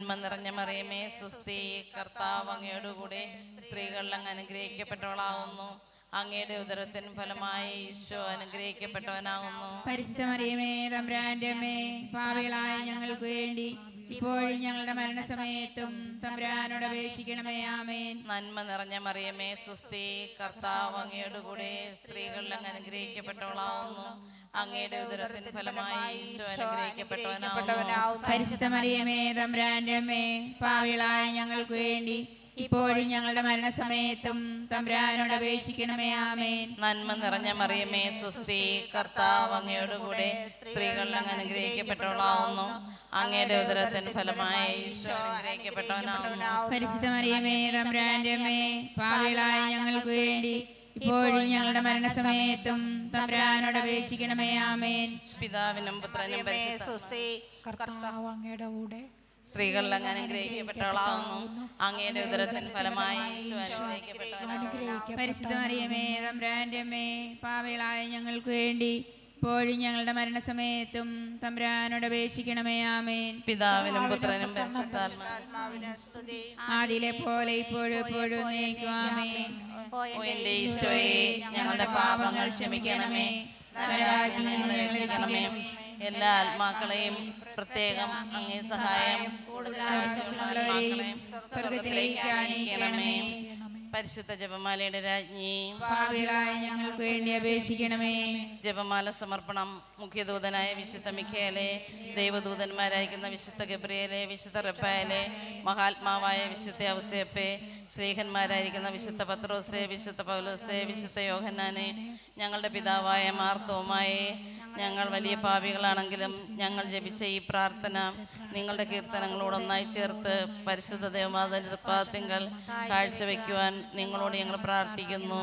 നന്മ നിറഞ്ഞ മറിയമേ സുസ്തി കർത്താവ് അങ്ങയോടുകൂടെ സ്ത്രീകളിൽ അങ്ങ് അനുഗ്രഹിക്കപ്പെട്ടവളാകുന്നു അങ്ങയുടെ ഉദരത്തിന് ഫലമായി ഈശോ അനുഗ്രഹിക്കപ്പെട്ടവനാകുന്നു പരിശുദ്ധ മറിയമേ തമ്പുരാന്റെ അമ്മേ പാവികളായ ഞങ്ങൾക്ക് വേണ്ടി ഇപ്പോഴും ഞങ്ങളുടെ മരണസമയത്തും തമ്പുരാനോട് അപേക്ഷിക്കണമേ ആമേൻ നന്മ നിറഞ്ഞ മറിയമേ സുസ്തി കർത്താവ് അങ്ങയോടുകൂടെ സ്ത്രീകളിൽ അങ്ങ് അനുഗ്രഹിക്കപ്പെട്ടവളാകുന്നു അങ്ങയുടെ ഉദരത്തിന് ഫലമായി ഈശോ അനുഗ്രഹിക്കപ്പെട്ടവനാകുന്നു പരിശുദ്ധ മറിയമേ തമ്പുരാന്റെ അമ്മേ പാവികളായ ഞങ്ങൾക്ക് വേണ്ടി ഇപ്പോഴും ഞങ്ങളുടെ മരണസമയത്തും തമ്പുരാനോട് അപേക്ഷിക്കണമേ ആമേൻ നന്മ നിറഞ്ഞ മറിയമേ സുസ്തി കർത്താവ് അങ്ങയോടുകൂടെ സ്ത്രീകളിൽ അങ്ങ് അനുഗ്രഹിക്കപ്പെട്ടവളാകുന്നു അങ്ങയുടെ ഉദരത്തിന് ഫലമായി ഈശോ അനുഗ്രഹിക്കപ്പെട്ടവനാകുന്നു പരിശുദ്ധ മറിയമേ തമ്പുരാന്റെ അമ്മേ പാവികളായ ഞങ്ങൾക്ക് വേണ്ടി ഇപ്പോഴും ഞങ്ങളുടെ മരണസമയത്തും തമ്പുരാനോട് അപേക്ഷിക്കണമേ ആമേൻ പിതാവിനും പുത്രനും പരിശുദ്ധ സുസ്തി കർത്താവ് അങ്ങയുടെ കൂടെ സ്ത്രീകളിൽ അങ്ങ് അനുഗ്രഹിക്കപ്പെട്ടവളാകുന്നു അങ്ങയുടെ ഉദരത്തിന് ഫലമായി ഈശോ അനുഗ്രഹിക്കപ്പെട്ടവനാകുന്നു പരിശുദ്ധ മറിയമേ തമ്പുരാന്റെ അമ്മേ പാവികളായ ഞങ്ങൾക്ക് വേണ്ടി ഇപ്പോഴും ഞങ്ങളുടെ മരണസമയത്തും തമ്പുരാനോട് അപേക്ഷിക്കണമേ ആമേൻ പിതാവിനും പുത്രനും പരിശുദ്ധാത്മാ ആത്മാവിന് സ്തുതി ആദിലെ പോലെ ഇപ്പോഴും എപ്പോഴും നീക്കും ആമേൻ ഓ എന്റെ ഈശോയെ ഞങ്ങളുടെ പാപങ്ങൾ ക്ഷമിക്കണമേ നരകാഗ്നി ഞങ്ങളെ രക്ഷിക്കണമേ എല്ലാ ആത്മാക്കളെയും പ്രത്യേകം അങ്ങേ സഹായം കൂടുതൽ ആവശ്യമുള്ള ആത്മാക്കളെയും സ്വർഗത്തിലേക്ക് ആനയിക്കണമേ പരിശുദ്ധ ജപമാലയുടെ രാജ്ഞി പാവികളായ ഞങ്ങൾക്ക് വേണ്ടി അപേക്ഷിക്കണമേ ജപമാല സമർപ്പണം മുഖ്യദൂതനായ വിശുദ്ധ മിഖേലെ ദൈവദൂതന്മാരായിരിക്കുന്ന വിശുദ്ധ ഗബ്രിയേലെ വിശുദ്ധ റെപ്പായലെ മഹാത്മാവായ വിശുദ്ധ ഔസേപ്പെ ശ്രീഹന്മാരായിരിക്കുന്ന വിശുദ്ധ പത്രോസെ വിശുദ്ധ പൗലോസെ വിശുദ്ധ യോഹന്നാനെ ഞങ്ങളുടെ പിതാവായ മാർത്തോമായെ ഞങ്ങൾ വലിയ പാപികളാണെങ്കിലും ഞങ്ങൾ ജപിച്ച ഈ പ്രാർത്ഥന നിങ്ങളുടെ കീർത്തനങ്ങളോട് ഒന്നായി ചേർത്ത് പരിശുദ്ധ ദേവമാതാന്റെ പാത്തിങ്കൽ കാഴ്ചവെക്കുവാൻ നിങ്ങളോട് ഞങ്ങൾ പ്രാർത്ഥിക്കുന്നു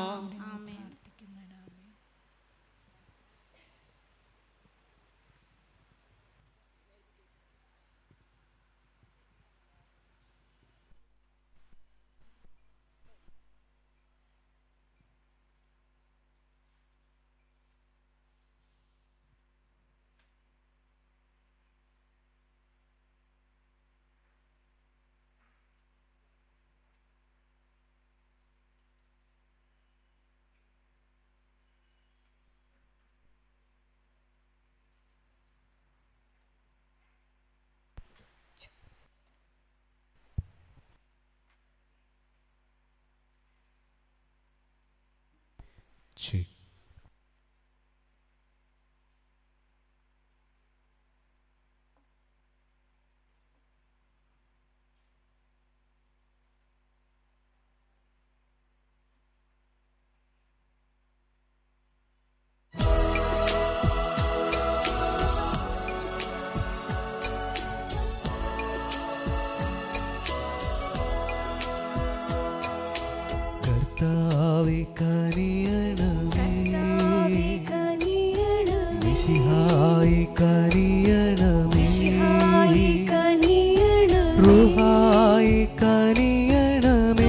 Check. കർത്താവെ കനിയണമേ മിശിഹായി കനിയണമേ റുഹായി കനിയണമേ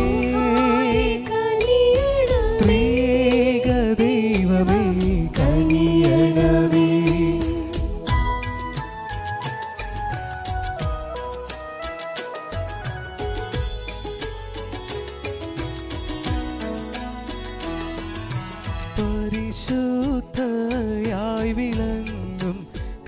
ത്രിയേക ദൈവമേ കനിയണമേ പരിശുദ്ധയായി വിളങ്ങും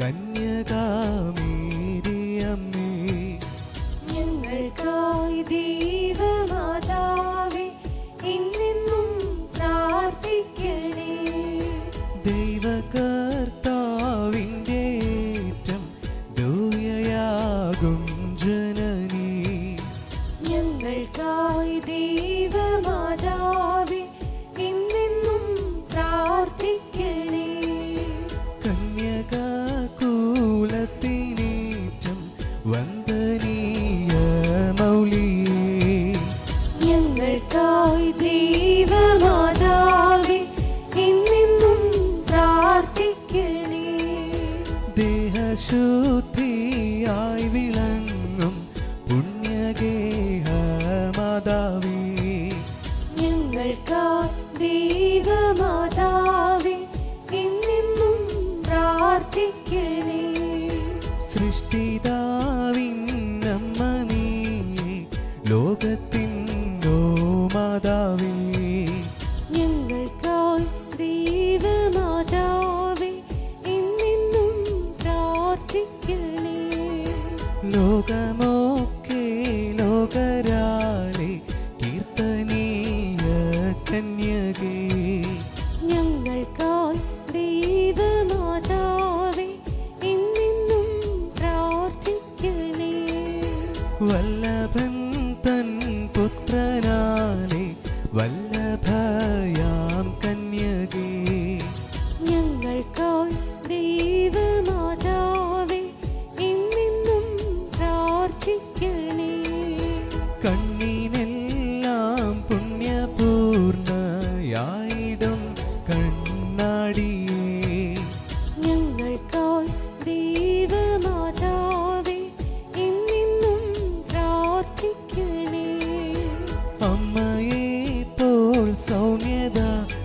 കന്യകാമേരിയമ്മേ ഞങ്ങൾക്കായി ദൈവമാതാവേ എന്നെന്നും പ്രാർത്ഥിക്കണേ ദൈവകർത്താവിൻ്റെ ഏറ്റം ദൂയയാകും ജനനീ ഞങ്ങൾക്കായി ദൈവമാതാവേ എന്നെന്നും പ്രാർത്ഥിക്കണേ കന്യകാകൂലത്തിനേറ്റം വന്ദനീയ മൗലിയേ ഞങ്ങൾക്കായി ദൈവമാതാവേ എന്നെന്നും പ്രാർത്ഥിക്കണേ ദേഹശുദ്ധിയായി വിളങ്ങും പുണ്യഗേഹമാതാവേ ഞങ്ങൾക്കായി ദൈവമാതാവേ എന്നെന്നും പ്രാർത്ഥിക്കണേ സൃഷ്ടിതാവിന്നമ്മ നീ ലോകത്തിനോ മാതാവേ ഞങ്ങൾക്കായി ദൈവമാതാവേ എന്നെന്നും പ്രാർത്ഥിക്കണേ ലോകമൊക്കെ ലോകരാലെ കീർത്തനീയ കന്യകേ ഞങ്ങൾക്കായി ദൈവമാതാവേ എന്നെന്നും പ്രാർത്ഥിക്കണേ വല്ലഭൻ തൻ പുത്രനാലെ വല്ലഭയാം കന്യകേ ഞങ്ങൾക്കായി ദൈവമാതാവേ എന്നെന്നും പ്രാർത്ഥിക്കണേ കണ്ണിനെല്ലാം പുണ്യപൂർണയായിടും കണ്ണാടിയേ ഞങ്ങൾക്കായി ദൈവമാതാവേ എന്നെന്നും പ്രാർത്ഥിക്കണേ അമ്മയെ പോൽ സൗമ്യത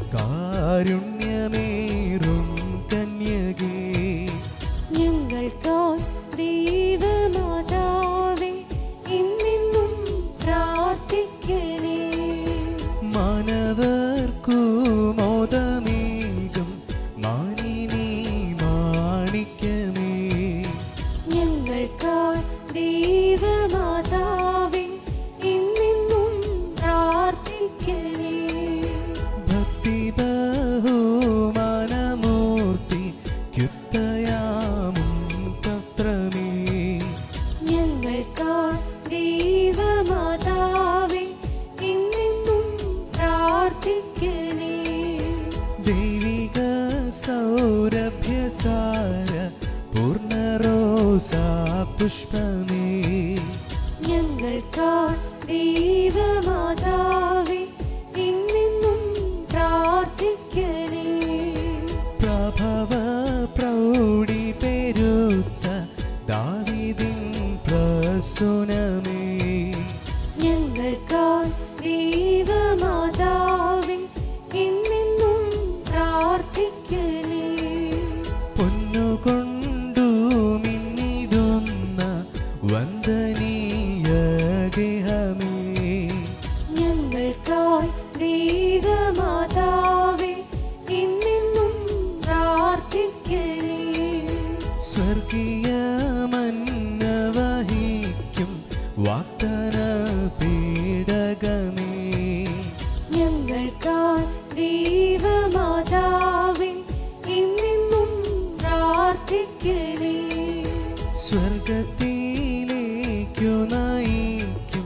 കാരുണ്യമേറും കന്യകേ ഞങ്ങൾക്കായി ദൈവമാതാവേ എന്നെന്നും പ്രാർത്ഥിക്കണേ മാനവർക്കു മോദമേകും മാനിനി മാണിക്യമേ ഞങ്ങൾക്കായി ദൈവമാതാവേ എന്നെന്നും പ്രാർത്ഥിക്കണേ ഭക്തി ബഹുമാനമൂർത്തി ക്യുത്തയാമും പത്രമേ ഞങ്ങൾക്കായി ദൈവമാതാവേ എന്നെന്നും പ്രാർത്ഥിക്കണേ ദൈവിക സൗരഭ്യസാര പൂർണ്ണറോസാ പുഷ്പമേ ഞങ്ങൾക്കായി ദൈവമാതാവേ എന്നെന്നും പ്രാർത്ഥിക്കണേ പ്രഭവ പ്രൗഢി പെരുത്ത ദാവിദിൻ പ്രസുനമേ ഞങ്ങൾക്കായി ദൈവമാതാവേ എന്നെന്നും പ്രാർത്ഥിക്കണേ പൊന്നുകൊണ്ടു മിന്നിടുന്ന വന്ദനീയ ഗേഹമേ ഞങ്ങൾക്കായി ദൈവമാതാവേ എന്നെന്നും പ്രാർത്ഥിക്കണേ സ്വർഗീയ മന്നവഹിക്കും വാഗ്ദന പീഡകമേ ഞങ്ങൾക്കായി ദൈവമാതാവേ എന്നെന്നും പ്രാർത്ഥിക്കണേ സ്വർഗത്തിലേക്കു നയിക്കും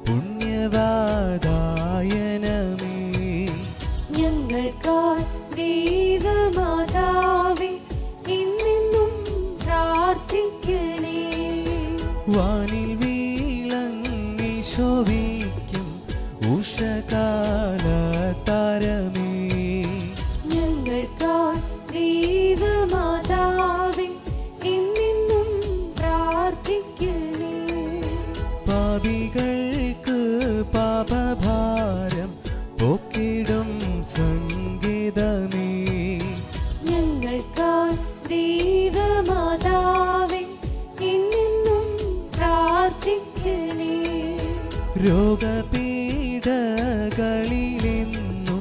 പുണ്യവാദായനമേ ഞങ്ങൾക്കായി ദൈവമാതാവേ എന്നെന്നും പ്രാർത്ഥിക്കണേ വാനിൽ വീളങ്ങി ശോഭിക്കും ഉഷകാല താരമേ ഞങ്ങൾക്കായി ദൈവമാതാവേ എന്നെന്നും പ്രാർത്ഥിക്കണേ പാപികൾക്ക് പാപഭാരം പോക്കിടും സംഗീതമേ ഞങ്ങൾക്കായി ദൈവമാതാവേ എന്നെന്നും പ്രാർത്ഥിക്കണേ രോഗപീഠകളിലെന്നും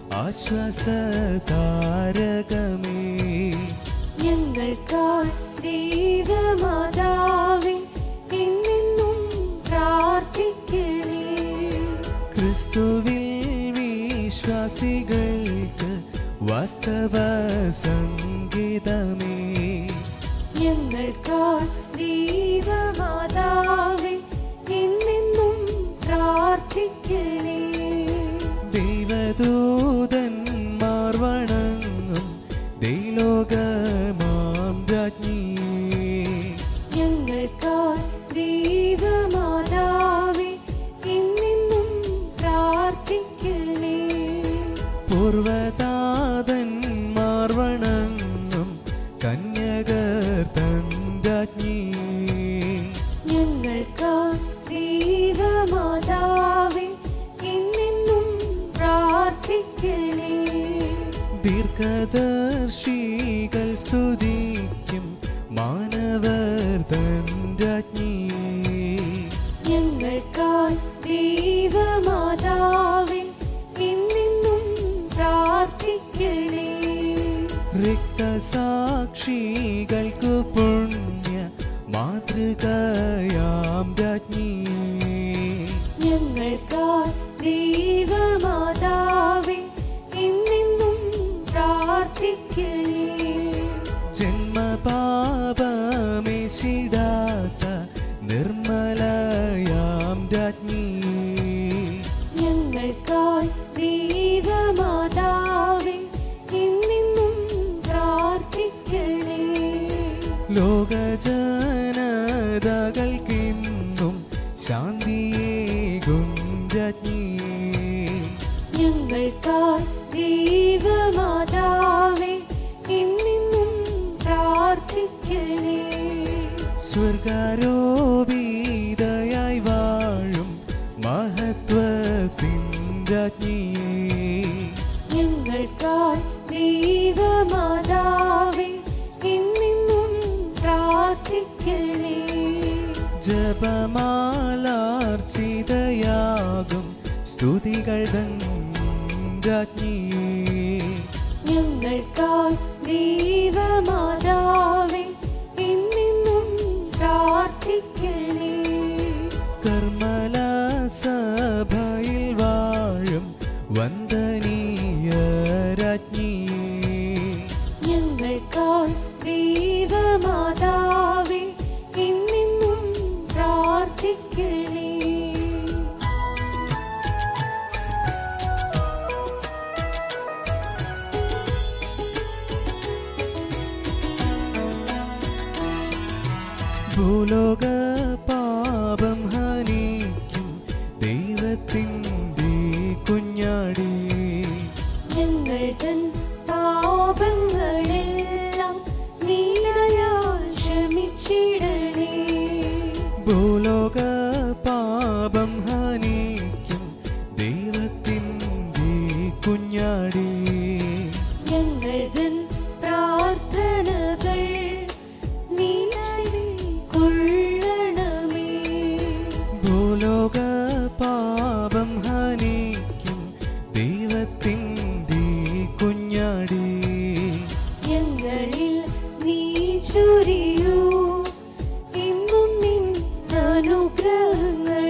ആശ്വാസതാരകമേ ഞങ്ങൾക്കായി ദൈവമാതാവേ എന്നെന്നും പ്രാർത്ഥിക്കണേ ക്രിസ്തുവിൽ വിശ്വാസികൾക്ക് വാസ്തവ സംഗീതമേ ഞങ്ങൾക്കായി ദൈവമാതാവേ എന്നെന്നും പ്രാർത്ഥിക്കണേ ദൈവദൂതന്മാർ വണങ്ങും ദൈലോകമാം രാജ്ഞിയേ ഞങ്ങൾക്കായി ദൈവമാതാവേ എന്നെന്നും പ്രാർത്ഥിക്കണേ പൂർവതാതന്മാർ വണങ്ങും കന്യകർ തൻ രാജ്ഞിയേ ഞങ്ങൾക്കായി ദൈവമാതാവേ എന്നെന്നും പ്രാർത്ഥിക്കണേ ദീർഘദർശികൾ സ്തുതിക്കും മാനവർ തൻ രാജ്ഞിയേ ഞങ്ങൾക്കായി രക്തസാക്ഷികൾക്കു പുണ്യ മാതൃകയാം രാജ്ഞി ഞങ്ങൾക്കായി ദൈവമാതാവേ എന്നെന്നും പ്രാർത്ഥിക്കണേ ജന്മപാപമേശിടാത്ത നിർമ്മലയാം രാജ്ഞി ഞങ്ങൾക്കായി ദൈവമാതാവേ എന്നെന്നും പ്രാർത്ഥിക്കണേ ലോകജനതകൾക്കിന്നും ശാന്തിയേകും രാജ്ഞി ഞങ്ങൾക്കായി ദൈവമാതാവേ എന്നെന്നും പ്രാർത്ഥിക്കണേ സ്വർഗാരോപിതയായി വാഴും മഹത്വത്തിൻ രാജ്ഞി ഞങ്ങൾക്കായി ദൈവമാതാവേ എന്നെന്നും പ്രാർത്ഥിക്കണേ ജപമാലാർച്ചിതയാകും സ്തുതികൾ തൻ രാജ്ഞി ഞങ്ങൾക്കായി ദൈവമാതാവേ എന്നെന്നും പ്രാർത്ഥിക്കണേ കർമ്മല സഭയിൽ വാഴും വന്ദനീയ രാജ്ഞി ഞങ്ങൾക്കായി ദൈവമാതാവേ എന്നെന്നും പ്രാർത്ഥിക്കണേ ഭൂലോക പാപം ഹനിക്കും ദൈവത്തിൻ്റെ കുഞ്ഞാടി ഞങ്ങൾ തൻ പാപങ്ങളെല്ലാം നീലയാൽ ക്ഷമിച്ചിടണേ ഭൂലോക പാപം ഹനിക്കും ദൈവത്തിൻ്റെ കുഞ്ഞാടി ഞങ്ങൾ തൻ പ്രാർത്ഥനകൾ നീ കൊള്ളണമേ ഭൂലോക പാപം ഹനിക്കും ദൈവത്തിൻ്റെ കുഞ്ഞാടി ഞങ്ങളിൽ നീ ചൊരിയൂ എന്നും നിൻ അനുഗ്രഹങ്ങൾ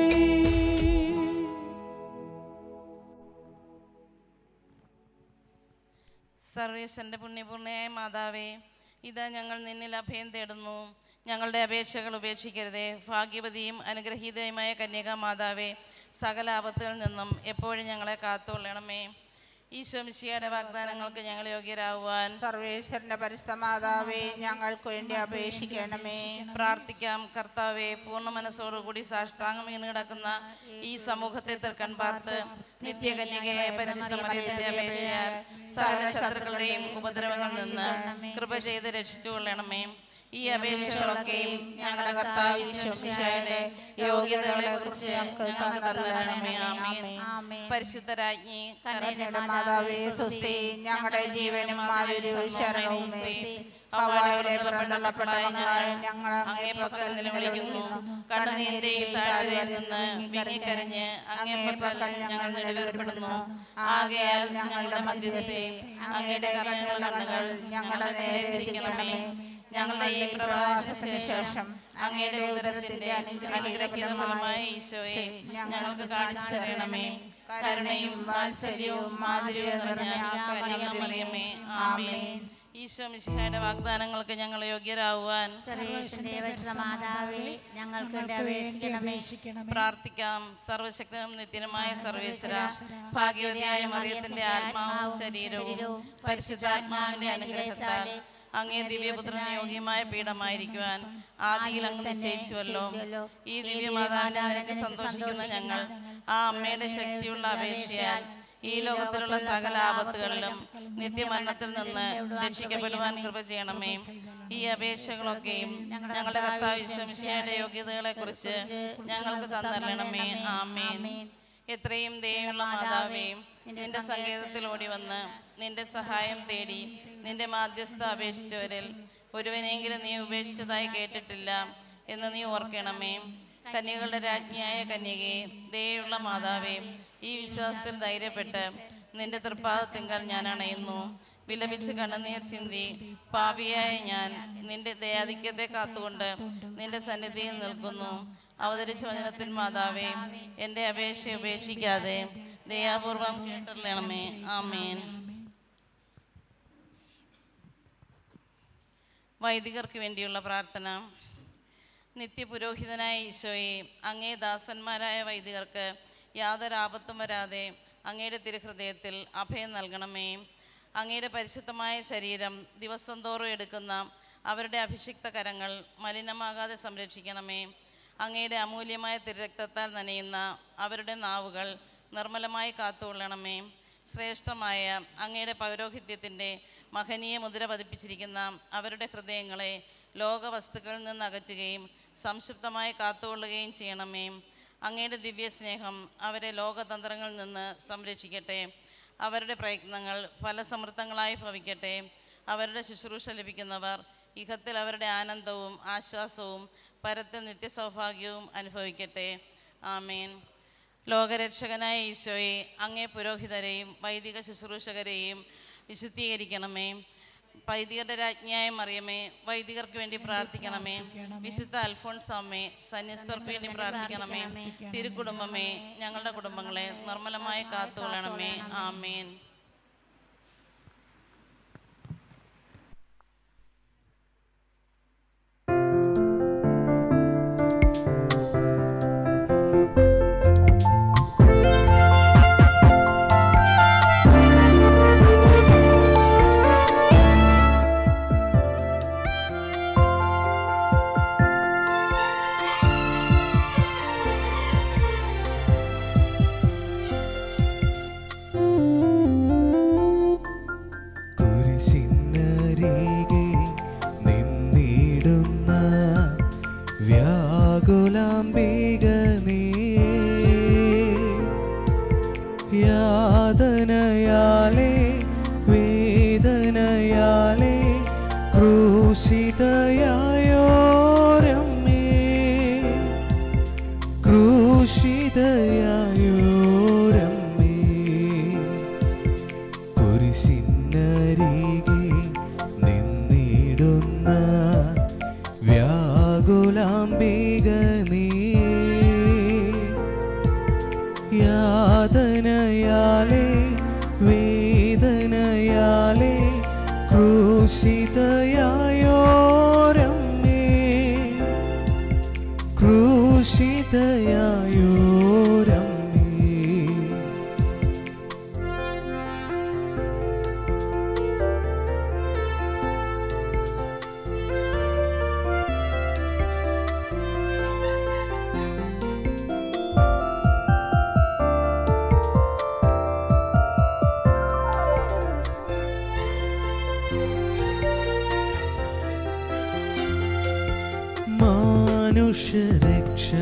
സർവേശ്വരൻ്റെ പുണ്യപൂർണ്ണയായ മാതാവേ ഇതാ ഞങ്ങൾ നിന്നിൽ അഭയം തേടുന്നു ഞങ്ങളുടെ അപേക്ഷകൾ ഉപേക്ഷിക്കരുതേ ഭാഗ്യവതിയും അനുഗ്രഹീതയുമായ കന്യക മാതാവേ സകല ആപത്തുകളിൽ നിന്നും എപ്പോഴും ഞങ്ങളെ കാത്തുകൊള്ളണമേ ഈശോ മിശിയുടെ വാഗ്ദാനങ്ങൾക്ക് ഞങ്ങൾ യോഗ്യരാകുവാൻ സർവേശ്വരന്റെ പരിശുദ്ധ മാതാവേ ഞങ്ങൾക്ക് വേണ്ടി അപേക്ഷിക്കണമേ പ്രാർത്ഥിക്കാം കർത്താവെ പൂർണ്ണ മനസ്സോടുകൂടി സാഷ്ടാംഗം വീണ് കിടക്കുന്ന ഈ സമൂഹത്തെ തീർക്കാൻ പാർത്ത് നിത്യകന്യകയായ പരിശുദ്ധ മറിയത്തിന്റെ അപേക്ഷയാൽ സകല ശത്രുക്കളുടെയും ഉപദ്രവങ്ങളിൽ നിന്ന് കൃപ ചെയ്ത് രക്ഷിച്ചു കൊള്ളണമേ ഈ അപേക്ഷകളൊക്കെയും ഞങ്ങളുടെ കർത്താവ് ഈശോയുടെ യോഗ്യതകളെ കുറിച്ച് ഞങ്ങൾക്ക് തന്നരണമേ ആമേൻ പരിശുദ്ധ രാജ്ഞി കരുണയുടെ മാതാവേ സുസ്തി ഞങ്ങളുടെ ജീവനും മാധുര്യവും ശരണവും ഹവായിലെ പുറന്തള്ളപ്പെടായ ഞങ്ങൾ അങ്ങേ പക്കൽ നിലവിളിക്കുന്നു കണ്ണുനീന്റെ ഈ താഴ്വരയിൽ നിന്ന് വിങ്ങിക്കരഞ്ഞ് അങ്ങേ പക്കൽ ഞങ്ങൾ നെടുവേർപ്പെടുന്നു ആകയാൽ ഞങ്ങളുടെ മധ്യസ്ഥയും അങ്ങയുടെ കരുണയുള്ള കണ്ണുകൾ ഞങ്ങളുടെ നേരെ തിരിക്കണമേ ഞങ്ങളുടെ ഈ പ്രവാസത്തിന് ശേഷം അങ്ങയുടെ ഉദരത്തിന്റെ അനുഗ്രഹീത ഫലമായ ഈശോയെ ഞങ്ങൾക്ക് കാണിച്ചു തരണമേ കരുണയും വാത്സല്യവും മാധുര്യവും നിറഞ്ഞ കന്യകമറിയമേ ആമേൻ ഈശോ മിശിഹായുടെ വാഗ്ദാനങ്ങൾക്ക് ഞങ്ങൾ യോഗ്യരാകുവാൻ മാതാവേ ഞങ്ങൾക്ക് വേണ്ടി അപേക്ഷിക്കണമേ പ്രാർത്ഥിക്കാം സർവശക്തനും നിത്യനുമായ സർവേശ്വര ഭാഗ്യവതിയായ മറിയത്തിന്റെ ആത്മാവും ശരീരവും പരിശുദ്ധാത്മാവിന്റെ അനുഗ്രഹത്താൽ അങ്ങേ ദിവ്യപുത്രന് യോഗ്യമായ പീഠമായിരിക്കുവാൻ ആദിയിൽ അങ്ങ് നിശ്ചയിച്ചുവല്ലോ ഈ ദിവ്യമാതാവിനെ നനച്ച് സന്തോഷിക്കുന്ന ഞങ്ങൾ ആ അമ്മയുടെ ശക്തിയുള്ള അപേക്ഷയാൽ ഈ ലോകത്തിലുള്ള സകല ആപത്തുകളിലും നിത്യമരണത്തിൽ നിന്ന് രക്ഷിക്കപ്പെടുവാൻ കൃപ ചെയ്യണമേ ഈ അപേക്ഷകളൊക്കെയും ഞങ്ങളുടെ കർത്താവ് വിശ്വമിശയുടെ യോഗ്യതകളെ കുറിച്ച് ഞങ്ങൾക്ക് തന്നരണമേ ആമേൻ എത്രയും ദയുള്ള മാതാവേ നിന്റെ സങ്കേതത്തിൽ ഓടി വന്ന് നിന്റെ സഹായം തേടി നിന്റെ മാധ്യസ്ഥ അപേക്ഷിച്ചവരിൽ ഒരുവനെങ്കിലും നീ ഉപേക്ഷിച്ചതായി കേട്ടിട്ടില്ല എന്ന് നീ ഓർക്കണമേ കന്യകളുടെ രാജ്ഞിയായ കന്യകയെ ദയുള്ള മാതാവേ ഈ വിശ്വാസത്തിൽ ധൈര്യപ്പെട്ട് നിന്റെ തൃപ്പാദത്തിങ്കൽ ഞാൻ അണയുന്നു വിലപിച്ച് കണ്ണുനീർ ചിന്തി പാപിയായ ഞാൻ നിന്റെ ദയാധിക്യത്തെ കാത്തുകൊണ്ട് നിന്റെ സന്നിധിയിൽ നിൽക്കുന്നു അവതരിച്ച വചനത്തിൽ മാതാവേ എൻ്റെ അപേക്ഷ ഉപേക്ഷിക്കാതെ ദയാപൂർവം കേട്ടറിയണമേ ആമേൻ വൈദികർക്ക് വേണ്ടിയുള്ള പ്രാർത്ഥന നിത്യപുരോഹിതനായ ഈശോയെ അങ്ങേ ദാസന്മാരായ വൈദികർക്ക് യാതൊരു ആപത്തും വരാതെ അങ്ങയുടെ തിരുഹൃദയത്തിൽ അഭയം നൽകണമേ അങ്ങയുടെ പരിശുദ്ധമായ ശരീരം ദിവസം തോറും എടുക്കുന്ന അവരുടെ അഭിഷിക്ത കരങ്ങൾ മലിനമാകാതെ സംരക്ഷിക്കണമേ അങ്ങയുടെ അമൂല്യമായ തിരുരക്തത്താൽ നനയുന്ന അവരുടെ നാവുകൾ നിർമ്മലമായി കാത്തുകൊള്ളണമേ ശ്രേഷ്ഠമായ അങ്ങയുടെ പൗരോഹിത്യത്തിൻ്റെ മഹനീയ മുദ്ര പതിപ്പിച്ചിരിക്കുന്ന അവരുടെ ഹൃദയങ്ങളെ ലോകവസ്തുക്കളിൽ നിന്ന് അകറ്റുകയും സംക്ഷിപ്തമായി കാത്തുകൊള്ളുകയും ചെയ്യണമേ അങ്ങയുടെ ദിവ്യസ്നേഹം അവരെ ലോകതന്ത്രങ്ങളിൽ നിന്ന് സംരക്ഷിക്കട്ടെ അവരുടെ പ്രയത്നങ്ങൾ ഫലസമൃദ്ധങ്ങളായി ഭവിക്കട്ടെ അവരുടെ ശുശ്രൂഷ ലഭിക്കുന്നവർ ഇഹത്തിൽ അവരുടെ ആനന്ദവും ആശ്വാസവും പരത്തിൽ നിത്യസൗഭാഗ്യവും അനുഭവിക്കട്ടെ ആമേൻ ലോകരക്ഷകനായ ഈശോയെ അങ്ങേ പുരോഹിതരെയും വൈദിക ശുശ്രൂഷകരെയും വിശുദ്ധീകരിക്കണമേ വൈദികരുടെ രാജ്ഞിയായ മറിയമേ വൈദികർക്ക് വേണ്ടി പ്രാർത്ഥിക്കണമേ വിശുദ്ധ അൽഫോൺസ് അമ്മേ സന്യസ്തർക്ക് വേണ്ടി പ്രാർത്ഥിക്കണമേ തിരുക്കുടുംബമേ ഞങ്ങളുടെ കുടുംബങ്ങളെ നിർമ്മലമായി കാത്തുകൊള്ളണമേ ആമേൻ കുരിശിനരികെ നിന്നിടുന്ന വ്യാകുലാംബിക നീ യാതനയാലേ വേദനയാലേ ക്രൂശിതയായോരമ്മേ ക്രൂശിതയായോരമ്മേ കുരിശിനരികെ നിന്നിടുന്ന വ്യാകുലാംബിക നീ യാതനയാലേ വേദനയാലേ ക്രൂശിതയായോരമ്മേ ക്രൂശിതയായോരമ്മേ മാനുഷരക്ഷ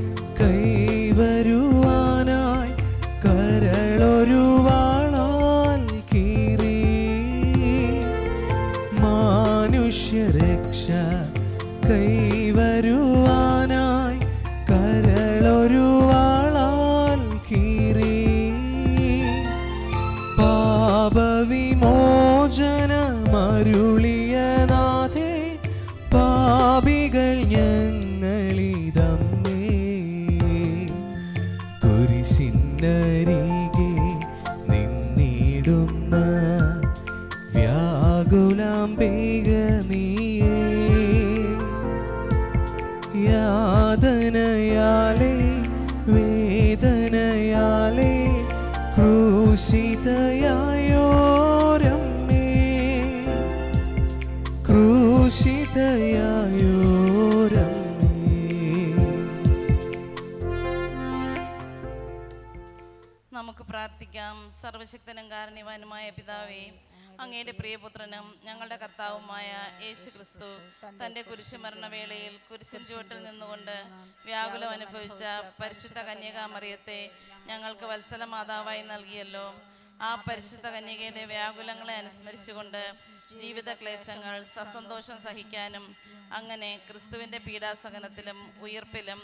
കൈവരുവാനായി കരളൊരു വാളാൽ കീറി മാനുഷ്യരക്ഷ കൈവരുവാനായി കരളൊരു വാളാൽ കീറി പാപവിമോചനമരുളിയനാഥേ പാപികൾ ഞങ്ങളിതമ്മേ കുരിശിനരികെ നിന്നിടുന്ന വ്യാകുലാംബിക നീയേ യാതനയാലേ വേദനയാലേ ക്രൂശിതയായോരമ്മേ ക്രൂശിതയായോരമ്മേ നമുക്ക് പ്രാർത്ഥിക്കാം സർവശക്തനും കാരണവാനുമായ പിതാവേ അങ്ങയുടെ പ്രിയപുത്രനും ഞങ്ങളുടെ കർത്താവുമായ യേശു ക്രിസ്തു തൻ്റെ കുരിശുമരണവേളയിൽ കുരിശിൻ ചുവട്ടിൽ നിന്നുകൊണ്ട് വ്യാകുലം അനുഭവിച്ച പരിശുദ്ധ കന്യകാമറിയത്തെ ഞങ്ങൾക്ക് വത്സല മാതാവായി നൽകിയല്ലോ ആ പരിശുദ്ധ കന്യകയുടെ വ്യാകുലങ്ങളെ അനുസ്മരിച്ചുകൊണ്ട് ജീവിത ക്ലേശങ്ങൾ സസന്തോഷം സഹിക്കാനും അങ്ങനെ ക്രിസ്തുവിൻ്റെ പീഡാസഹനത്തിലും ഉയർപ്പിലും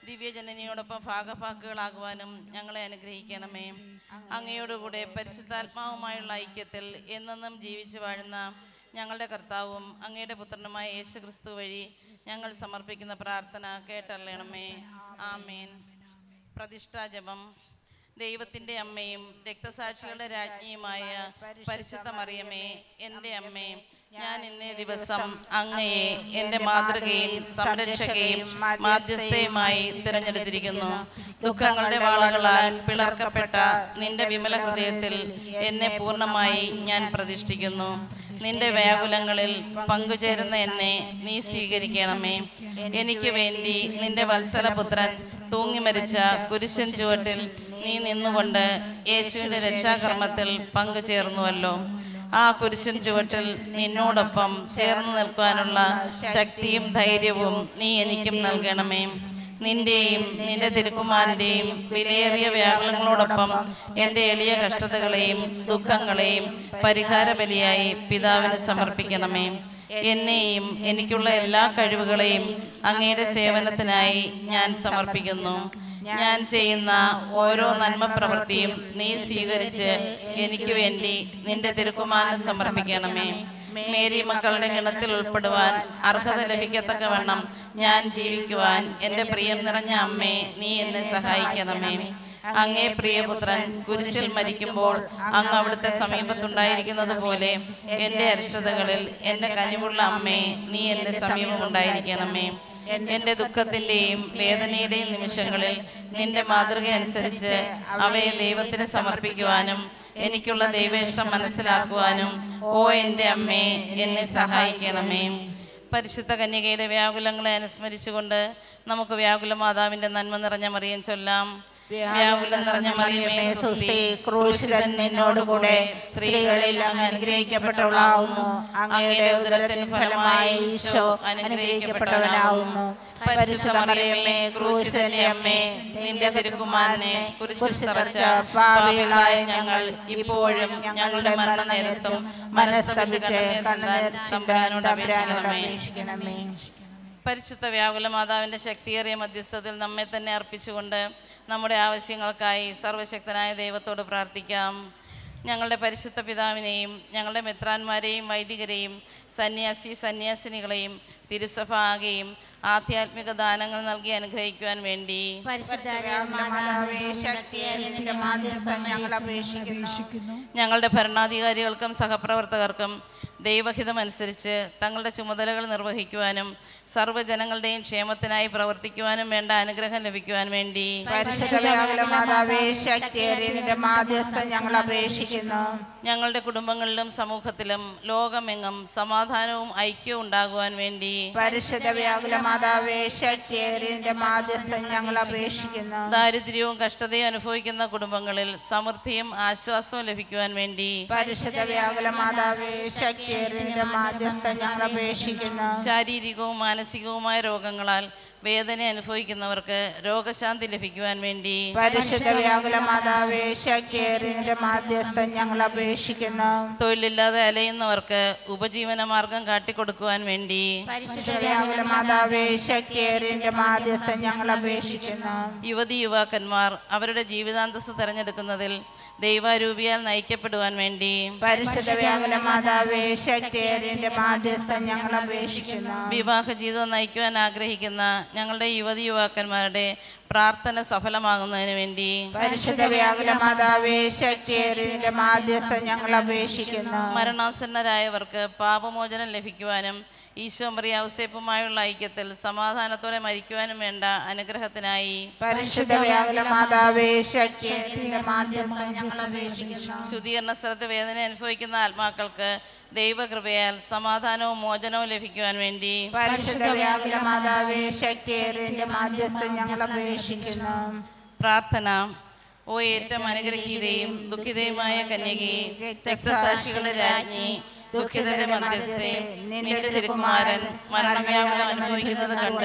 ദിവ്യജനനിയോടൊപ്പം ഭാഗഭാക്കുകളാകുവാനും ഞങ്ങളെ അനുഗ്രഹിക്കണമേ അങ്ങയോടുകൂടെ പരിശുദ്ധാത്മാവുമായുള്ള ഐക്യത്തിൽ എന്നെന്നും ജീവിച്ചു വാഴുന്ന ഞങ്ങളുടെ കർത്താവും അങ്ങയുടെ പുത്രനുമായ യേശു ക്രിസ്തു വഴി ഞങ്ങൾ സമർപ്പിക്കുന്ന പ്രാർത്ഥന കേട്ടറിയണമേ ആമേൻ പ്രതിഷ്ഠാജപം ദൈവത്തിൻ്റെ അമ്മയും രക്തസാക്ഷികളുടെ രാജ്ഞിയുമായ പരിശുദ്ധ മറിയമേ എൻ്റെ അമ്മേ ഞാൻ ഇന്നേ ദിവസം അങ്ങയെ എൻ്റെ മാതൃകയും സംരക്ഷകയും മാധ്യസ്ഥയുമായി തിരഞ്ഞെടുത്തിരിക്കുന്നു ദുഃഖങ്ങളുടെ വാളകളാൽ പിളർക്കപ്പെട്ട നിന്റെ വിമല ഹൃദയത്തിൽ എന്നെ പൂർണ്ണമായി ഞാൻ പ്രതിഷ്ഠിക്കുന്നു നിന്റെ വ്യാകുലങ്ങളിൽ പങ്കുചേരുന്ന എന്നെ നീ സ്വീകരിക്കണമേ എനിക്ക് വേണ്ടി നിന്റെ വത്സലപുത്രൻ തൂങ്ങി മരിച്ച കുരിശൻ ചുവട്ടിൽ നീ നിന്നുകൊണ്ട് യേശുവിന്റെ രക്ഷാകർമ്മത്തിൽ പങ്കുചേർന്നുവല്ലോ ആ കുരിശൻ ചുവട്ടിൽ നിന്നോടൊപ്പം ചേർന്ന് നിൽക്കുവാനുള്ള ശക്തിയും ധൈര്യവും നീ എനിക്കും നൽകണമേ നിന്റെയും നിന്റെ തിരുക്കുമാരൻ്റെയും വിലയേറിയ വ്യാകുലങ്ങളോടൊപ്പം എൻ്റെ എളിയ കഷ്ടതകളെയും ദുഃഖങ്ങളെയും പരിഹാര ബലിയായി പിതാവിന് സമർപ്പിക്കണമേ എന്നെയും എനിക്കുള്ള എല്ലാ കഴിവുകളെയും അങ്ങയുടെ സേവനത്തിനായി ഞാൻ സമർപ്പിക്കുന്നു ഞാൻ ചെയ്യുന്ന ഓരോ നന്മ പ്രവൃത്തിയും നീ സ്വീകരിച്ച് എനിക്ക് വേണ്ടി നിന്റെ തിരുക്കുമാരന് സമർപ്പിക്കണമേ മേരി മക്കളുടെ ഗണത്തിൽ ഉൾപ്പെടുവാൻ അർഹത ലഭിക്കത്തക്കവണ്ണം ഞാൻ ജീവിക്കുവാൻ എൻ്റെ പ്രിയം നിറഞ്ഞ അമ്മേ നീ എന്നെ സഹായിക്കണമേ അങ്ങേ പ്രിയപുത്രൻ കുരിശിൽ മരിക്കുമ്പോൾ അങ്ങ് അവിടുത്തെ സമീപത്തുണ്ടായിരിക്കുന്നത് പോലെ എൻ്റെ അരിഷ്ടതകളിൽ എൻ്റെ കനിവുള്ള അമ്മേ നീ എൻ്റെ സമീപമുണ്ടായിരിക്കണമേ എൻ്റെ ദുഃഖത്തിൻ്റെയും വേദനയുടെയും നിമിഷങ്ങളിൽ നിന്റെ മാതൃക അനുസരിച്ച് അവയെ ദൈവത്തിന് സമർപ്പിക്കുവാനും എനിക്കുള്ള ദൈവേഷ്ടം മനസ്സിലാക്കുവാനും ഓ എൻ്റെ അമ്മേ എന്നെ സഹായിക്കണമേ പരിശുദ്ധ കന്യകയുടെ വ്യാകുലങ്ങളെ അനുസ്മരിച്ചുകൊണ്ട് നമുക്ക് വ്യാകുല മാതാവിന്റെ നന്മ നിറഞ്ഞ മറിയം ചൊല്ലാം വ്യാകുലം നിറഞ്ഞ മറിയമേ സുസ്തി ക്രൂശിതൻ നിന്നോടുകൂടെ സ്ത്രീകളിൽ അങ്ങ് അനുഗ്രഹിക്കപ്പെട്ടവളാവുന്നു അങ്ങയുടെ ഉദരത്തിന് ഫലമായി ഈശോ അനുഗ്രഹിക്കപ്പെട്ടവനാവുന്നു പരിശുദ്ധ മറിയമേ ക്രൂശിതന്റെ അമ്മേ നിന്റെ തിരുക്കുമാരനെ കുരിശിൽ തറച്ച പാപികളായ ഞങ്ങൾ ഇപ്പോഴും ഞങ്ങളുടെ മരണനേരത്തും മനസ്സകച്ച് കണ്ണുനീർ ചിന്താൻ തമ്പുരാനോട് അപേക്ഷിക്കണമേ പരിശുദ്ധ വ്യാകുല മാതാവിൻ്റെ ശക്തിയേറിയ മധ്യസ്ഥത്തിൽ നമ്മെ തന്നെ അർപ്പിച്ചുകൊണ്ട് നമ്മുടെ ആവശ്യങ്ങൾക്കായി സർവശക്തനായ ദൈവത്തോട് പ്രാർത്ഥിക്കാം ഞങ്ങളുടെ പരിശുദ്ധ പിതാവിനെയും ഞങ്ങളുടെ മെത്രാന്മാരെയും വൈദികരെയും സന്യാസി സന്യാസിനികളെയും തിരുസഭ ആകെയും ആധ്യാത്മിക ദാനങ്ങൾ നൽകി അനുഗ്രഹിക്കുവാൻ വേണ്ടി പരിശുദ്ധ മാതാവേ ശക്തിയെ നിന്റെ മാധ്യസ്ഥം ഞങ്ങൾ അപേക്ഷിക്കുന്നു ഞങ്ങളുടെ ഭരണാധികാരികൾക്കും സഹപ്രവർത്തകർക്കും ദൈവഹിതമനുസരിച്ച് തങ്ങളുടെ ചുമതലകൾ നിർവഹിക്കുവാനും സർവ്വജനങ്ങളുടെയും ക്ഷേമത്തിനായി പ്രവർത്തിക്കുവാനും വേണ്ട അനുഗ്രഹം ലഭിക്കുവാൻ വേണ്ടി പരിശുദ്ധ മാതാവേ ശക്തിയേറിയ നിന്റെ മാധ്യസ്ഥം ഞങ്ങൾ അപേക്ഷിക്കുന്നു ഞങ്ങളുടെ കുടുംബങ്ങളിലും സമൂഹത്തിലും ലോകമെങ്ങും സമാധാനവും ഐക്യവും ഉണ്ടാകുവാൻ വേണ്ടി പരിശുദ്ധ വ്യാകുല മാതാവേ ശക്തിയേറിയ നിന്റെ മാധ്യസ്ഥം ഞങ്ങൾ അപേക്ഷിക്കുന്നു ദാരിദ്ര്യവും കഷ്ടതയും അനുഭവിക്കുന്ന കുടുംബങ്ങളിൽ സമൃദ്ധിയും ആശ്വാസവും ലഭിക്കുവാൻ വേണ്ടി പരിശുദ്ധ വ്യാകുല മാതാവേ ശക്തിയേറിയ നിന്റെ മാധ്യസ്ഥം ഞങ്ങൾ അപേക്ഷിക്കുന്നു ശാരീരികവും മാനസികവുമായ രോഗങ്ങളാൽ വേദന അനുഭവിക്കുന്നവർക്ക് രോഗശാന്തി ലഭിക്കുവാൻ വേണ്ടി പരിശുദ്ധ വ്യാകുല മാതാവേ ശക്തിയേറിയ നിന്റെ മാധ്യസ്ഥം ഞങ്ങൾ അപേക്ഷിക്കുന്നു തൊഴിലില്ലാതെ അലയുന്നവർക്ക് ഉപജീവന മാർഗം കാട്ടിക്കൊടുക്കുവാൻ വേണ്ടി പരിശുദ്ധ വ്യാകുല മാതാവേ ശക്തിയേറിയ നിന്റെ മാധ്യസ്ഥം ഞങ്ങൾ അപേക്ഷിക്കുന്നു യുവതി യുവാക്കന്മാർ അവരുടെ ജീവിതാന്തസ് തിരഞ്ഞെടുക്കുന്നതിൽ ദൈവാരൂപിയാൽ നയിക്കപ്പെടുവാൻ വേണ്ടി പരിശുദ്ധ വ്യാകുല മാതാവേ ശക്തിയേറിയ നിന്റെ മാധ്യസ്ഥം ഞങ്ങൾ അപേക്ഷിക്കുന്നു വിവാഹ ജീവിതം നയിക്കുവാൻ ആഗ്രഹിക്കുന്ന ഞങ്ങളുടെ യുവതി യുവാക്കന്മാരുടെ പ്രാർത്ഥന സഫലമാകുന്നതിന് വേണ്ടി പരിശുദ്ധ വ്യാകുല മാതാവേ ശക്തിയേറിയ നിന്റെ മാധ്യസ്ഥം ഞങ്ങൾ അപേക്ഷിക്കുന്നു മരണാസന്നരായവർക്ക് പാപമോചനം ലഭിക്കുവാനും ഈശോ മറിയാവുസേപ്പുമായുള്ള ഐക്യത്തിൽ സമാധാനത്തോടെ മരിക്കുവാനും വേണ്ട അനുഗ്രഹത്തിനായി പരിശുദ്ധ വ്യാകുല മാതാവേ ശക്തിയേറിയ നിന്റെ മാധ്യസ്ഥം ഞങ്ങൾ അപേക്ഷിക്കുന്നു ശുദ്ധീകരണ സ്ഥലത്ത് വേദന അനുഭവിക്കുന്ന ആത്മാക്കൾക്ക് ദൈവകൃപയാൽ സമാധാനവും മോചനവും ലഭിക്കുവാൻ വേണ്ടി പരിശുദ്ധ വ്യാകുല മാതാവേ ശക്തിയേറിയ നിന്റെ മാധ്യസ്ഥം ഞങ്ങൾ അപേക്ഷിക്കുന്നു പ്രാർത്ഥന ഓ ഏറ്റവും അനുഗ്രഹീതയും ദുഃഖിതയുമായ കന്യകയെ രക്തസാക്ഷികളുടെ രാജ്ഞി ദുഃഖിതരുടെ മധ്യസ്ഥെ നിന്റെ തിരുക്കുമാരൻ മരണവ്യാകുലം അനുഭവിക്കുന്നത് കണ്ട്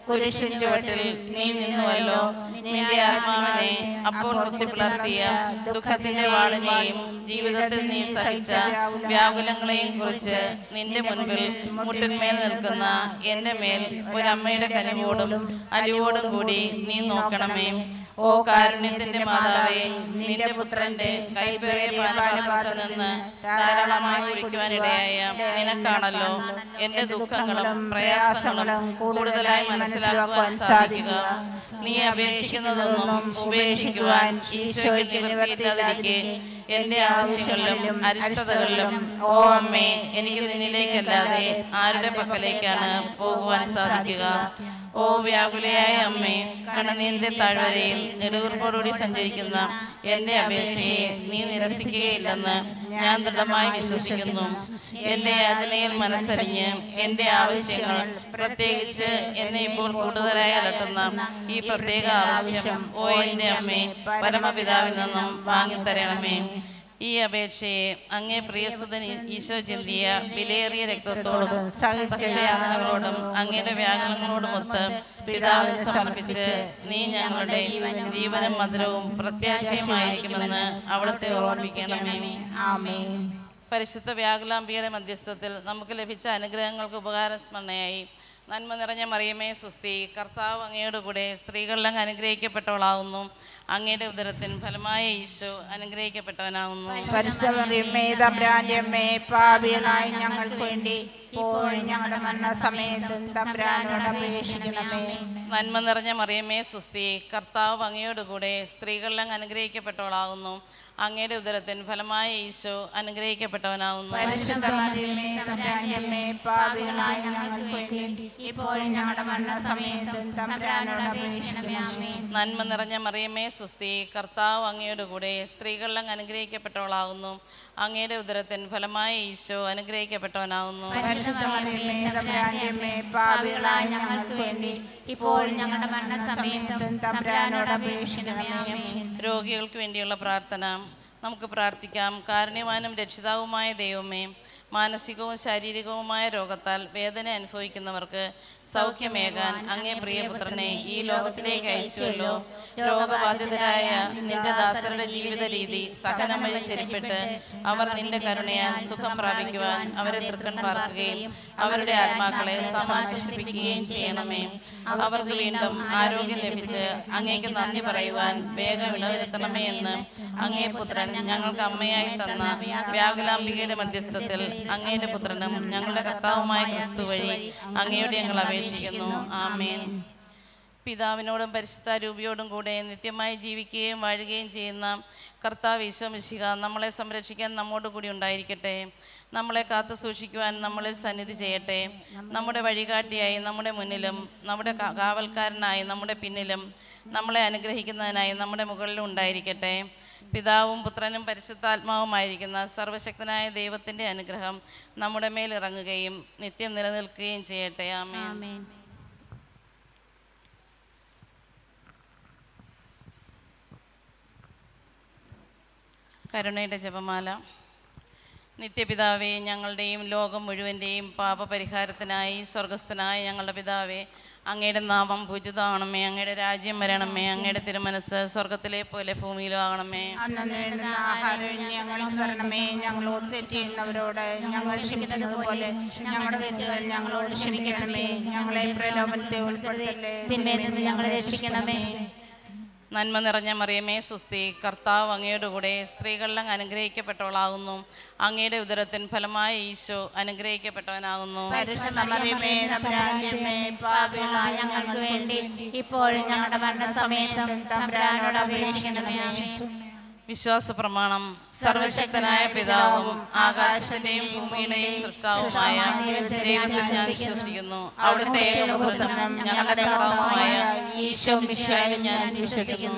കുരിശിൻ ചുവട്ടിൽ നീ നിന്നുവല്ലോ നിന്റെ ആത്മാവിനെ അപ്പോൾ കുത്തിപ്പിളർത്തിയ ദുഃഖത്തിന്റെ വാളിനെയും ജീവിതത്തിൽ നീ സഹിച്ച വ്യാകുലങ്ങളെയും കുറിച്ച് നിന്റെ മുൻപിൽ മുട്ടിന്മേൽ നിൽക്കുന്ന എന്റെ മേൽ ഒരമ്മയുടെ കനിവോടും അലിവോടും കൂടി നീ നോക്കണമേ ഓ കാരുണ്യത്തിന്റെ മാതാവേ നിന്റെ പുത്രന്റെ കൈപ്പേറിയ പാനപാത്രത്തിൽ നിന്ന് ധാരാളമായി കുടിക്കുവാനിടയായ നിനക്കാണല്ലോ എന്റെ ദുഃഖങ്ങളും പ്രയാസങ്ങളും കൂടുതലായി മനസ്സിലാക്കുവാൻ സാധിക്കുക നീ അപേക്ഷിക്കുന്നതൊന്നും ഉപേക്ഷിക്കുവാൻ ഈശോയ്ക്ക് നിവൃത്തിയില്ലാതിരിക്കെ എന്റെ ആവശ്യങ്ങളിലും അരിഷ്ടതകളിലും ഓ അമ്മേ എനിക്ക് നിന്നിലേക്കല്ലാതെ ആരുടെ പക്കലേക്കാണ് പോകുവാൻ സാധിക്കുക ഓ വ്യാകുലയായ അമ്മേ കണ്ണനീരിന്റെ താഴ്വരയിൽ നെടുവീർപ്പോടുകൂടി സഞ്ചരിക്കുന്ന എന്റെ അപേക്ഷയെ നീ നിരസിക്കുകയില്ലെന്ന് ഞാൻ ദൃഢമായി വിശ്വസിക്കുന്നു എന്റെ യാചനയിൽ മനസ്സറിഞ്ഞ് എന്റെ ആവശ്യങ്ങൾ പ്രത്യേകിച്ച് എന്നെ ഇപ്പോൾ കൂടുതലായി അലട്ടുന്ന ഈ പ്രത്യേക ആവശ്യം ഓ എന്റെ അമ്മേ പരമപിതാവിൽ നിന്നും വാങ്ങിത്തരണമേ ഈ അപേക്ഷയെ അങ്ങേ പ്രിയസുതൻ ഈശോ ചിന്തിയ വിലയേറിയ രക്തത്തോടും സഹചയാതനകളോടും അങ്ങയുടെ വ്യാകുലങ്ങളോടുമൊത്ത് പിതാവിന് സമർപ്പിച്ച് നീ ഞങ്ങളുടെ ജീവനും മധുരവും പ്രത്യാശയുമായിരിക്കുമെന്ന് അവിടുത്തെ ഓർമ്മിക്കണമേ ആമേൻ പരിശുദ്ധ വ്യാകുലാംബിയുടെ മധ്യസ്ഥത്തിൽ നമുക്ക് ലഭിച്ച അനുഗ്രഹങ്ങൾക്ക് ഉപകാരസ്മരണയായി നന്മ നിറഞ്ഞ മറിയമേ സുസ്തി കർത്താവ് അങ്ങയുടെ കൂടെ സ്ത്രീകളിലും അനുഗ്രഹിക്കപ്പെട്ടവളാവുന്നു അങ്ങയുടെ ഉദരത്തിൻ ഫലമായ ഈശോ അനുഗ്രഹിക്കപ്പെട്ടവനാവുന്നു പരിശുദ്ധ മറിയമ്മേ തമ്പുരാന്റെ അമ്മേ പാപികളായി ഞങ്ങൾക്ക് വേണ്ടി ഇപ്പോഴും ഞങ്ങളുടെ മരണസമയത്തും തമ്പുരാനോട് അപേക്ഷിക്കണമേ നന്മ നിറഞ്ഞ മറിയമേ സുസ്തി കർത്താവ് അങ്ങയോട് കൂടെ സ്ത്രീകളിലും അനുഗ്രഹിക്കപ്പെട്ടവളാകുന്നു അങ്ങയുടെ ഉദരത്തിൻ ഫലമായ ഈശോ അനുഗ്രഹിക്കപ്പെട്ടവനാവുന്നു പരിശുദ്ധ മറിയമ്മേ തമ്പുരാന്റെ അമ്മേ പാപികളായി ഞങ്ങൾക്ക് വേണ്ടി ഇപ്പോഴും ഞങ്ങളുടെ മരണസമയത്തും തമ്പുരാനോട് അപേക്ഷിക്കണമേ നന്മ നിറഞ്ഞ മറിയമേ സുസ്തി കർത്താവ് അങ്ങയോട് കൂടെ സ്ത്രീകളിലും അനുഗ്രഹിക്കപ്പെട്ടവളാകുന്നു അങ്ങയുടെ ഉദരത്തിൻ ഫലമായ ഈശോ അനുഗ്രഹിക്കപ്പെട്ടവനാവുന്നു പരിശുദ്ധ മറിയമ്മേ തമ്പുരാന്റെ അമ്മേ പാപികളായി ഞങ്ങൾക്ക് വേണ്ടി ഇപ്പോഴും ഞങ്ങളുടെ മരണസമയത്തും തമ്പുരാനോട് അപേക്ഷിക്കണമേ രോഗികൾക്ക് വേണ്ടിയുള്ള പ്രാർത്ഥന നമുക്ക് പ്രാർത്ഥിക്കാം കാരുണ്യവാനും രക്ഷിതാവുമായ ദൈവമേ മാനസികവും ശാരീരികവുമായ രോഗത്താൽ വേദന അനുഭവിക്കുന്നവർക്ക് സൗഖ്യമേകാൻ അങ്ങേ പ്രിയപുത്രനെ ഈ ലോകത്തിലേക്ക് അയച്ചുവല്ലോ രോഗബാധിതരായ നിന്റെ ദാസരുടെ ജീവിത രീതി സഹനം വഴി ശരിപ്പെട്ട് അവർ നിന്റെ കരുണയാൽ സുഖം പ്രാപിക്കുവാൻ അവരെ തൃക്കൺ പാർക്കുകയും അവരുടെ ആത്മാക്കളെ സമാശ്വസിപ്പിക്കുകയും ചെയ്യണമേ അവർക്ക് വീണ്ടും ആരോഗ്യം ലഭിച്ച് അങ്ങേക്ക് നന്ദി പറയുവാൻ വേഗം ഇടവരുത്തണമേ എന്ന് അങ്ങേ പുത്രൻ ഞങ്ങൾക്ക് അമ്മയായി തന്ന വ്യാകുലാംബികയുടെ മധ്യസ്ഥത്തിൽ അങ്ങയുടെ പുത്രനും ഞങ്ങളുടെ കർത്താവുമായ ക്രിസ്തു വഴി അങ്ങയോട് ഞങ്ങൾ അപേക്ഷിക്കുന്നു ആമേൻ പിതാവിനോടും പരിശുദ്ധ രൂപിയോടും കൂടെ നിത്യമായി ജീവിക്കുകയും വാഴുകയും ചെയ്യുന്ന കർത്താവ് ഈശോമിശിഹ നമ്മളെ സംരക്ഷിക്കാൻ നമ്മോട് കൂടി ഉണ്ടായിരിക്കട്ടെ നമ്മളെ കാത്തു സൂക്ഷിക്കുവാൻ നമ്മളിൽ സന്നിധി ചെയ്യട്ടെ നമ്മുടെ വഴികാട്ടിയായി നമ്മുടെ മുന്നിലും നമ്മുടെ കാ- കാവൽക്കാരനായി നമ്മുടെ പിന്നിലും നമ്മളെ അനുഗ്രഹിക്കുന്നതിനായി നമ്മുടെ മുകളിലും ഉണ്ടായിരിക്കട്ടെ പിതാവും പുത്രനും പരിശുദ്ധാത്മാവുമായിരിക്കുന്ന സർവശക്തനായ ദൈവത്തിൻ്റെ അനുഗ്രഹം നമ്മുടെ മേൽ ഇറങ്ങുകയും നിത്യം നിലനിൽക്കുകയും ചെയ്യട്ടെ ആമേൻ ആമേൻ കരുണയുടെ ജപമാല നിത്യപിതാവേ ഞങ്ങളുടെയും ലോകം മുഴുവൻ്റെയും പാപപരിഹാരത്തിനായി സ്വർഗസ്ഥനായ ഞങ്ങളുടെ പിതാവേ അങ്ങയുടെ നാമം പൂജിതമാണമേ അങ്ങയുടെ രാജ്യം വരണമേ അങ്ങയുടെ തിരുമനസ് സ്വർഗത്തിലെ പോലെ ഭൂമിയിലും ആകണമേ അന്ന് നേടുന്ന ആഹാരം ഞങ്ങൾക്ക് തരണമേ ഞങ്ങളോട് തെറ്റ് ചെയ്യുന്നവരോട് ഞങ്ങൾ ക്ഷമിക്കുന്നത് പോലെ ഞങ്ങളുടെ തെറ്റുകൾ ഞങ്ങളോട് ക്ഷമിക്കണമേ ഞങ്ങളെ പ്രലോഭനത്തെ ഉൾപ്പെടുത്തല്ലേ തിന്മയിൽ നിന്ന് ഞങ്ങളെ രക്ഷിക്കണമേ നന്മ നിറഞ്ഞ മറിയമേ സുസ്തി കർത്താവ് അങ്ങയുടെ കൂടെ സ്ത്രീകളിലും അനുഗ്രഹിക്കപ്പെട്ടവളാകുന്നു അങ്ങയുടെ ഉദരത്തിൻ ഫലമായ ഈശോ അനുഗ്രഹിക്കപ്പെട്ടവനാകുന്നു പരിശുദ്ധ മറിയമേ തമ്പുരാന്റെ അമ്മേ പാപികളായ ഞങ്ങൾക്ക് വേണ്ടി ഇപ്പോഴും ഞങ്ങളുടെ മരണസമയത്തും തമ്പുരാനോട് അപേക്ഷിക്കണമേ വിശ്വാസ പ്രമാണം സർവശക്തനായ പിതാവും ആകാശത്തിന്റെയും ഭൂമിയുടെയും സൃഷ്ടാവുമായ ദൈവത്തിൽ ഞാൻ വിശ്വസിക്കുന്നു അവിടുത്തെ ഏകപുത്രനും ഞങ്ങളുടെ കർത്താവുമായ ഈശോ മിശിഹായിലും ഞാൻ വിശ്വസിക്കുന്നു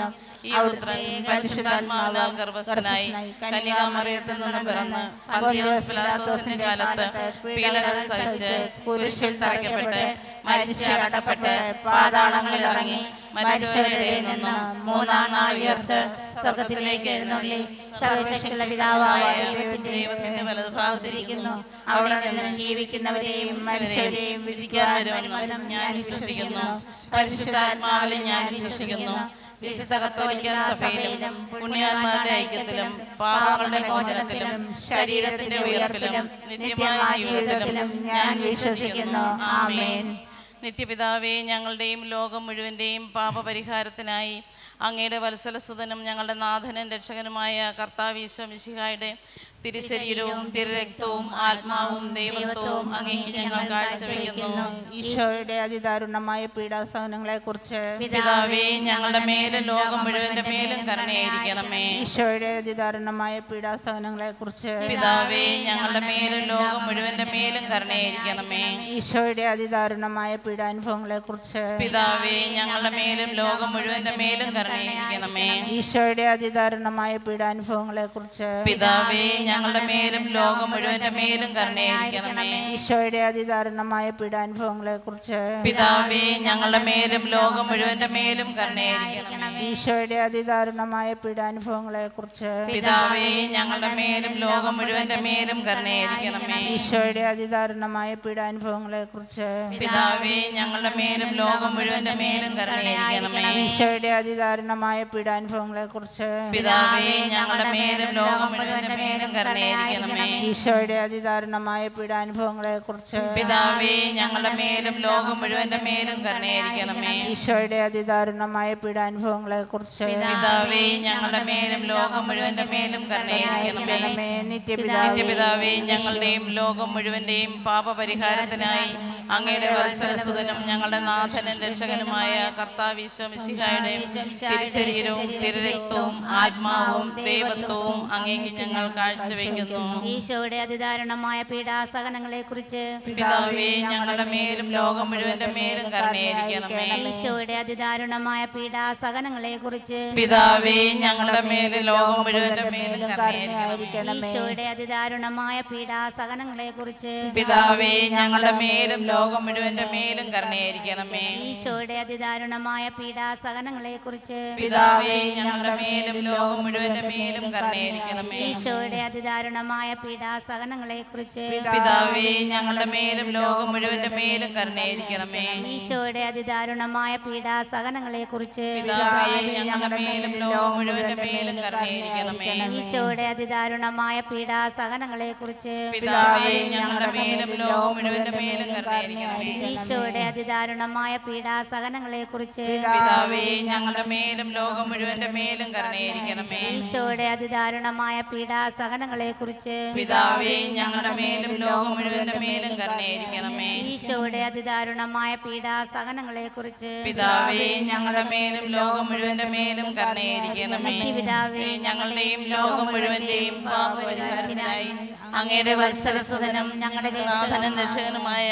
ഈ പുത്രൻ പരിശുദ്ധാത്മാവിനാൽ ഗർഭസ്ഥനായി കന്യകാമറിയത്തിൽ നിന്നും പിറന്ന് പന്തിയോസ് പിലാത്തോസിന്റെ കാലത്ത് പീഡകൾ സഹിച്ച് കുരിശിൽ തറയ്ക്കപ്പെട്ട് മരിച്ച് അടക്കപ്പെട്ട് പാതാളങ്ങളിൽ ഇറങ്ങി മരിച്ചവരുടെ ഇടയിൽ നിന്നും മൂന്നാം നാൾ ഉയർത്ത് സ്വർഗത്തിലേക്ക് എഴുന്നള്ളി സർവശക്തിയുള്ള പിതാവായ ദൈവത്തിന്റെ വലതുഭാഗത്തിരിക്കുന്നു അവിടെ നിന്ന് ജീവിക്കുന്നവരെയും മരിച്ചവരെയും വിധിക്കാൻ വരുമെന്നും ഞാൻ വിശ്വസിക്കുന്നു പരിശുദ്ധാത്മാവിലും ഞാൻ വിശ്വസിക്കുന്നു വിശുദ്ധ കത്തോലിക്ക സഭയിലും പുണ്യാന്മാരുടെ ഐക്യത്തിലും പാപങ്ങളുടെ മോചനത്തിലും ശരീരത്തിന്റെ ഉയർപ്പിലും നിത്യമായ ജീവിതത്തിലും ഞാൻ വിശ്വസിക്കുന്നു ആമേൻ നിത്യപിതാവേ ഞങ്ങളുടെയും ലോകം മുഴുവൻ്റെയും പാപപരിഹാരത്തിനായി അങ്ങയുടെ വത്സലസുതനും ഞങ്ങളുടെ നാഥനും രക്ഷകനുമായ കർത്താവീശ്വ മിശിഹായുടെ തിരുശരീരവും തിരുരക്തവും ആത്മാവും ദൈവത്വവും അങ്ങേക്ക് ഞങ്ങൾ കാഴ്ചവെക്കുന്നു ഈശോയുടെ അതിദാരുണമായ പീഡാസഹനങ്ങളെ കുറിച്ച് പിതാവേ ഞങ്ങളുടെ മേലും ലോകം മുഴുവന്റെ മേലും കരുണയായിരിക്കണമേ ഈശോയുടെ അതിദാരുണമായ പീഡാസഹനങ്ങളെ കുറിച്ച് പിതാവേ ഞങ്ങളുടെ മേലും ലോകം മുഴുവന്റെ മേലും കരുണയായിരിക്കണമേ ഈശോയുടെ അതിദാരുണമായ പീഡാനുഭവങ്ങളെ കുറിച്ച് പിതാവേ ഞങ്ങളുടെ മേലും ലോകം മുഴുവന്റെ മേലും കരുണയായിരിക്കണമേ ഈശോയുടെ അതിദാരുണമായ പീഡാനുഭവങ്ങളെ കുറിച്ച് പിതാവേ ഞങ്ങളുടെ മേലും ലോകം മുഴുവന്റെ മേലും കരുണയായിരിക്കണമേ ഈശോയുടെ അതിദാരുണമായ പീഡാനുഭവങ്ങളെ കുറിച്ച് പിതാവേ ഞങ്ങളുടെ മേലും ലോകം മുഴുവന്റെ മേലും കരുണയായിരിക്കണമേ ഈശോയുടെ അതിദാരുണമായ പീഡാനുഭവങ്ങളെ കുറിച്ച് പിതാവേ ഞങ്ങളുടെ മേലും ലോകം മുഴുവന്റെ മേലും കരുണയായിരിക്കണമേ ഈശോയുടെ അതിദാരുണമായ പീഡാനുഭവങ്ങളെ കുറിച്ച് പിതാവേ ഞങ്ങളുടെ മേലും ലോകം മുഴുവന്റെ മേലും കരുണയായിരിക്കണമേ ഈശോയുടെ അതിദാരുണമായ പീഡാനുഭവങ്ങളെ കുറിച്ച് പിതാവേ ഞങ്ങളുടെ മേലും ലോകം മുഴുവന്റെ മേലും കരുണയായിരിക്കണമേ ഈശോയുടെ അതിദാരുണമായ പീഡാനുഭവങ്ങളെ കുറിച്ച് പിതാവേ ഞങ്ങളുടെ മേലും ലോകം മുഴുവന്റെ മേലും കരുണയായിരിക്കണമേ ഈശോയുടെ അതിദാരുണമായ പീഡാനുഭവങ്ങളെ കുറിച്ച് പിതാവേ ഞങ്ങളുടെ മേലും ലോകം മുഴുവന്റെ മേലും കരുണയായിരിക്കണമേ നിത്യപിതാവേ നിത്യപിതാവേ ഞങ്ങളുടെയും ലോകം മുഴുവന്റെയും പാപപരിഹാരത്തിനായി അങ്ങയുടെ വത്സരസുതനും ഞങ്ങളുടെ നാഥനും രക്ഷകനുമായ കർത്താവിശ്വമിശിഹായുടെ തിരുശരീരവും തിരുരക്തവും ആത്മാവും ദൈവത്വവും അങ്ങേക്ക് ഞങ്ങൾ കാഴ്ചവെക്കുന്നു ഈശോയുടെ അതിദാരുണമായ പീഡാസഹനങ്ങളെ കുറിച്ച് പിതാവേ ഞങ്ങളുടെ മേലും ലോകം മുഴുവന്റെ മേലും കരുണയായിരിക്കണമേ ഈശോയുടെ അതിദാരുണമായ പീഡാസഹനങ്ങളെ കുറിച്ച് പിതാവേ ഞങ്ങളുടെ മേലും ലോകം മുഴുവന്റെ മേലും കരുണയായിരിക്കണമേ ഈശോയുടെ അതിദാരുണമായ പീഡാസഹനങ്ങളെ കുറിച്ച് പിതാവേ ഞങ്ങളുടെ മേലും ലോകം മുഴുവന്റെ മേലും കരുണയായിരിക്കണമേ ഈശോയുടെ അതിദാരുണമായ പീഡാസഹനങ്ങളെ കുറിച്ച് പിതാവേ ഞങ്ങളുടെ മേലും ലോകം മുഴുവന്റെ മേലും കരുണയായിരിക്കണമേ ഈശോയുടെ അതിദാരുണമായ പീഡാസഹനങ്ങളെ കുറിച്ച് പിതാവേ ഞങ്ങളുടെ മേലും ലോകം മുഴുവന്റെ മേലും കരുണയായിരിക്കണമേ ഈശോയുടെ അതിദാരുണമായ പീഡാസഹനങ്ങളെ കുറിച്ച് പിതാവേ ഞങ്ങളുടെ മേലും ലോകം മുഴുവന്റെ മേലും കരുണയായിരിക്കണമേ ഈശോയുടെ അതിദാരുണമായ പീഡാസഹനങ്ങളെ കുറിച്ച് പിതാവേ ഞങ്ങളുടെ മേലും ലോകം മുഴുവന്റെ മേലും കരുണയായിരിക്കണമേ ഈശോയുടെ അതിദാരുണമായ പീഡാസഹനങ്ങളെ കുറിച്ച് പിതാവേ ഞങ്ങളുടെ മേലും ലോകം മുഴുവന്റെ മേലും കരുണയായിരിക്കണമേ ഈശോയുടെ അതിദാരുണമായ പീഡാസഹനങ്ങളെ കുറിച്ച് പിതാവേ ഞങ്ങളുടെ മേലും ലോകം മുഴുവന്റെ മേലും കരുണയായിരിക്കണമേ ഈശോയുടെ അതിദാരുണമായ പീഡാസഹനങ്ങളെ കുറിച്ച് പിതാവേ ഞങ്ങളുടെ മേലും ലോകം മുഴുവന്റെ മേലും കരുണയായിരിക്കണമേ പിതാവേ ഞങ്ങളുടെയും ലോകം മുഴുവന്റെയും പാപപരിഹാരത്തിനായി അങ്ങയുടെ വത്സരസുതനും ഞങ്ങളുടെ നാഥനും രക്ഷകനുമായ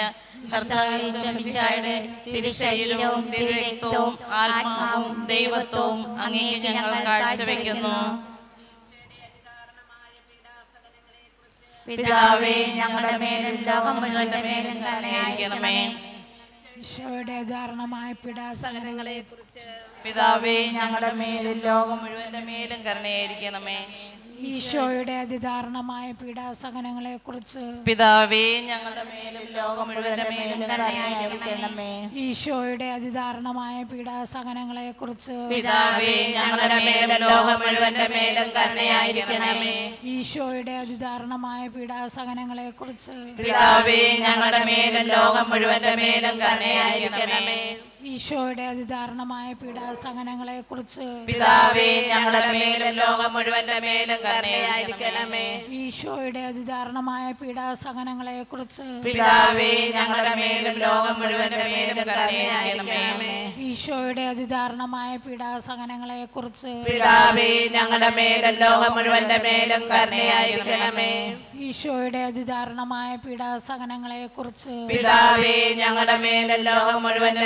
കർത്താവിന്റെ തിരുശരീരവും തിരുരക്തവും ആത്മാവും ദൈവത്വവും അങ്ങേക്ക് ഞങ്ങൾ കാഴ്ചവെക്കുന്നു പിതാവേ ഞങ്ങളുടെ മേലും ലോകം മുഴുവന്റെ മേലും കരുണയായിരിക്കണമേ ഈശോയുടെ ധാരണമായ പീഡാസഹനങ്ങളെ പിതാവേ ഞങ്ങളുടെ മേലും ലോകം മുഴുവന്റെ മേലും കരുണയായിരിക്കണമേ ഈശോയുടെ അതിദാരുണമായ പീഡാസഹനങ്ങളെ കുറിച്ച് പിതാവേ ഞങ്ങളുടെ മേലും ലോകം മുഴുവന്റെ മേലും കരുണയായിരിക്കണമേ ഈശോയുടെ അതിദാരുണമായ പീഡാസഹനങ്ങളെ കുറിച്ച് പിതാവേ ഞങ്ങളുടെ മേലും ലോകം മുഴുവന്റെ മേലും കരുണയായിരിക്കണമേ ഈശോയുടെ അതിദാരുണമായ പീഡാസഹനങ്ങളെ കുറിച്ച് പിതാവേ ഞങ്ങളുടെ മേലും ലോകം മുഴുവന്റെ മേലും കരുണയായിരിക്കണമേ ഈശോയുടെ അതിദാരുണമായ പീഡാസഹനങ്ങളെ കുറിച്ച് പിതാവേ ഞങ്ങളുടെ മേലും ലോകം മുഴുവന്റെ മേലും കരുണയായിരിക്കണമേ ഈശോയുടെ അതിദാരുണമായ പീഡാസഹനങ്ങളെ കുറിച്ച് പിതാവേ ഞങ്ങളുടെ മേലും ലോകം മുഴുവന്റെ മേലും കരുണയായിരിക്കണമേ ഈശോയുടെ അതിദാരുണമായ പീഡാസഹനങ്ങളെ കുറിച്ച് പിതാവേ ഞങ്ങളുടെ മേലും ലോകം മുഴുവന്റെ മേലും കരുണയായിരിക്കണമേ ഈശോയുടെ അതിദാരുണമായ പീഡാസഹനങ്ങളെ കുറിച്ച് പിതാവേ ഞങ്ങളുടെ മേലും ലോകം മുഴുവന്റെ മേലും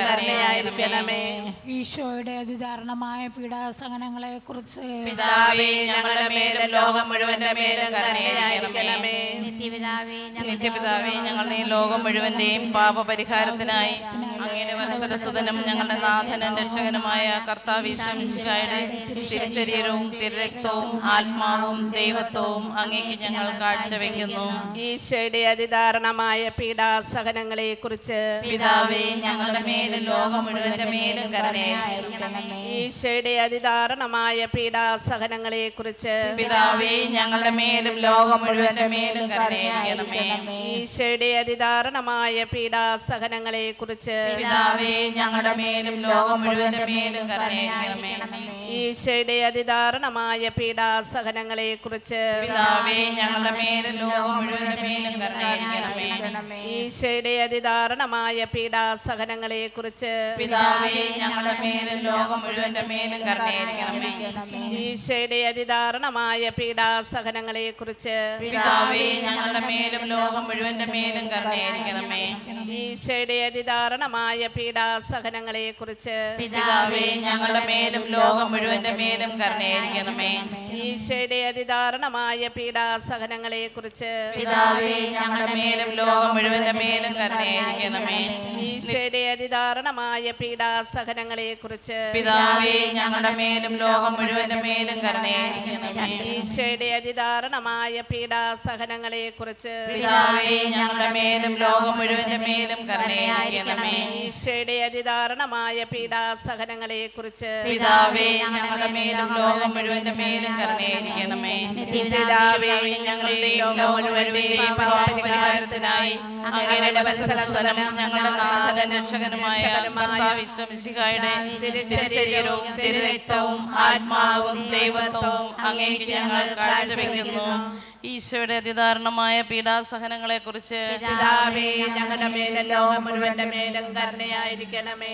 കരുണയായിരിക്കണമേ ഈശോയുടെ അതിദാരുണമായ പീഡാസഹനങ്ങളെ കുറിച്ച് പിതാവേ ഞങ്ങളുടെ മേലും ലോകം മുഴുവന്റെ മേലും കരുണയായിരിക്കണമേ നിത്യപിതാവേ നിത്യപിതാവേ ഞങ്ങളുടെ ഈ ലോകം മുഴുവന്റെയും പാപപരിഹാരത്തിനായി അങ്ങയുടെ വത്സരസുതനും ഞങ്ങളുടെ നാഥനും രക്ഷകനുമായ കർത്താവിശ്വമിശിഹായുടെ തിരുശരീരവും തിരുരക്തവും ആത്മാവും ദൈവത്വവും അങ്ങേക്ക് ഞങ്ങൾ കാഴ്ചവെക്കുന്നു ഈശോയുടെ അതിദാരുണമായ പീഡാസഹനങ്ങളെ കുറിച്ച് പിതാവേ ഞങ്ങളുടെ മേലും ലോകം മുഴുവന്റെ മേലും കരുണയായിരിക്കണമേ ഈശോയുടെ അതിദാരുണമായ പീഡാസഹനങ്ങളെ കുറിച്ച് പിതാവേ ഞങ്ങളുടെ മേലും ലോകം മുഴുവന്റെ മേലും കരുണയായിരിക്കണമേ ഈശോയുടെ അതിദാരുണമായ പീഡാസഹനങ്ങളെ കുറിച്ച് പിതാവേ ഞങ്ങളുടെ മേലും ലോകം മുഴുവന്റെ മേലും കരുണയായിരിക്കണമേ ഈശോയുടെ അതിദാരുണമായ പീഡാസഹനങ്ങളെ കുറിച്ച് പിതാവേ ഞങ്ങളുടെ മേലും ലോകം മുഴുവന്റെ മേലും കരുണയായിരിക്കണമേ ഈശോയുടെ അതിദാരുണമായ പീഡാസഹനങ്ങളെ കുറിച്ച് പിതാവേ ഞങ്ങളുടെ മേലും ലോകം മുഴുവന്റെ മേലും കരുണയായിരിക്കണമേ ഈശോയുടെ അതിദാരുണമായ പീഡാസഹനങ്ങളെ കുറിച്ച് പിതാവേ ഞങ്ങളുടെ മേലും ലോകം മുഴുവന്റെ മേലും കരുണയായിരിക്കണമേ ഈശോയുടെ അതിദാരുണമായ പീഡാസഹനങ്ങളെ കുറിച്ച് പിതാവേ ഞങ്ങളുടെ മേലും ലോകം മുഴുവന്റെ മേലും കരുണയായിരിക്കണമേ ഈശോയുടെ അതിദാരുണമായ പീഡാസഹനങ്ങളെ കുറിച്ച് പിതാവേ ഞങ്ങളുടെ മേലും ലോകം മുഴുവന്റെ മേലും കരുണയായിരിക്കണമേ ഈശോയുടെ അതിദാരുണമായ പീഡാസഹനങ്ങളെ കുറിച്ച് പിതാവേ ഞങ്ങളുടെ മേലും ലോകം മുഴുവന്റെ മേലും കരുണയായിരിക്കണമേ ഈശോയുടെ അതിദാരുണമായ പീഡാസഹനങ്ങളെ കുറിച്ച് പിതാവേ ഞങ്ങളുടെ മേലും ലോകം മുഴുവന്റെ മേലും കരുണയായിരിക്കണമേ ഈശോയുടെ അതിദാരുണമായ പീഡാസഹനങ്ങളെ കുറിച്ച് പിതാവേ ഞങ്ങളുടെ മേലും ലോകം മുഴുവന്റെ മേലും കരുണയായിരിക്കണമേ പിതാവേ ഞങ്ങളുടെയും ലോകം മുഴുവന്റെയും പാപപരിഹാരത്തിനായി അങ്ങയുടെ വത്സരസുതനും ഞങ്ങളുടെ നാഥനും രക്ഷകനുമായ കർത്താവിശ്വമിശിഹായുടെ തിരുശരീരവും തിരുരക്തവും ആത്മാവും ദൈവത്വവും അങ്ങേക്ക് ഞങ്ങൾ കാഴ്ചവെക്കുന്നു ഈശോയുടെ അതിദാരുണമായ പീഡാസഹനങ്ങളെ കുറിച്ച് പിതാവേ ഞങ്ങളുടെ മേലും ലോകം മുഴുവന്റെ മേലും കരുണയായിരിക്കണമേ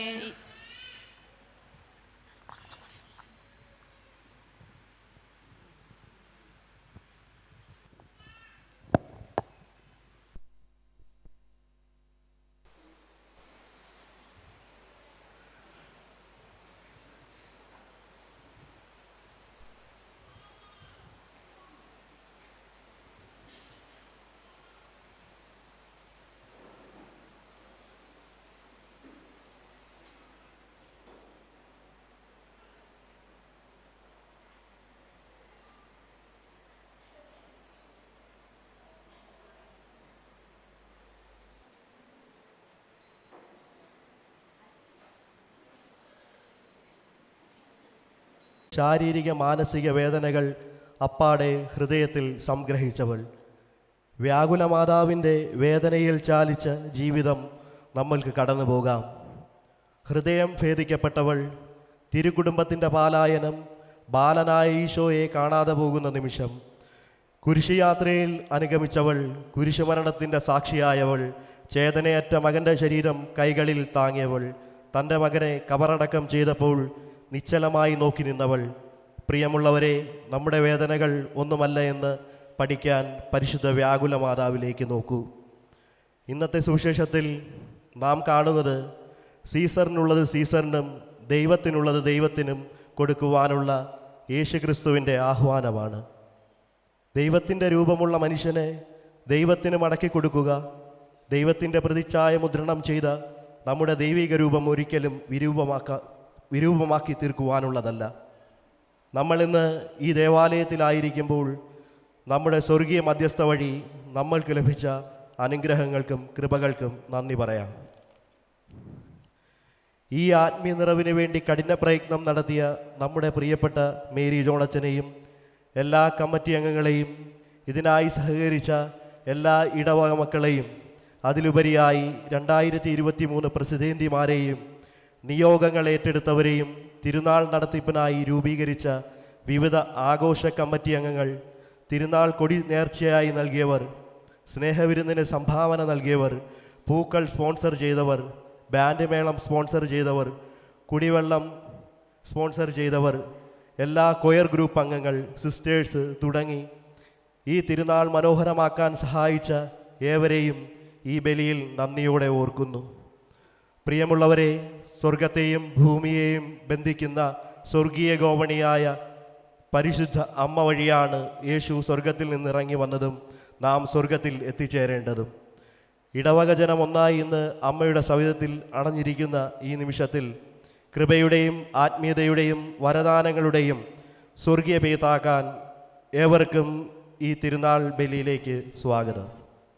ശാരീരിക മാനസിക വേദനകൾ അപ്പാടെ ഹൃദയത്തിൽ സംഗ്രഹിച്ചവൾ വ്യാകുല മാതാവിൻ്റെ വേദനയിൽ ചാലിച്ച ജീവിതം നമ്മൾക്ക് കടന്നു പോകാം ഹൃദയം ഭേദിക്കപ്പെട്ടവൾ തിരുക്കുടുംബത്തിൻ്റെ പാലായനം ബാലനായ ഈശോയെ കാണാതെ പോകുന്ന നിമിഷം കുരിശുയാത്രയിൽ അനുഗമിച്ചവൾ കുരിശുമരണത്തിൻ്റെ സാക്ഷിയായവൾ ചേതനയറ്റ മകൻ്റെ ശരീരം കൈകളിൽ താങ്ങിയവൾ തൻ്റെ മകനെ കബറടക്കം ചെയ്തപ്പോൾ നിശ്ചലമായി നോക്കി നിന്നവൾ പ്രിയമുള്ളവരെ നമ്മുടെ വേദനകൾ ഒന്നുമല്ല എന്ന് പഠിക്കാൻ പരിശുദ്ധ വ്യാകുല മാതാവിലേക്ക് നോക്കൂ ഇന്നത്തെ സുവിശേഷത്തിൽ നാം കാണുന്നത് സീസറിനുള്ളത് സീസറിനും ദൈവത്തിനുള്ളത് ദൈവത്തിനും കൊടുക്കുവാനുള്ള യേശുക്രിസ്തുവിൻ്റെ ആഹ്വാനമാണ് ദൈവത്തിൻ്റെ രൂപമുള്ള മനുഷ്യനെ ദൈവത്തിന് മടക്കി കൊടുക്കുക ദൈവത്തിൻ്റെ പ്രതിച്ഛായ മുദ്രണം ചെയ്ത നമ്മുടെ ദൈവിക രൂപം ഒരിക്കലും വിരൂപമാക്ക വിരൂപമാക്കി തീർക്കുവാനുള്ളതല്ല നമ്മളിന്ന് ഈ ദേവാലയത്തിലായിരിക്കുമ്പോൾ നമ്മുടെ സ്വർഗീയ മധ്യസ്ഥ വഴി നമ്മൾക്ക് ലഭിച്ച അനുഗ്രഹങ്ങൾക്കും കൃപകൾക്കും നന്ദി പറയാം ഈ ആത്മീയ നിറവിന് വേണ്ടി കഠിന പ്രയത്നം നടത്തിയ നമ്മുടെ പ്രിയപ്പെട്ട മേരി ജോണച്ചനെയും എല്ലാ കമ്മിറ്റി അംഗങ്ങളെയും ഇതിനായി സഹകരിച്ച എല്ലാ ഇടവക മക്കളെയും അതിലുപരിയായി രണ്ടായിരത്തി ഇരുപത്തി മൂന്ന് പ്രസിദ്ധേന്തിമാരെയും നിയോഗങ്ങൾ ഏറ്റെടുത്തവരെയും തിരുനാൾ നടത്തിപ്പിനായി രൂപീകരിച്ച വിവിധ ആഘോഷ കമ്മിറ്റി അംഗങ്ങൾ തിരുനാൾ കൊടി നേർച്ചയായി നൽകിയവർ സ്നേഹവിരുന്നിന് സംഭാവന നൽകിയവർ പൂക്കൾ സ്പോൺസർ ചെയ്തവർ ബാൻഡ് മേളം സ്പോൺസർ ചെയ്തവർ കുടിവെള്ളം സ്പോൺസർ ചെയ്തവർ എല്ലാ കൊയർ ഗ്രൂപ്പ് അംഗങ്ങൾ സിസ്റ്റേഴ്സ് തുടങ്ങി ഈ തിരുനാൾ മനോഹരമാക്കാൻ സഹായിച്ച ഏവരെയും ഈ ബലിയിൽ നന്ദിയോടെ ഓർക്കുന്നു പ്രിയമുള്ളവരെ സ്വർഗത്തെയും ഭൂമിയെയും ബന്ധിക്കുന്ന സ്വർഗീയ ഗോവണിയായ പരിശുദ്ധ അമ്മ വഴിയാണ് യേശു സ്വർഗത്തിൽ നിന്ന് ഇറങ്ങി വന്നതും നാം സ്വർഗത്തിൽ എത്തിച്ചേരേണ്ടതും ഇടവക ജനം ഒന്നായി ഇന്ന് അമ്മയുടെ സവിധത്തിൽ അണഞ്ഞിരിക്കുന്ന ഈ നിമിഷത്തിൽ കൃപയുടെയും ആത്മീയതയുടെയും വരദാനങ്ങളുടെയും സ്വർഗീയ പേത്താക്കാൻ ഏവർക്കും ഈ തിരുനാൾ ബലിയിലേക്ക് സ്വാഗതം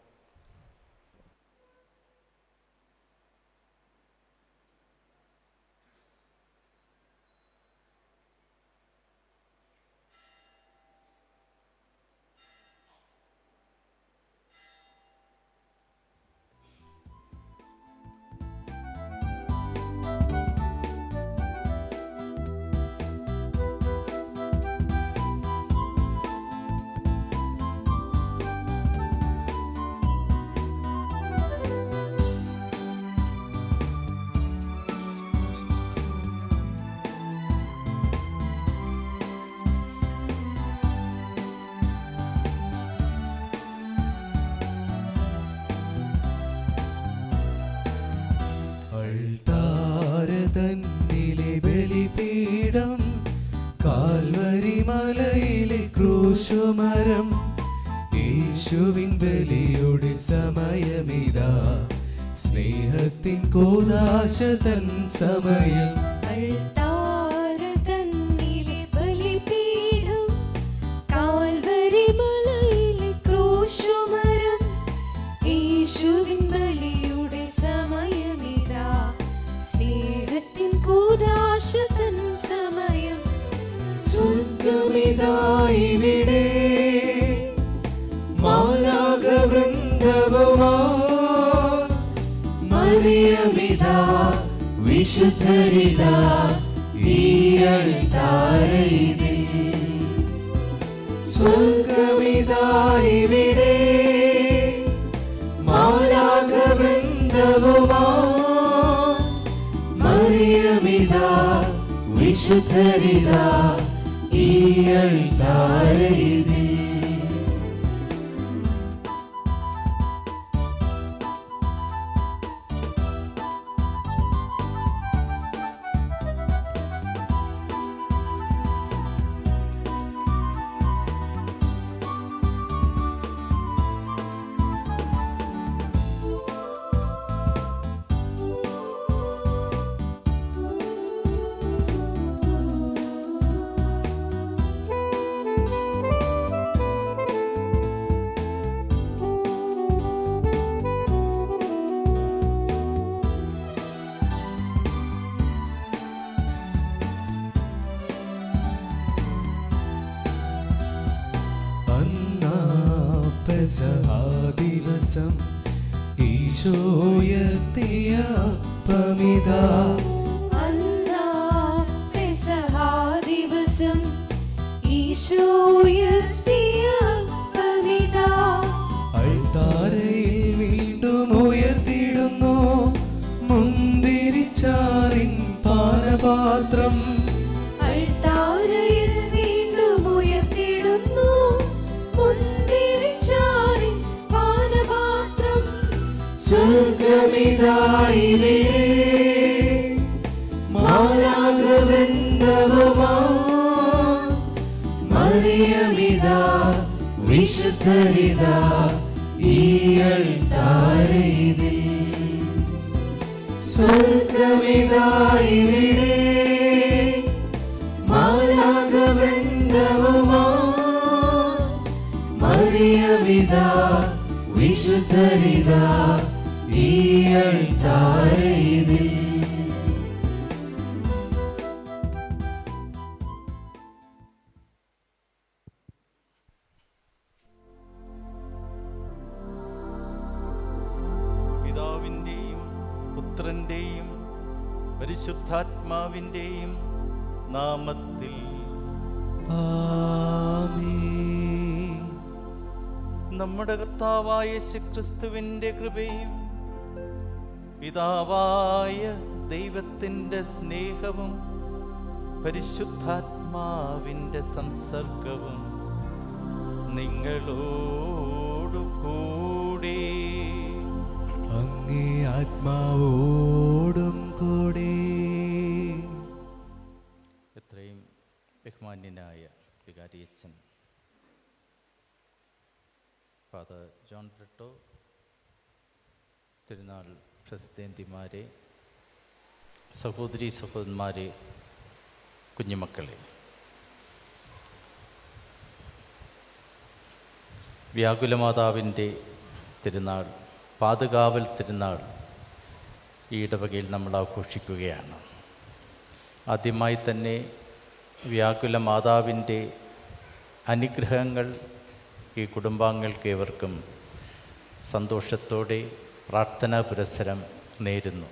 തന്നിലെ ബലിപീഠം കാൽവരി മലയിലെ ക്രൂശുമരം യേശുവിൻ ബലിയുടെ സമയമിതാ സ്നേഹത്തിൻ കോദാശ തൻ സമയം അൾത്താര തന്നിലെ ബലിപീഠം കാൽവരി മലയിലെ ക്രൂശുമരം യേശുവിൻ ബലിയുടെ സമയമിതാ സ്നേഹത്തിൻ കൂദാശ തൻ സമയം സ്വർഗമിതായിവിടെ മാലാകവൃന്ദവുമാ മറിയമിതാ വിശുദ്ധരിതാ ഈയൾത്താരയിതിൽ സ്വർഗമിതായിവിടെ മാലാകവൃന്ദവുമാ മറിയമിതാ വിശുദ്ധരിതാ ഈയൾത്താരയിതിൽ ദിവസം ഈശോയർത്തിയ അപ്പമിതാ അന്നാ പെസഹാ ദിവസം ഈശോ ഉയർത്തിയ അപ്പമിതാ അൾത്താരയിൽ വീണ്ടും ഉയർത്തിടുന്നു മുന്തിരിച്ചാറിൻ പാനപാത്രം അൾത്താരയിൽ വീണ്ടും ഉയർത്തിടുന്നു മുന്തിരിച്ചാറിൻ പാനപാത്രം സ്വർഗമിതായിവിടെ മാലാകവൃന്ദവുമാ മറിയമിതാ വിശുദ്ധരിതാ ഈയൾത്താരയിതിൽ സ്വർഗമിതായിവിടെ മാലാകവൃന്ദവുമാ മറിയമിതാ വിശുദ്ധരിതാ ഈയൾത്താരയിതിൽ പിതാവിൻ്റെയും പുത്രൻ്റെയും പരിശുദ്ധാത്മാവിൻ്റെയും നാമത്തിൽ ആമേൻ നമ്മുടെ കർത്താവായ യേശുക്രിസ്തുവിൻ്റെ കൃപയും പിതാവായ ദൈവത്തിൻ്റെ സ്നേഹവും പരിശുദ്ധാത്മാവിൻ്റെ സംസർഗവും നിങ്ങളോടു കൂടെ അങ്ങേ ആത്മാവോടും കൂടെ ബഹുമാന്യനായ വികാരിയച്ഛൻ ഫാദർ ജോൺ ബ്രിട്ടോ തിരുനാൾ പ്രസിദ്ധേന്തിമാരെ സഹോദരി സഹോദരന്മാരെ കുഞ്ഞുമക്കളെ വ്യാകുലമാതാവിൻ്റെ തിരുനാൾ പാതുകാവൽ തിരുനാൾ ഈ ഇടവകയിൽ നമ്മൾ ആഘോഷിക്കുകയാണ് ആദ്യമായി തന്നെ വ്യാകുല മാതാവിൻ്റെ അനുഗ്രഹങ്ങൾ ഈ കുടുംബാംഗങ്ങൾക്ക് ഏവർക്കും സന്തോഷത്തോടെ പ്രാർത്ഥനാ പുരസ്സരം നേരുന്നു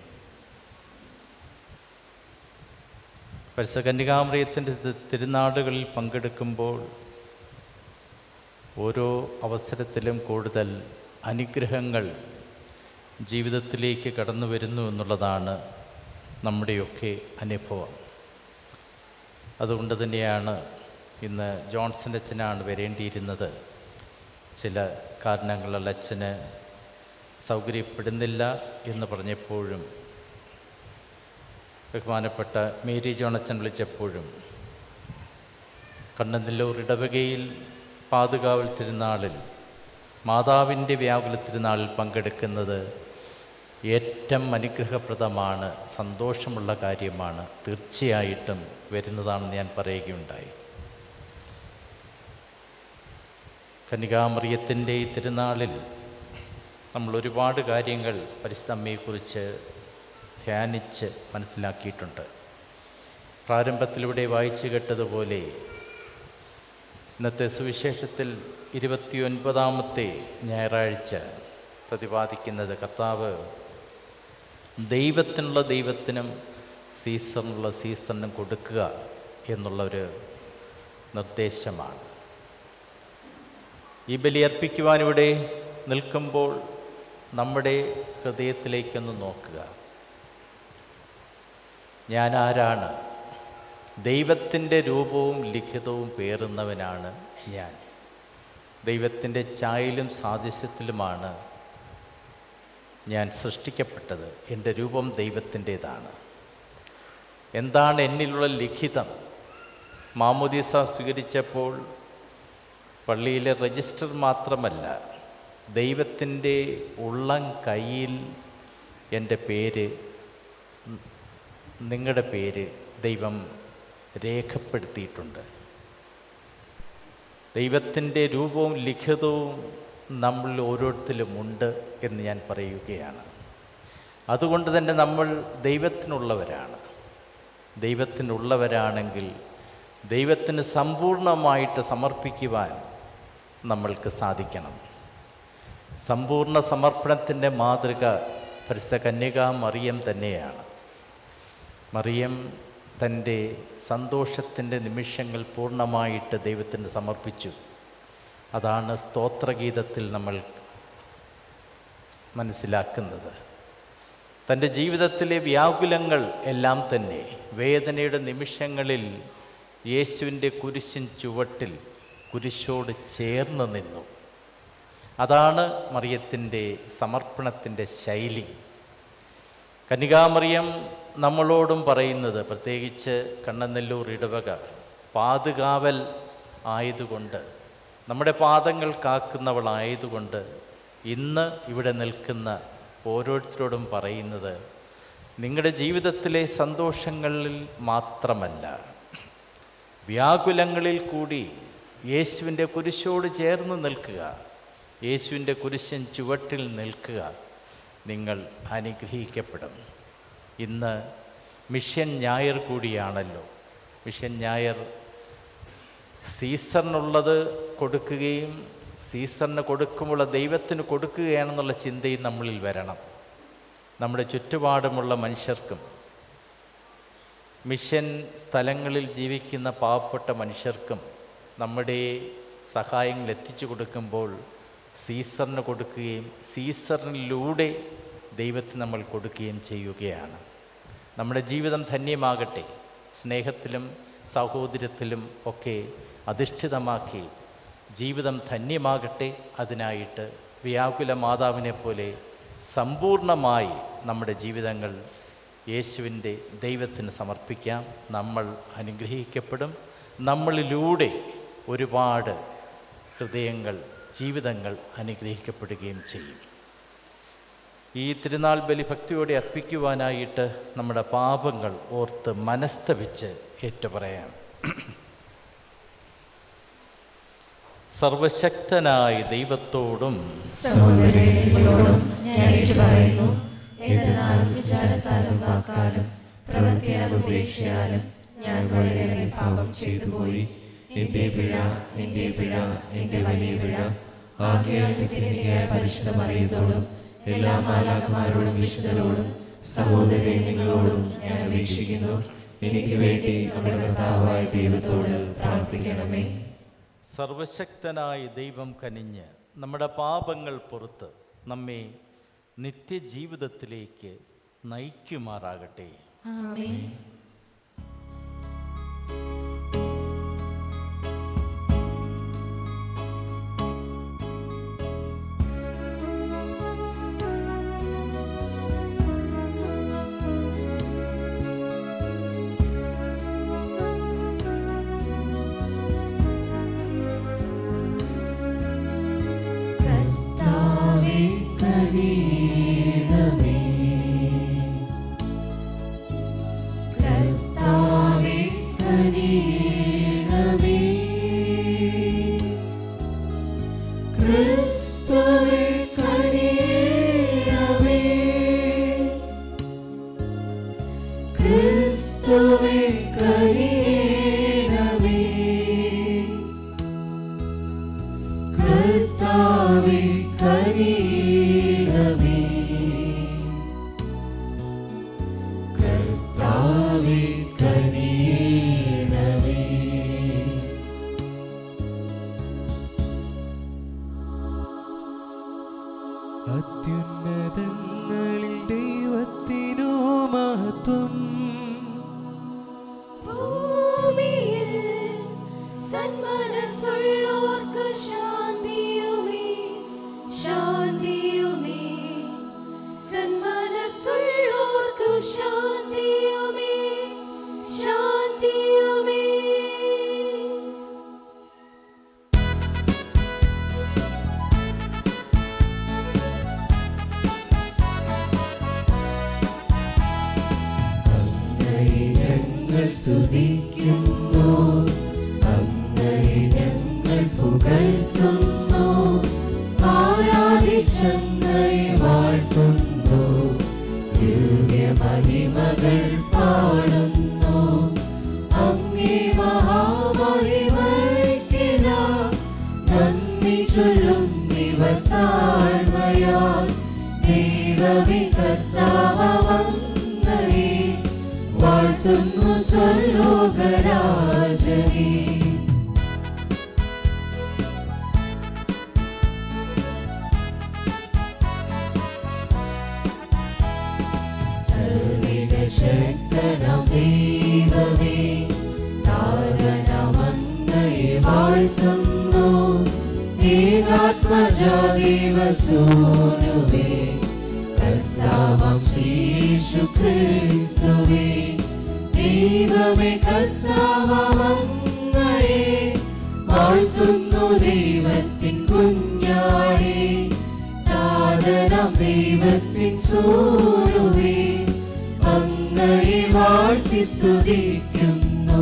പരിസകന്യകാമറിയത്തിൻ്റെ തിരുനാടുകളിൽ പങ്കെടുക്കുമ്പോൾ ഓരോ അവസരത്തിലും കൂടുതൽ അനുഗ്രഹങ്ങൾ ജീവിതത്തിലേക്ക് കടന്നു വരുന്നു എന്നുള്ളതാണ് നമ്മുടെയൊക്കെ അനുഭവം അതുകൊണ്ട് തന്നെയാണ് ഇന്ന് ജോൺസൺ അച്ഛനാണ് വരേണ്ടിയിരുന്നത് ചില കാരണങ്ങളാൽ അച്ഛന് സൗകര്യപ്പെടുന്നില്ല എന്ന് പറഞ്ഞപ്പോഴും ബഹുമാനപ്പെട്ട മേരി ജോൺ അച്ഛൻ വിളിച്ചപ്പോഴും കണ്ണനെല്ലൂർ ഇടവകയിൽ പാതുകാവൽ തിരുനാളിൽ മാതാവിൻ്റെ വ്യാകുല തിരുനാളിൽ പങ്കെടുക്കുന്നത് ഏറ്റവും അനുഗ്രഹപ്രദമാണ് സന്തോഷമുള്ള കാര്യമാണ് തീർച്ചയായിട്ടും വരുന്നതാണെന്ന് ഞാൻ പറയുകയുണ്ടായി കനികാമറിയത്തിൻ്റെ ഈ തിരുനാളിൽ നമ്മൾ ഒരുപാട് കാര്യങ്ങൾ പരിശുദ്ധ അമ്മയെക്കുറിച്ച് ധ്യാനിച്ച് മനസ്സിലാക്കിയിട്ടുണ്ട് പ്രാരംഭത്തിലൂടെ വായിച്ചു കേട്ടതുപോലെ ഇന്നത്തെ സുവിശേഷത്തിൽ ഇരുപത്തിയൊൻപതാമത്തെ ഞായറാഴ്ച പ്രതിപാദിക്കുന്നത് കർത്താവ് ദൈവത്തിനുള്ള ദൈവത്തിനും സീസണിനുള്ള സീസണിനും കൊടുക്കുക എന്നുള്ള ഒരു നിർദ്ദേശമാണ് ഈ ബലിയർപ്പിക്കുവാൻ ഇവിടെ നിൽക്കുമ്പോൾ നമ്മുടെ ഹൃദയത്തിലേക്കൊന്ന് നോക്കുക ഞാൻ ആരാണ് ദൈവത്തിൻ്റെ രൂപവും ലിഖിതവും പേറുന്നവനാണ് ഞാൻ ദൈവത്തിൻ്റെ ചായയിലും സാദൃശ്യത്തിലുമാണ് ഞാൻ സൃഷ്ടിക്കപ്പെട്ടത് എൻ്റെ രൂപം ദൈവത്തിൻ്റേതാണ് എന്താണ് എന്നിലുള്ള ലിഖിതം മാമുദീസ സ്വീകരിച്ചപ്പോൾ പള്ളിയിലെ രജിസ്റ്റർ മാത്രമല്ല ദൈവത്തിൻ്റെ ഉള്ളം കയ്യിൽ എൻ്റെ പേര് നിങ്ങളുടെ പേര് ദൈവം രേഖപ്പെടുത്തിയിട്ടുണ്ട് ദൈവത്തിൻ്റെ രൂപവും ലിഖിതവും നമ്മൾ ഓരോരുത്തരിലുമുണ്ട് എന്ന് ഞാൻ പറയുകയാണ് അതുകൊണ്ട് തന്നെ നമ്മൾ ദൈവത്തിനുള്ളവരാണ് ദൈവത്തിനുള്ളവരാണെങ്കിൽ ദൈവത്തിന് സമ്പൂർണ്ണമായിട്ട് സമർപ്പിക്കുവാൻ നമ്മൾക്ക് സാധിക്കണം സമ്പൂർണ്ണ സമർപ്പണത്തിൻ്റെ മാതൃക പരിസ്ഥ കന്യക മറിയം തന്നെയാണ് മറിയം തൻ്റെ സന്തോഷത്തിൻ്റെ നിമിഷങ്ങൾ പൂർണ്ണമായിട്ട് ദൈവത്തിന് സമർപ്പിച്ചു അതാണ് സ്തോത്രഗീതത്തിൽ നമ്മൾ മനസ്സിലാക്കുന്നത് തൻ്റെ ജീവിതത്തിലെ വ്യാകുലങ്ങൾ എല്ലാം തന്നെ വേദനയുടെ നിമിഷങ്ങളിൽ യേശുവിൻ്റെ കുരിശിൻ ചുവട്ടിൽ കുരിശോട് ചേർന്ന് നിന്നു അതാണ് മറിയത്തിൻ്റെ സമർപ്പണത്തിൻ്റെ ശൈലി കന്യകാമറിയം നമ്മളോടും പറയുന്നത് പ്രത്യേകിച്ച് കണ്ണനെല്ലൂർ ഇടവക പാതുകാവൽ ആയതുകൊണ്ട് നമ്മുടെ പാദങ്ങൾ കാക്കുന്നവളായതുകൊണ്ട് ഇന്ന് ഇവിടെ നിൽക്കുന്ന ഓരോരുത്തരോടും പറയുന്നത് നിങ്ങളുടെ ജീവിതത്തിലെ സന്തോഷങ്ങളിൽ മാത്രമല്ല വ്യാകുലങ്ങളിൽ കൂടി യേശുവിൻ്റെ കുരിശോട് ചേർന്ന് നിൽക്കുക യേശുവിൻ്റെ കുരിശൻ ചുവട്ടിൽ നിൽക്കുക നിങ്ങൾ അനുഗ്രഹിക്കപ്പെടും ഇന്ന് മിഷൻ ഞായർ കൂടിയാണല്ലോ മിഷൻ ഞായർ സീസറിനുള്ളത് കൊടുക്കുകയും സീസറിന് കൊടുക്കുമ്പോൾ ദൈവത്തിന് കൊടുക്കുകയാണെന്നുള്ള ചിന്തയും നമ്മളിൽ വരണം നമ്മുടെ ചുറ്റുപാടുമുള്ള മനുഷ്യർക്കും മിഷൻ സ്ഥലങ്ങളിൽ ജീവിക്കുന്ന പാവപ്പെട്ട മനുഷ്യർക്കും നമ്മുടെ സഹായങ്ങൾ എത്തിച്ചു കൊടുക്കുമ്പോൾ സീസറിന് കൊടുക്കുകയും സീസറിനിലൂടെ ദൈവത്തിന് നമ്മൾ കൊടുക്കുകയും ചെയ്യുകയാണ് നമ്മുടെ ജീവിതം ധന്യമാകട്ടെ സ്നേഹത്തിലും സഹോദര്യത്തിലും ഒക്കെ അധിഷ്ഠിതമാക്കി ജീവിതം ധന്യമാകട്ടെ അതിനായിട്ട് വ്യാകുല മാതാവിനെ പോലെ സമ്പൂർണമായി നമ്മുടെ ജീവിതങ്ങൾ യേശുവിൻ്റെ ദൈവത്തിന് സമർപ്പിക്കാം നമ്മൾ അനുഗ്രഹിക്കപ്പെടും നമ്മളിലൂടെ ഒരുപാട് ഹൃദയങ്ങൾ ജീവിതങ്ങൾ അനുഗ്രഹിക്കപ്പെടുകയും ചെയ്യും ഈ തിരുനാൾ ബലി ഭക്തിയോടെ അർപ്പിക്കുവാനായിട്ട് നമ്മുടെ പാപങ്ങൾ ഓർത്ത് മനസ്തപിച്ച് ഏറ്റുപറയാം സർവശക്തനായ ദൈവത്തോടും സഹോദരങ്ങളോടും ഞാൻ ഏറ്റുപറയുന്നു എന്നാൽ വിചാരത്താലും വാക്കാലും പ്രവൃത്തിയാലും ഉപേക്ഷയാലും ഞാൻ വളരെയേറെ പാപം ചെയ്തു പോയി എന്റെ പിഴ എന്റെ പിഴ എന്റെ വലിയ പിഴ ആകയാൽ നിത്യനികയായ പരിശുദ്ധ മറിയത്തോടും എല്ലാ മാലാകമാരോടും വിശുദ്ധരോടും സഹോദരരെ നിങ്ങളോടും ഞാൻ അപേക്ഷിക്കുന്നു എനിക്ക് വേണ്ടി നമ്മുടെ കർത്താവായ ദൈവത്തോട് പ്രാർത്ഥിക്കണമേ സർവശക്തനായ ദൈവം കനിഞ്ഞ് നമ്മുടെ പാപങ്ങൾ പുറത്ത് നമ്മെ നിത്യജീവിതത്തിലേക്ക് നയിക്കുമാറാകട്ടെ ആമേൻ കർത്താവേ കനിയണമേ കർത്താവേ കനിയണമേ ക്രിസ്തുവേ കനിയണമേ ക്രിസ്തുവേ കനിയണമേ കർത്താവേ കനിയണമേ കർത്താവേ കനിയണമേ അത്യുന്നതങ്ങളിൽ ദൈവത്തിനു മഹത്വം ഭൂമിയിൽ സന്മനസ്സുള്ളോർക്ക് ശാന്തിയുമേ ശാന്തിയുമേ സന്മനസ്സുള്ളോർക്ക് ശാന്തിയുമേ ശാന്തിയുമേ അങ്ങയെ ഞങ്ങൾ സ്തുതിക്കുന്നു അങ്ങയെ ഞങ്ങൾ പുകഴ്ത്തുന്നു ആരാധിച്ചങ്ങയെ വാഴ്ത്തുന്നു ദിവ്യമഹിമകൾ പാടുന്നു അങ്ങേ മഹാമഹിമയ്ക്കിതാ നന്ദി ചൊല്ലും ഇവർ താഴ്മയാൽ ദൈവമേ കർത്താവങ്ങയെ വാഴ്ത്തുന്നു സ്വർലോകരാജനേ സർവികശക്തനാം ദൈവമേ താരനമങ്ങയെ വാഴ്ത്തുന്നു ഏകാത്മജാദേവസൂനുവേ കർത്താവാം ശ്രീശു ക്രിസ്തുവേ ദൈവമേ കർത്താവങ്ങയെ വാഴ്ത്തുന്നു ദൈവത്തിൻ കുഞ്ഞാടേ താതനാം ദൈവത്തിൻ സൂനുവേ അങ്ങയെ വാഴ്ത്തി സ്തുതിക്കുന്നു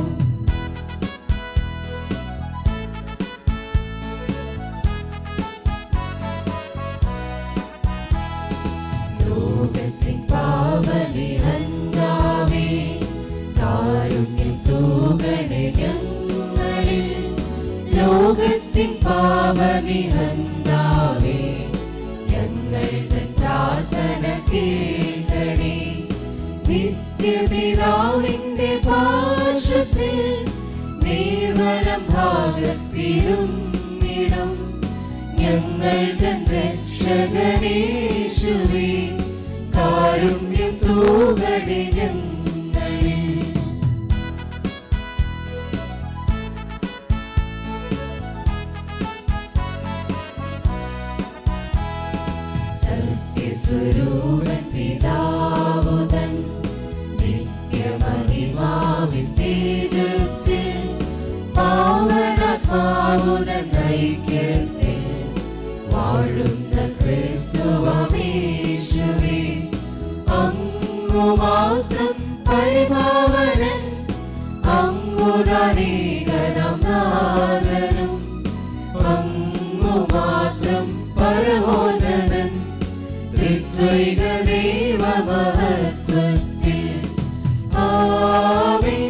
ലോകത്തിൻ പാവനിഹന്താവേ കാരുണ്യം തൂകണേ ഞങ്ങളിൽ ലോകത്തിൻ പാവനിഹന്താവേ ഞങ്ങൾ തൻ പ്രാർത്ഥന കേൾക്കണേ നിത്യപിതാവിന്റെ പാശത്തിൽ നീർവലം ഭാഗത്തിരുന്നിടും ഞങ്ങൾ തൻ രക്ഷകനേശുവേ കാരുണ്യം തൂകടി ഞങ്ങളിൽ സത്യസ്വരൂപൻ പിതാവുതൻ നിത്യമഹിമാവിൻ തേജസ്സിൽ ഏകനാം നാഥനും അങ്ങു മാത്രം പരമോന്നതൻ ത്രിത്വൈക ദൈവമഹത്വത്തിൽ ആമേൻ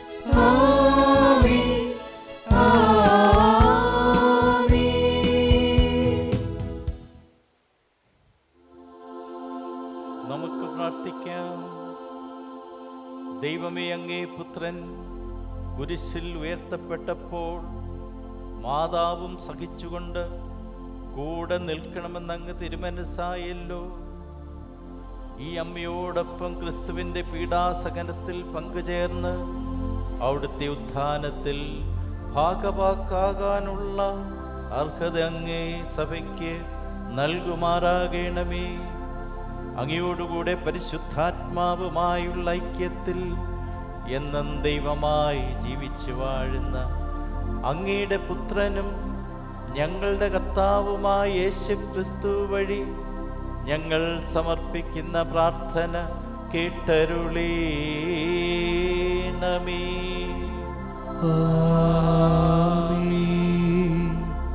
ആമേൻ ആമേൻ നമുക്ക് പ്രാർത്ഥിക്കാം ദൈവമേ അങ്ങേ പുത്രൻ കുരിശിൽ ഉയർത്തപ്പെട്ടപ്പോൾ മാതാവും സഹിച്ചുകൊണ്ട് കൂടെ നിൽക്കണമെന്നങ്ങ് തിരുമനസ്സായല്ലോ ഈ അമ്മയോടൊപ്പം ക്രിസ്തുവിൻ്റെ പീഡാസകനത്തിൽ പങ്കുചേർന്ന് അവിടുത്തെ ഉത്ഥാനത്തിൽ ഭാഗവാക്കാകാനുള്ള അർഹത അങ്ങേ സഭയ്ക്ക് നൽകുമാറാകണമേ അങ്ങയോടുകൂടെ പരിശുദ്ധാത്മാവുമായുള്ള ഐക്യത്തിൽ എന്നും ദൈവമായി ജീവിച്ചു വാഴുന്ന അങ്ങയുടെ പുത്രനും ഞങ്ങളുടെ കർത്താവുമായ യേശു ക്രിസ്തു വഴി ഞങ്ങൾ സമർപ്പിക്കുന്ന പ്രാർത്ഥന കേട്ടരുളീണമേ ആമേൻ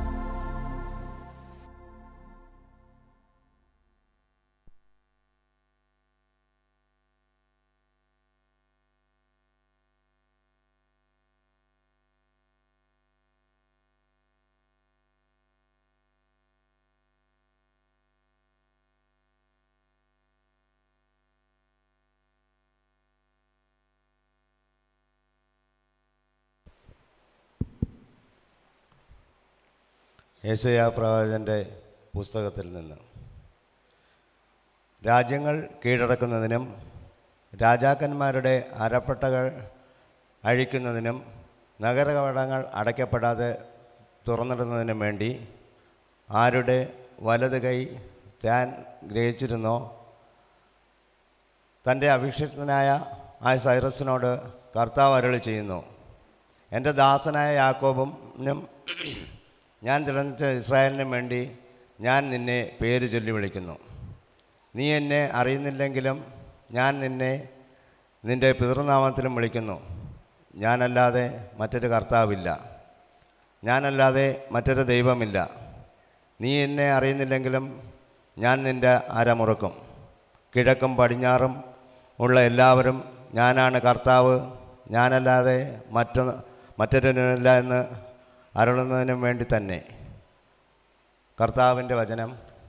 യേശയ പ്രവാചകൻ്റെ പുസ്തകത്തിൽ നിന്ന് രാജ്യങ്ങൾ കീഴടക്കുന്നതിനും രാജാക്കന്മാരുടെ അരപ്പട്ടകൾ അഴിക്കുന്നതിനും നഗരകവാടങ്ങൾ അടയ്ക്കപ്പെടാതെ തുറന്നിടുന്നതിനും വേണ്ടി ആരുടെ വലത് കൈ താൻ ഗ്രഹിച്ചിരുന്നോ തൻ്റെ അഭിഷിക്തനായ ആ സൈറസിനോട് കർത്താവ് അരുളി ചെയ്യുന്നു എൻ്റെ ദാസനായ യാക്കോബിനും ഞാൻ തിരഞ്ഞെടുത്ത ഇസ്രായേലിനും വേണ്ടി ഞാൻ നിന്നെ പേര് ചൊല്ലി വിളിക്കുന്നു നീ എന്നെ അറിയുന്നില്ലെങ്കിലും ഞാൻ നിന്നെ നിൻ്റെ പിതൃനാമത്തിലും വിളിക്കുന്നു ഞാനല്ലാതെ മറ്റൊരു കർത്താവില്ല ഞാനല്ലാതെ മറ്റൊരു ദൈവമില്ല നീ എന്നെ അറിയുന്നില്ലെങ്കിലും ഞാൻ നിൻ്റെ അരമുറുക്കും കിഴക്കും പടിഞ്ഞാറും ഉള്ള എല്ലാവരും ഞാനാണ് കർത്താവ് ഞാനല്ലാതെ മറ്റൊ മറ്റൊരുമില്ല എന്ന് അരുളുന്നതിനും വേണ്ടി തന്നെ കർത്താവിൻ്റെ വചനം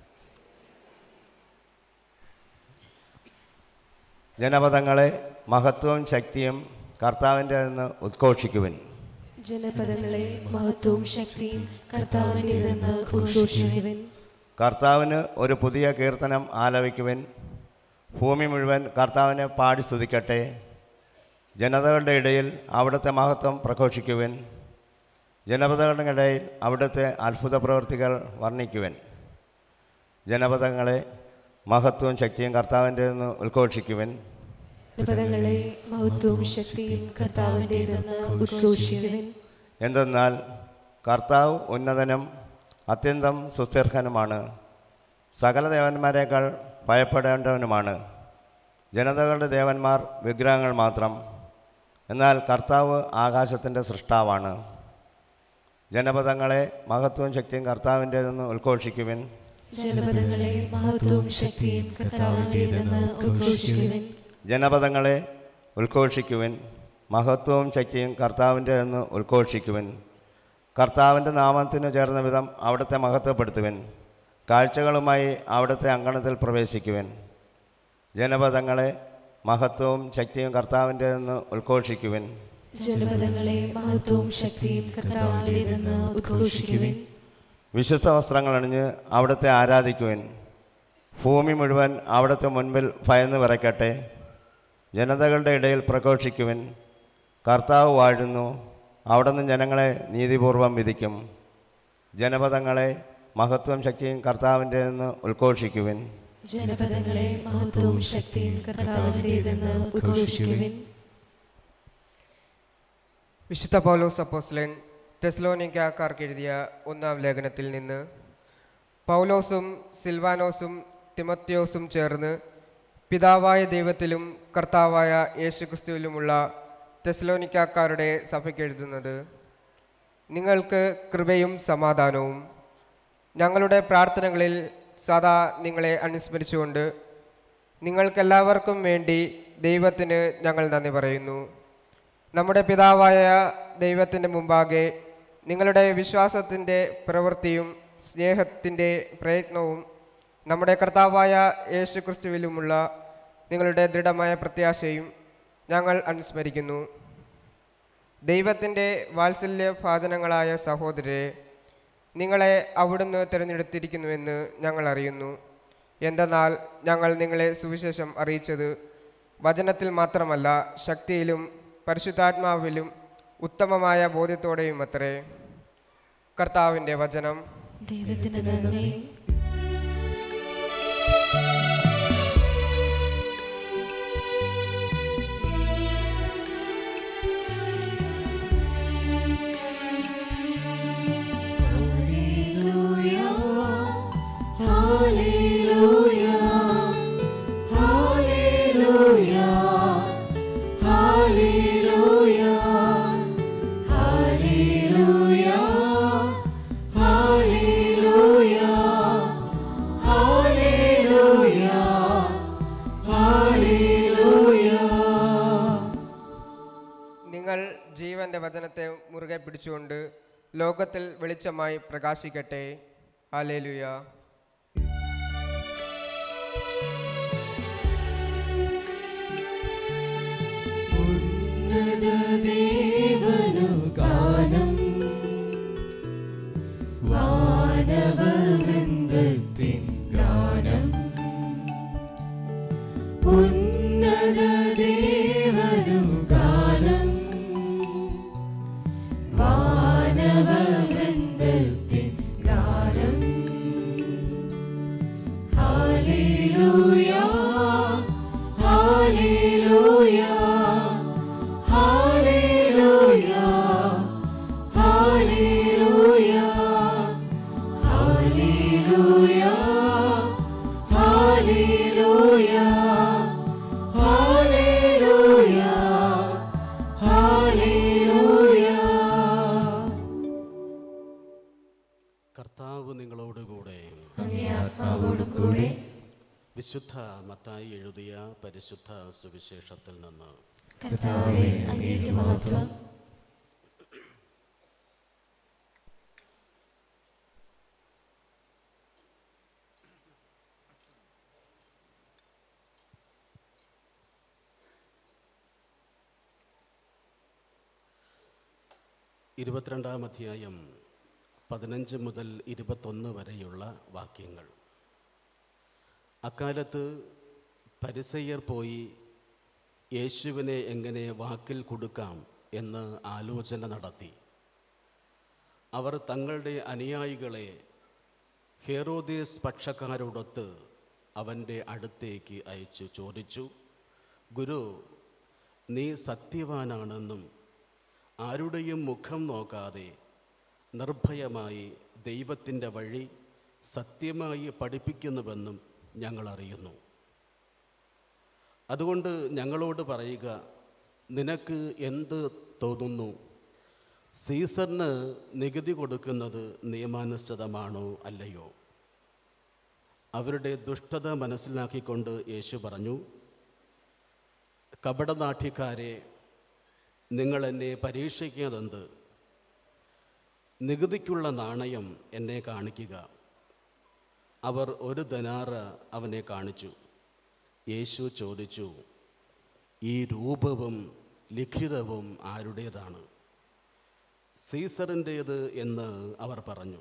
ജനപദങ്ങളെ മഹത്വവും ശക്തിയും കർത്താവിൻ്റെ നിന്ന് ഉദ്ഘോഷിക്കുവിൻ ജനപദങ്ങളെ മഹത്വവും ശക്തിയും കർത്താവിൻ്റെതെന്ന് ഉദ്ഘോഷിക്കുവിൻ കർത്താവിന് ഒരു പുതിയ കീർത്തനം ആലപിക്കുവിൻ ഭൂമി മുഴുവൻ കർത്താവിനെ പാടി സ്തുതിക്കട്ടെ ജനതകളുടെ ഇടയിൽ അവിടുത്തെ മഹത്വം പ്രഘോഷിക്കുവിൻ ജനപദങ്ങളുടെ ഇടയിൽ അവിടുത്തെ അത്ഭുത പ്രവൃത്തികൾ വർണ്ണിക്കുവിൻ ജനപദങ്ങളെ മഹത്വവും ശക്തിയും കർത്താവിൻ്റെ നിന്ന് ഉദ്ഘോഷിക്കുവിൻ ജനപദങ്ങളെ മഹത്വവും ശക്തിയും കർത്താവിൻ്റെതെന്ന് ഉദ്ഘോഷിക്കുവിൻ എന്തെന്നാൽ കർത്താവ് ഉന്നതനും അത്യന്തം സുസ്ഥിർഹനുമാണ് സകല ദേവന്മാരെക്കാൾ ഭയപ്പെടേണ്ടവനുമാണ് ജനതകളുടെ ദേവന്മാർ വിഗ്രഹങ്ങൾ മാത്രം എന്നാൽ കർത്താവ് ആകാശത്തിൻ്റെ സൃഷ്ടാവാണ് ജനപദങ്ങളെ മഹത്വവും ശക്തിയും കർത്താവിൻ്റെതെന്ന് ഉദ്ഘോഷിക്കുവിൻ ജനപദങ്ങളെ മഹത്വവും ശക്തിയും കർത്താവിൻ്റെതെന്ന് ഉദ്ഘോഷിക്കുവിൻ ജനപദങ്ങളെ ഉദ്ഘോഷിക്കുവിൻ മഹത്വവും ശക്തിയും കർത്താവിൻ്റെതെന്ന് ഉദ്ഘോഷിക്കുവിൻ കർത്താവിൻ്റെ നാമത്തിന് ചേർന്ന വിധം അവിടുത്തെ മഹത്വപ്പെടുത്തുവിൻ കാഴ്ചകളുമായി അവിടുത്തെ അങ്കണത്തിൽ പ്രവേശിക്കുവിൻ ജനപദങ്ങളെ മഹത്വവും ശക്തിയും കർത്താവിൻ്റെതെന്ന് ഉദ്ഘോഷിക്കുവിൻ ജനപദങ്ങളെ മഹത്വവും ശക്തിയും കർത്താവിൻ്റെതെന്ന് ഉദ്ഘോഷിക്കുവിൻ വിശുദ്ധ വസ്ത്രങ്ങൾ അണിഞ്ഞ് അവിടുത്തെ ആരാധിക്കുവിൻ ഭൂമി മുഴുവൻ അവിടുത്തെ മുൻപിൽ ഭയന്ന് വിറയ്ക്കട്ടെ ജനതകളുടെ ഇടയിൽ പ്രഘോഷിക്കുവിൻ കർത്താവ് വാഴുന്നു അവിടുന്ന് ജനങ്ങളെ നീതിപൂർവം വിധിക്കും ജനപദങ്ങളെ മഹത്വം ശക്തിയും കർത്താവിൻ്റെ നിന്ന് ഉദ്ഘോഷിക്കുവിൻ ജനപദങ്ങളെ മഹത്വവും ശക്തിയും കർത്താവിൻ്റെതെന്ന് ഉദ്ഘോഷിക്കുവിൻ വിശുദ്ധ പൗലോസ് അപ്പോസ്ലൻ തെസ്ലോനിക്കാർക്ക് എഴുതിയ ഒന്നാം ലേഖനത്തിൽ നിന്ന് പൗലോസും സിൽവാനോസും തിമത്യോസും ചേർന്ന് പിതാവായ ദൈവത്തിലും കർത്താവായ യേശുക്രിസ്തുവിലുമുള്ള തെസ്ലോനിക്കാക്കാരുടെ സഭയ്ക്ക് എഴുതുന്നത് നിങ്ങൾക്ക് കൃപയും സമാധാനവും ഞങ്ങളുടെ പ്രാർത്ഥനകളിൽ സദാ നിങ്ങളെ അനുസ്മരിച്ചുകൊണ്ട് നിങ്ങൾക്കെല്ലാവർക്കും വേണ്ടി ദൈവത്തിന് ഞങ്ങൾ നന്ദി പറയുന്നു നമ്മുടെ പിതാവായ ദൈവത്തിൻ്റെ മുമ്പാകെ നിങ്ങളുടെ വിശ്വാസത്തിൻ്റെ പ്രവൃത്തിയും സ്നേഹത്തിൻ്റെ പ്രയത്നവും നമ്മുടെ കർത്താവായ യേശു ക്രിസ്തുവിലുമുള്ള നിങ്ങളുടെ ദൃഢമായ പ്രത്യാശയും ഞങ്ങൾ അനുസ്മരിക്കുന്നു ദൈവത്തിൻ്റെ വാത്സല്യ ഭാചനങ്ങളായ സഹോദരരെ നിങ്ങളെ അവിടുന്ന് തിരഞ്ഞെടുത്തിരിക്കുന്നുവെന്ന് ഞങ്ങൾ അറിയുന്നു എന്തെന്നാൽ ഞങ്ങൾ നിങ്ങളെ സുവിശേഷം അറിയിച്ചത് വചനത്തിൽ മാത്രമല്ല ശക്തിയിലും പരിശുദ്ധാത്മാവിലും ഉത്തമമായ ബോധ്യത്തോടെയും അത്രേ കർത്താവിൻ്റെ വചനം ദൈവത്തിന് നന്ദി നിങ്ങൾ ജീവന്റെ വചനത്തെ മുറുകെ പിടിച്ചുകൊണ്ട് ലോകത്തിൽ വെളിച്ചമായി പ്രകാശിക്കട്ടെ ആലേലുയ ദേവനു ഗാനം വാനവവൃന്ദത്തിൻ ഗാനം ഉന്നത ദേവനു ഗാനം വാനവവൃന്ദത്തിൻ ഗാനം hallelujah hallelujah hallelujah hallelujah hallelujah hallelujah hallelujah hallelujah കർത്താവ് നിങ്ങളോടുകൂടെ അങ്ങേ ആത്മാവോടും കൂടെ വിശുദ്ധ മത്തായി എഴുതിയ പരിശുദ്ധ സുവിശേഷത്തിൽ നിന്ന് കർത്താവേ അങ്ങേക്ക് മഹത്വം ഇരുപത്തിരണ്ടാം അധ്യായം പതിനഞ്ച് മുതൽ ഇരുപത്തൊന്ന് വരെയുള്ള വാക്യങ്ങൾ അക്കാലത്ത് പരിസയ്യർ പോയി യേശുവിനെ എങ്ങനെ വാക്കിൽ കൊടുക്കാം എന്ന് ആലോചന നടത്തി അവർ തങ്ങളുടെ അനുയായികളെ ഹെറോദേസ് പക്ഷക്കാരോടൊത്ത് അവൻ്റെ അടുത്തേക്ക് അയച്ചു ചോദിച്ചു ഗുരു നീ സത്യവാനാണെന്നും ആരുടെയും മുഖം നോക്കാതെ നിർഭയമായി ദൈവത്തിൻ്റെ വഴി സത്യമായി പഠിപ്പിക്കുന്നുവെന്നും ഞങ്ങൾ അറിയുന്നു അതുകൊണ്ട് ഞങ്ങളോട് പറയുക നിനക്ക് എന്ത് തോന്നുന്നു സീസറിന് നികുതി കൊടുക്കുന്നത് നിയമാനുസൃതമാണോ അല്ലയോ അവരുടെ ദുഷ്ടത മനസ്സിലാക്കിക്കൊണ്ട് യേശു പറഞ്ഞു കപടനാട്യക്കാരെ നിങ്ങൾ എന്നെ പരീക്ഷിക്കുന്നതെന്ത് നികുതിക്കുള്ള നാണയം എന്നെ കാണിക്കുക അവർ ഒരു ധനാറ് അവനെ കാണിച്ചു യേശു ചോദിച്ചു ഈ രൂപവും ലിഖിതവും ആരുടേതാണ് സീസറിൻ്റേത് എന്ന് അവർ പറഞ്ഞു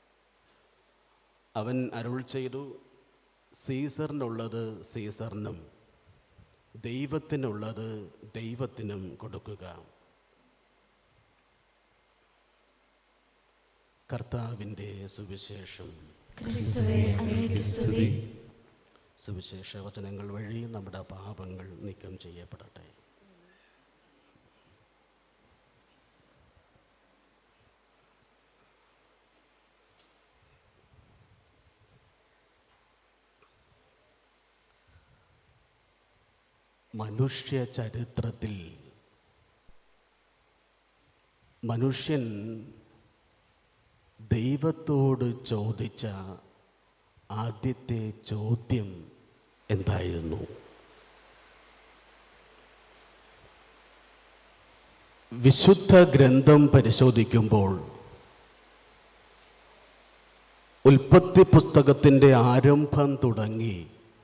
അവൻ അരുൾ ചെയ്തു സീസറിനുള്ളത് സീസറിനും ദൈവത്തിനുള്ളത് ദൈവത്തിനും കൊടുക്കുക കർത്താവിൻ്റെ സുവിശേഷം ക്രിസ്തുവേ അങ്ങേക്ക് സ്തുതി സുവിശേഷ വചനങ്ങൾ വഴി നമ്മുടെ പാപങ്ങൾ നീക്കം ചെയ്യപ്പെടട്ടെ മനുഷ്യ ചരിത്രത്തിൽ മനുഷ്യൻ ദൈവത്തോട് ചോദിച്ച ആദ്യത്തെ ചോദ്യം എന്തായിരുന്നു വിശുദ്ധ ഗ്രന്ഥം പരിശോധിക്കുമ്പോൾ ഉൽപ്പത്തി പുസ്തകത്തിൻ്റെ ആരംഭം തുടങ്ങി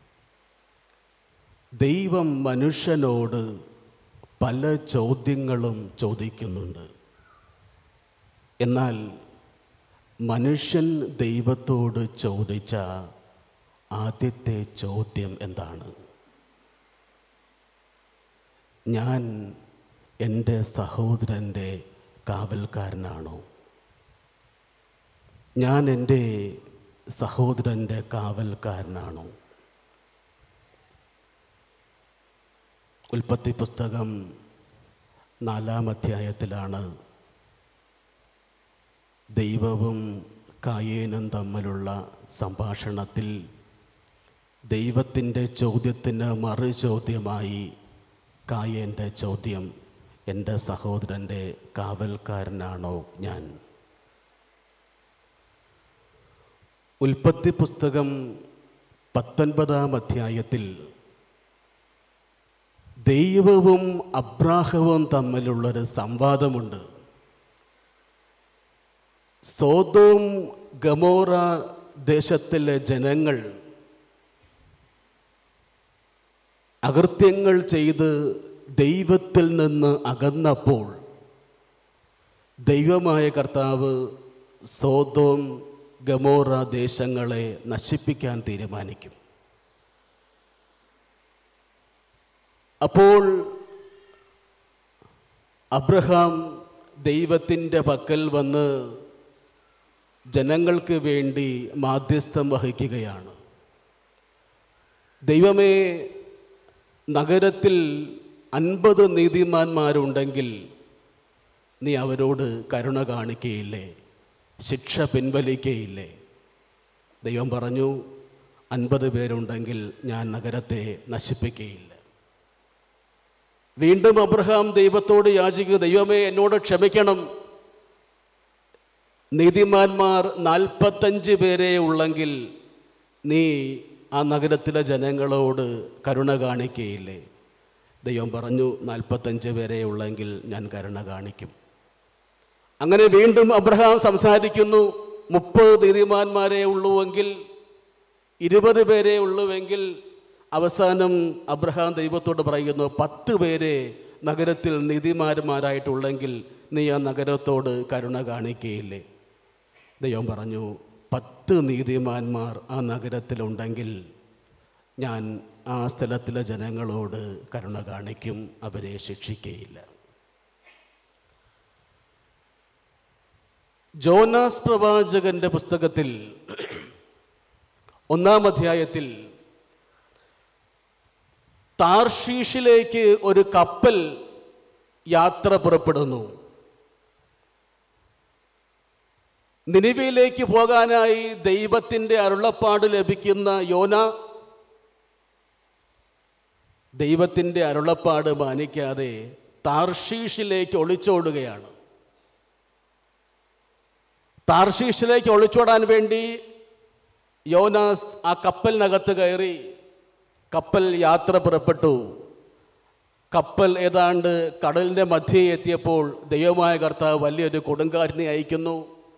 ദൈവം മനുഷ്യനോട് പല ചോദ്യങ്ങളും ചോദിക്കുന്നുണ്ട് എന്നാൽ മനുഷ്യൻ ദൈവത്തോട് ചോദിച്ച ആദ്യത്തെ ചോദ്യം എന്താണ് ഞാൻ എൻ്റെ സഹോദരൻ്റെ കാവൽക്കാരനാണോ ഞാൻ എൻ്റെ സഹോദരൻ്റെ കാവൽക്കാരനാണോ ഉൽപ്പത്തി പുസ്തകം നാലാം അധ്യായത്തിലാണ് ദൈവവും കായേനും തമ്മിലുള്ള സംഭാഷണത്തിൽ ദൈവത്തിൻ്റെ ചോദ്യത്തിന് മറു ചോദ്യമായി കായേൻ്റെ ചോദ്യം എൻ്റെ സഹോദരൻ്റെ കാവൽക്കാരനാണോ ഞാൻ ഉൽപ്പത്തി പുസ്തകം പത്തൊൻപതാം അധ്യായത്തിൽ ദൈവവും അബ്രാഹവും തമ്മിലുള്ളൊരു സംവാദമുണ്ട് സോതോം ഗമോറ ദേശത്തിലെ ജനങ്ങൾ അകൃത്യങ്ങൾ ചെയ്ത് ദൈവത്തിൽ നിന്ന് അകന്നപ്പോൾ ദൈവമായ കർത്താവ് സോതോം ഗമോറ ദേശങ്ങളെ നശിപ്പിക്കാൻ തീരുമാനിക്കും അപ്പോൾ അബ്രഹാം ദൈവത്തിൻ്റെ പക്കൽ വന്ന് ജനങ്ങൾക്ക് വേണ്ടി മാധ്യസ്ഥം വഹിക്കുകയാണ് ദൈവമേ നഗരത്തിൽ അൻപത് നീതിമാന്മാരുണ്ടെങ്കിൽ നീ അവരോട് കരുണ കാണിക്കുകയില്ലേ ശിക്ഷ പിൻവലിക്കുകയില്ലേ ദൈവം പറഞ്ഞു അൻപത് പേരുണ്ടെങ്കിൽ ഞാൻ നഗരത്തെ നശിപ്പിക്കുകയില്ല വീണ്ടും അബ്രഹാം ദൈവത്തോട് യാചിക്കുക ദൈവമേ എന്നോട് ക്ഷമിക്കണം നീതിമാന്മാർ നാൽപ്പത്തഞ്ച് പേരെ ഉള്ളെങ്കിൽ നീ ആ നഗരത്തിലെ ജനങ്ങളോട് കരുണ കാണിക്കുകയില്ലേ ദൈവം പറഞ്ഞു നാൽപ്പത്തഞ്ച് പേരെ ഉള്ളെങ്കിൽ ഞാൻ കരുണ കാണിക്കും അങ്ങനെ വീണ്ടും അബ്രഹാം സംസാരിക്കുന്നു മുപ്പത് നീതിമാന്മാരെ ഉള്ളുവെങ്കിൽ ഇരുപത് പേരെ ഉള്ളുവെങ്കിൽ അവസാനം അബ്രഹാം ദൈവത്തോട് പറയുന്നു പത്ത് പേരെ നഗരത്തിൽ നീതിമാന്മാരായിട്ടുള്ളെങ്കിൽ നീ ആ നഗരത്തോട് കരുണ കാണിക്കുകയില്ലേ ദൈവം പറഞ്ഞു പത്ത് നീതിമാന്മാർ ആ നഗരത്തിലുണ്ടെങ്കിൽ ഞാൻ ആ സ്ഥലത്തിലെ ജനങ്ങളോട് കരുണ കാണിക്കും അവരെ ശിക്ഷിക്കുകയില്ല ജോനാസ് പ്രവാചകന്റെ പുസ്തകത്തിൽ ഒന്നാം അധ്യായത്തിൽ താർഷീഷിലേക്ക് ഒരു കപ്പൽ യാത്ര പുറപ്പെടുന്നു നിനിവയിലേക്ക് പോകാനായി ദൈവത്തിൻ്റെ അരുളപ്പാട് ലഭിക്കുന്ന യോന ദൈവത്തിൻ്റെ അരുളപ്പാട് മാനിക്കാതെ താർഷീഷിലേക്ക് ഒളിച്ചോടുകയാണ് താർഷീഷിലേക്ക് ഒളിച്ചോടാൻ വേണ്ടി യോനാസ് ആ കപ്പലിനകത്ത് കയറി കപ്പൽ യാത്ര പുറപ്പെട്ടു കപ്പൽ ഏതാണ്ട് കടലിൻ്റെ മധ്യേ എത്തിയപ്പോൾ ദൈവമായ കർത്താവ് വലിയൊരു കൊടുങ്കാറ്റിനെ അയക്കുന്നു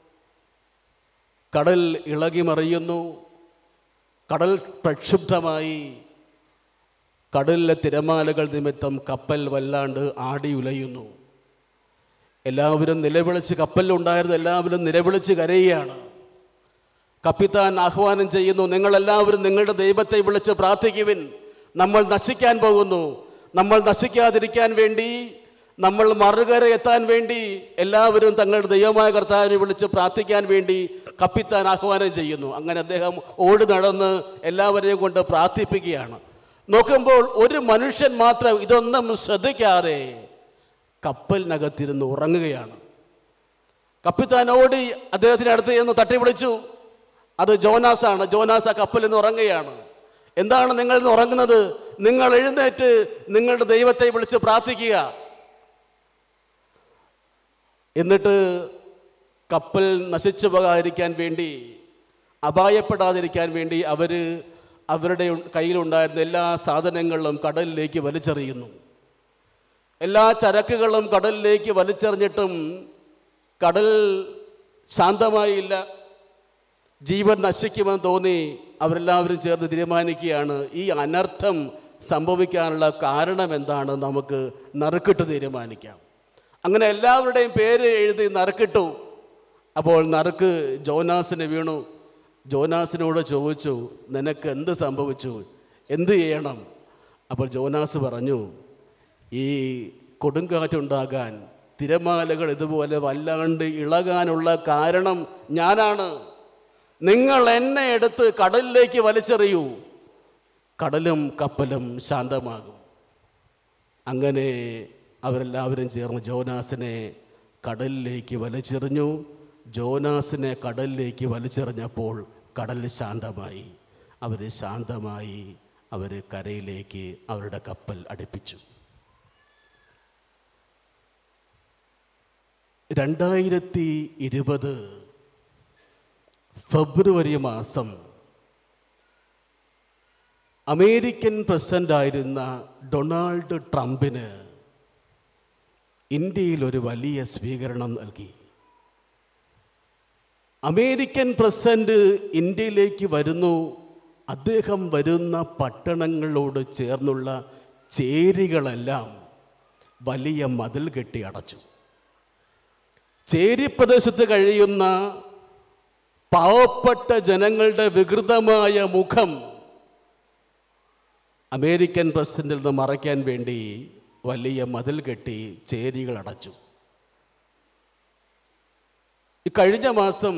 കടൽ ഇളകി മറിയുന്നു കടൽ പ്രക്ഷുബ്ധമായി കടലിലെ തിരമാലകൾ നിമിത്തം കപ്പൽ വല്ലാണ്ട് ആടി ഉലയുന്നു എല്ലാവരും നിലവിളിച്ച് കപ്പലിലുണ്ടായിരുന്ന എല്ലാവരും നിലവിളിച്ച് കരയുകയാണ് കപ്പിത്താൻ ആഹ്വാനം ചെയ്യുന്നു നിങ്ങളെല്ലാവരും നിങ്ങളുടെ ദൈവത്തെ വിളിച്ച് പ്രാർത്ഥിക്കുവിൻ നമ്മൾ നശിക്കാൻ പോകുന്നു നമ്മൾ നശിക്കാതിരിക്കാൻ വേണ്ടി നമ്മൾ മറുകര എത്താൻ വേണ്ടി എല്ലാവരും തങ്ങളുടെ ദൈവമായ കർത്താവിനെ വിളിച്ച് പ്രാർത്ഥിക്കാൻ വേണ്ടി കപ്പിത്താൻ ആഹ്വാനം ചെയ്യുന്നു അങ്ങനെ അദ്ദേഹം ഓടി നടന്ന് എല്ലാവരെയും കൊണ്ട് പ്രാർത്ഥിപ്പിക്കുകയാണ് നോക്കുമ്പോൾ ഒരു മനുഷ്യൻ മാത്രം ഇതൊന്നും ശ്രദ്ധിക്കാതെ കപ്പലിനകത്തിരുന്ന് ഉറങ്ങുകയാണ് കപ്പിത്താൻ ഓടി അദ്ദേഹത്തിന് അടുത്ത് ചെന്ന് തട്ടി വിളിച്ചു അത് ജോനാസാണ് ജോനാസ് ആ കപ്പലിൽ നിന്ന് ഉറങ്ങുകയാണ് എന്താണ് നിങ്ങൾ ഇന്ന് ഉറങ്ങുന്നത് നിങ്ങൾ എഴുന്നേറ്റ് നിങ്ങളുടെ ദൈവത്തെ വിളിച്ച് പ്രാർത്ഥിക്കുക എന്നിട്ട് കപ്പൽ നശിച്ചു പോകാതിരിക്കാൻ വേണ്ടി അപായപ്പെടാതിരിക്കാൻ വേണ്ടി അവർ അവരുടെ കയ്യിലുണ്ടായിരുന്ന എല്ലാ സാധനങ്ങളും കടലിലേക്ക് വലിച്ചെറിയുന്നു എല്ലാ ചരക്കുകളും കടലിലേക്ക് വലിച്ചെറിഞ്ഞിട്ടും കടൽ ശാന്തമായില്ല ജീവൻ നശിക്കുമെന്ന് തോന്നി അവരെല്ലാവരും ചേർന്ന് തീരുമാനിക്കുകയാണ് ഈ അനർത്ഥം സംഭവിക്കാനുള്ള കാരണം എന്താണ് നമുക്ക് നറുക്കിട്ട് തീരുമാനിക്കാം അങ്ങനെ എല്ലാവരുടെയും പേര് എഴുതി നറുക്കിട്ടു അപ്പോൾ നറുക്ക് ജോനാസിന് വീണു ജോനാസിനോട് ചോദിച്ചു നിനക്ക് എന്ത് സംഭവിച്ചു എന്ത് ചെയ്യണം അപ്പോൾ ജോനാസ് പറഞ്ഞു ഈ കൊടുങ്കാറ്റുണ്ടാകാൻ തിരമാലകൾ ഇതുപോലെ വല്ലാണ്ട് ഇളകാനുള്ള കാരണം ഞാനാണ് നിങ്ങൾ എന്നെ എടുത്ത് കടലിലേക്ക് വലിച്ചെറിയൂ കടലും കപ്പലും ശാന്തമാകും അങ്ങനെ അവരെല്ലാവരും ചേർന്ന് ജോനാസിനെ കടലിലേക്ക് വലിച്ചെറിഞ്ഞു ജോനാസിനെ കടലിലേക്ക് വലിച്ചെറിഞ്ഞപ്പോൾ കടൽ ശാന്തമായി അവർ ശാന്തമായി അവർ കരയിലേക്ക് അവരുടെ കപ്പൽ അടുപ്പിച്ചു രണ്ടായിരത്തി ഇരുപത് ഫെബ്രുവരി മാസം അമേരിക്കൻ പ്രസിഡൻ്റായിരുന്ന ഡൊണാൾഡ് ട്രംപിന് ഇന്ത്യയിൽ ഒരു വലിയ സ്വീകരണം നൽകി അമേരിക്കൻ പ്രസിഡന്റ് ഇന്ത്യയിലേക്ക് വരുന്നു അദ്ദേഹം വരുന്ന പട്ടണങ്ങളോട് ചേർന്നുള്ള ചേരികളെല്ലാം വലിയ മതിൽ കെട്ടി അടച്ചു ചേരി പ്രദേശത്ത് കഴിയുന്ന പാവപ്പെട്ട ജനങ്ങളുടെ വികൃതമായ മുഖം അമേരിക്കൻ പ്രസിഡന്റിൽ നിന്ന് മറയ്ക്കാൻ വേണ്ടി വലിയ മതിൽ കെട്ടി ചേരികൾ അടച്ചു ഈ കഴിഞ്ഞ മാസം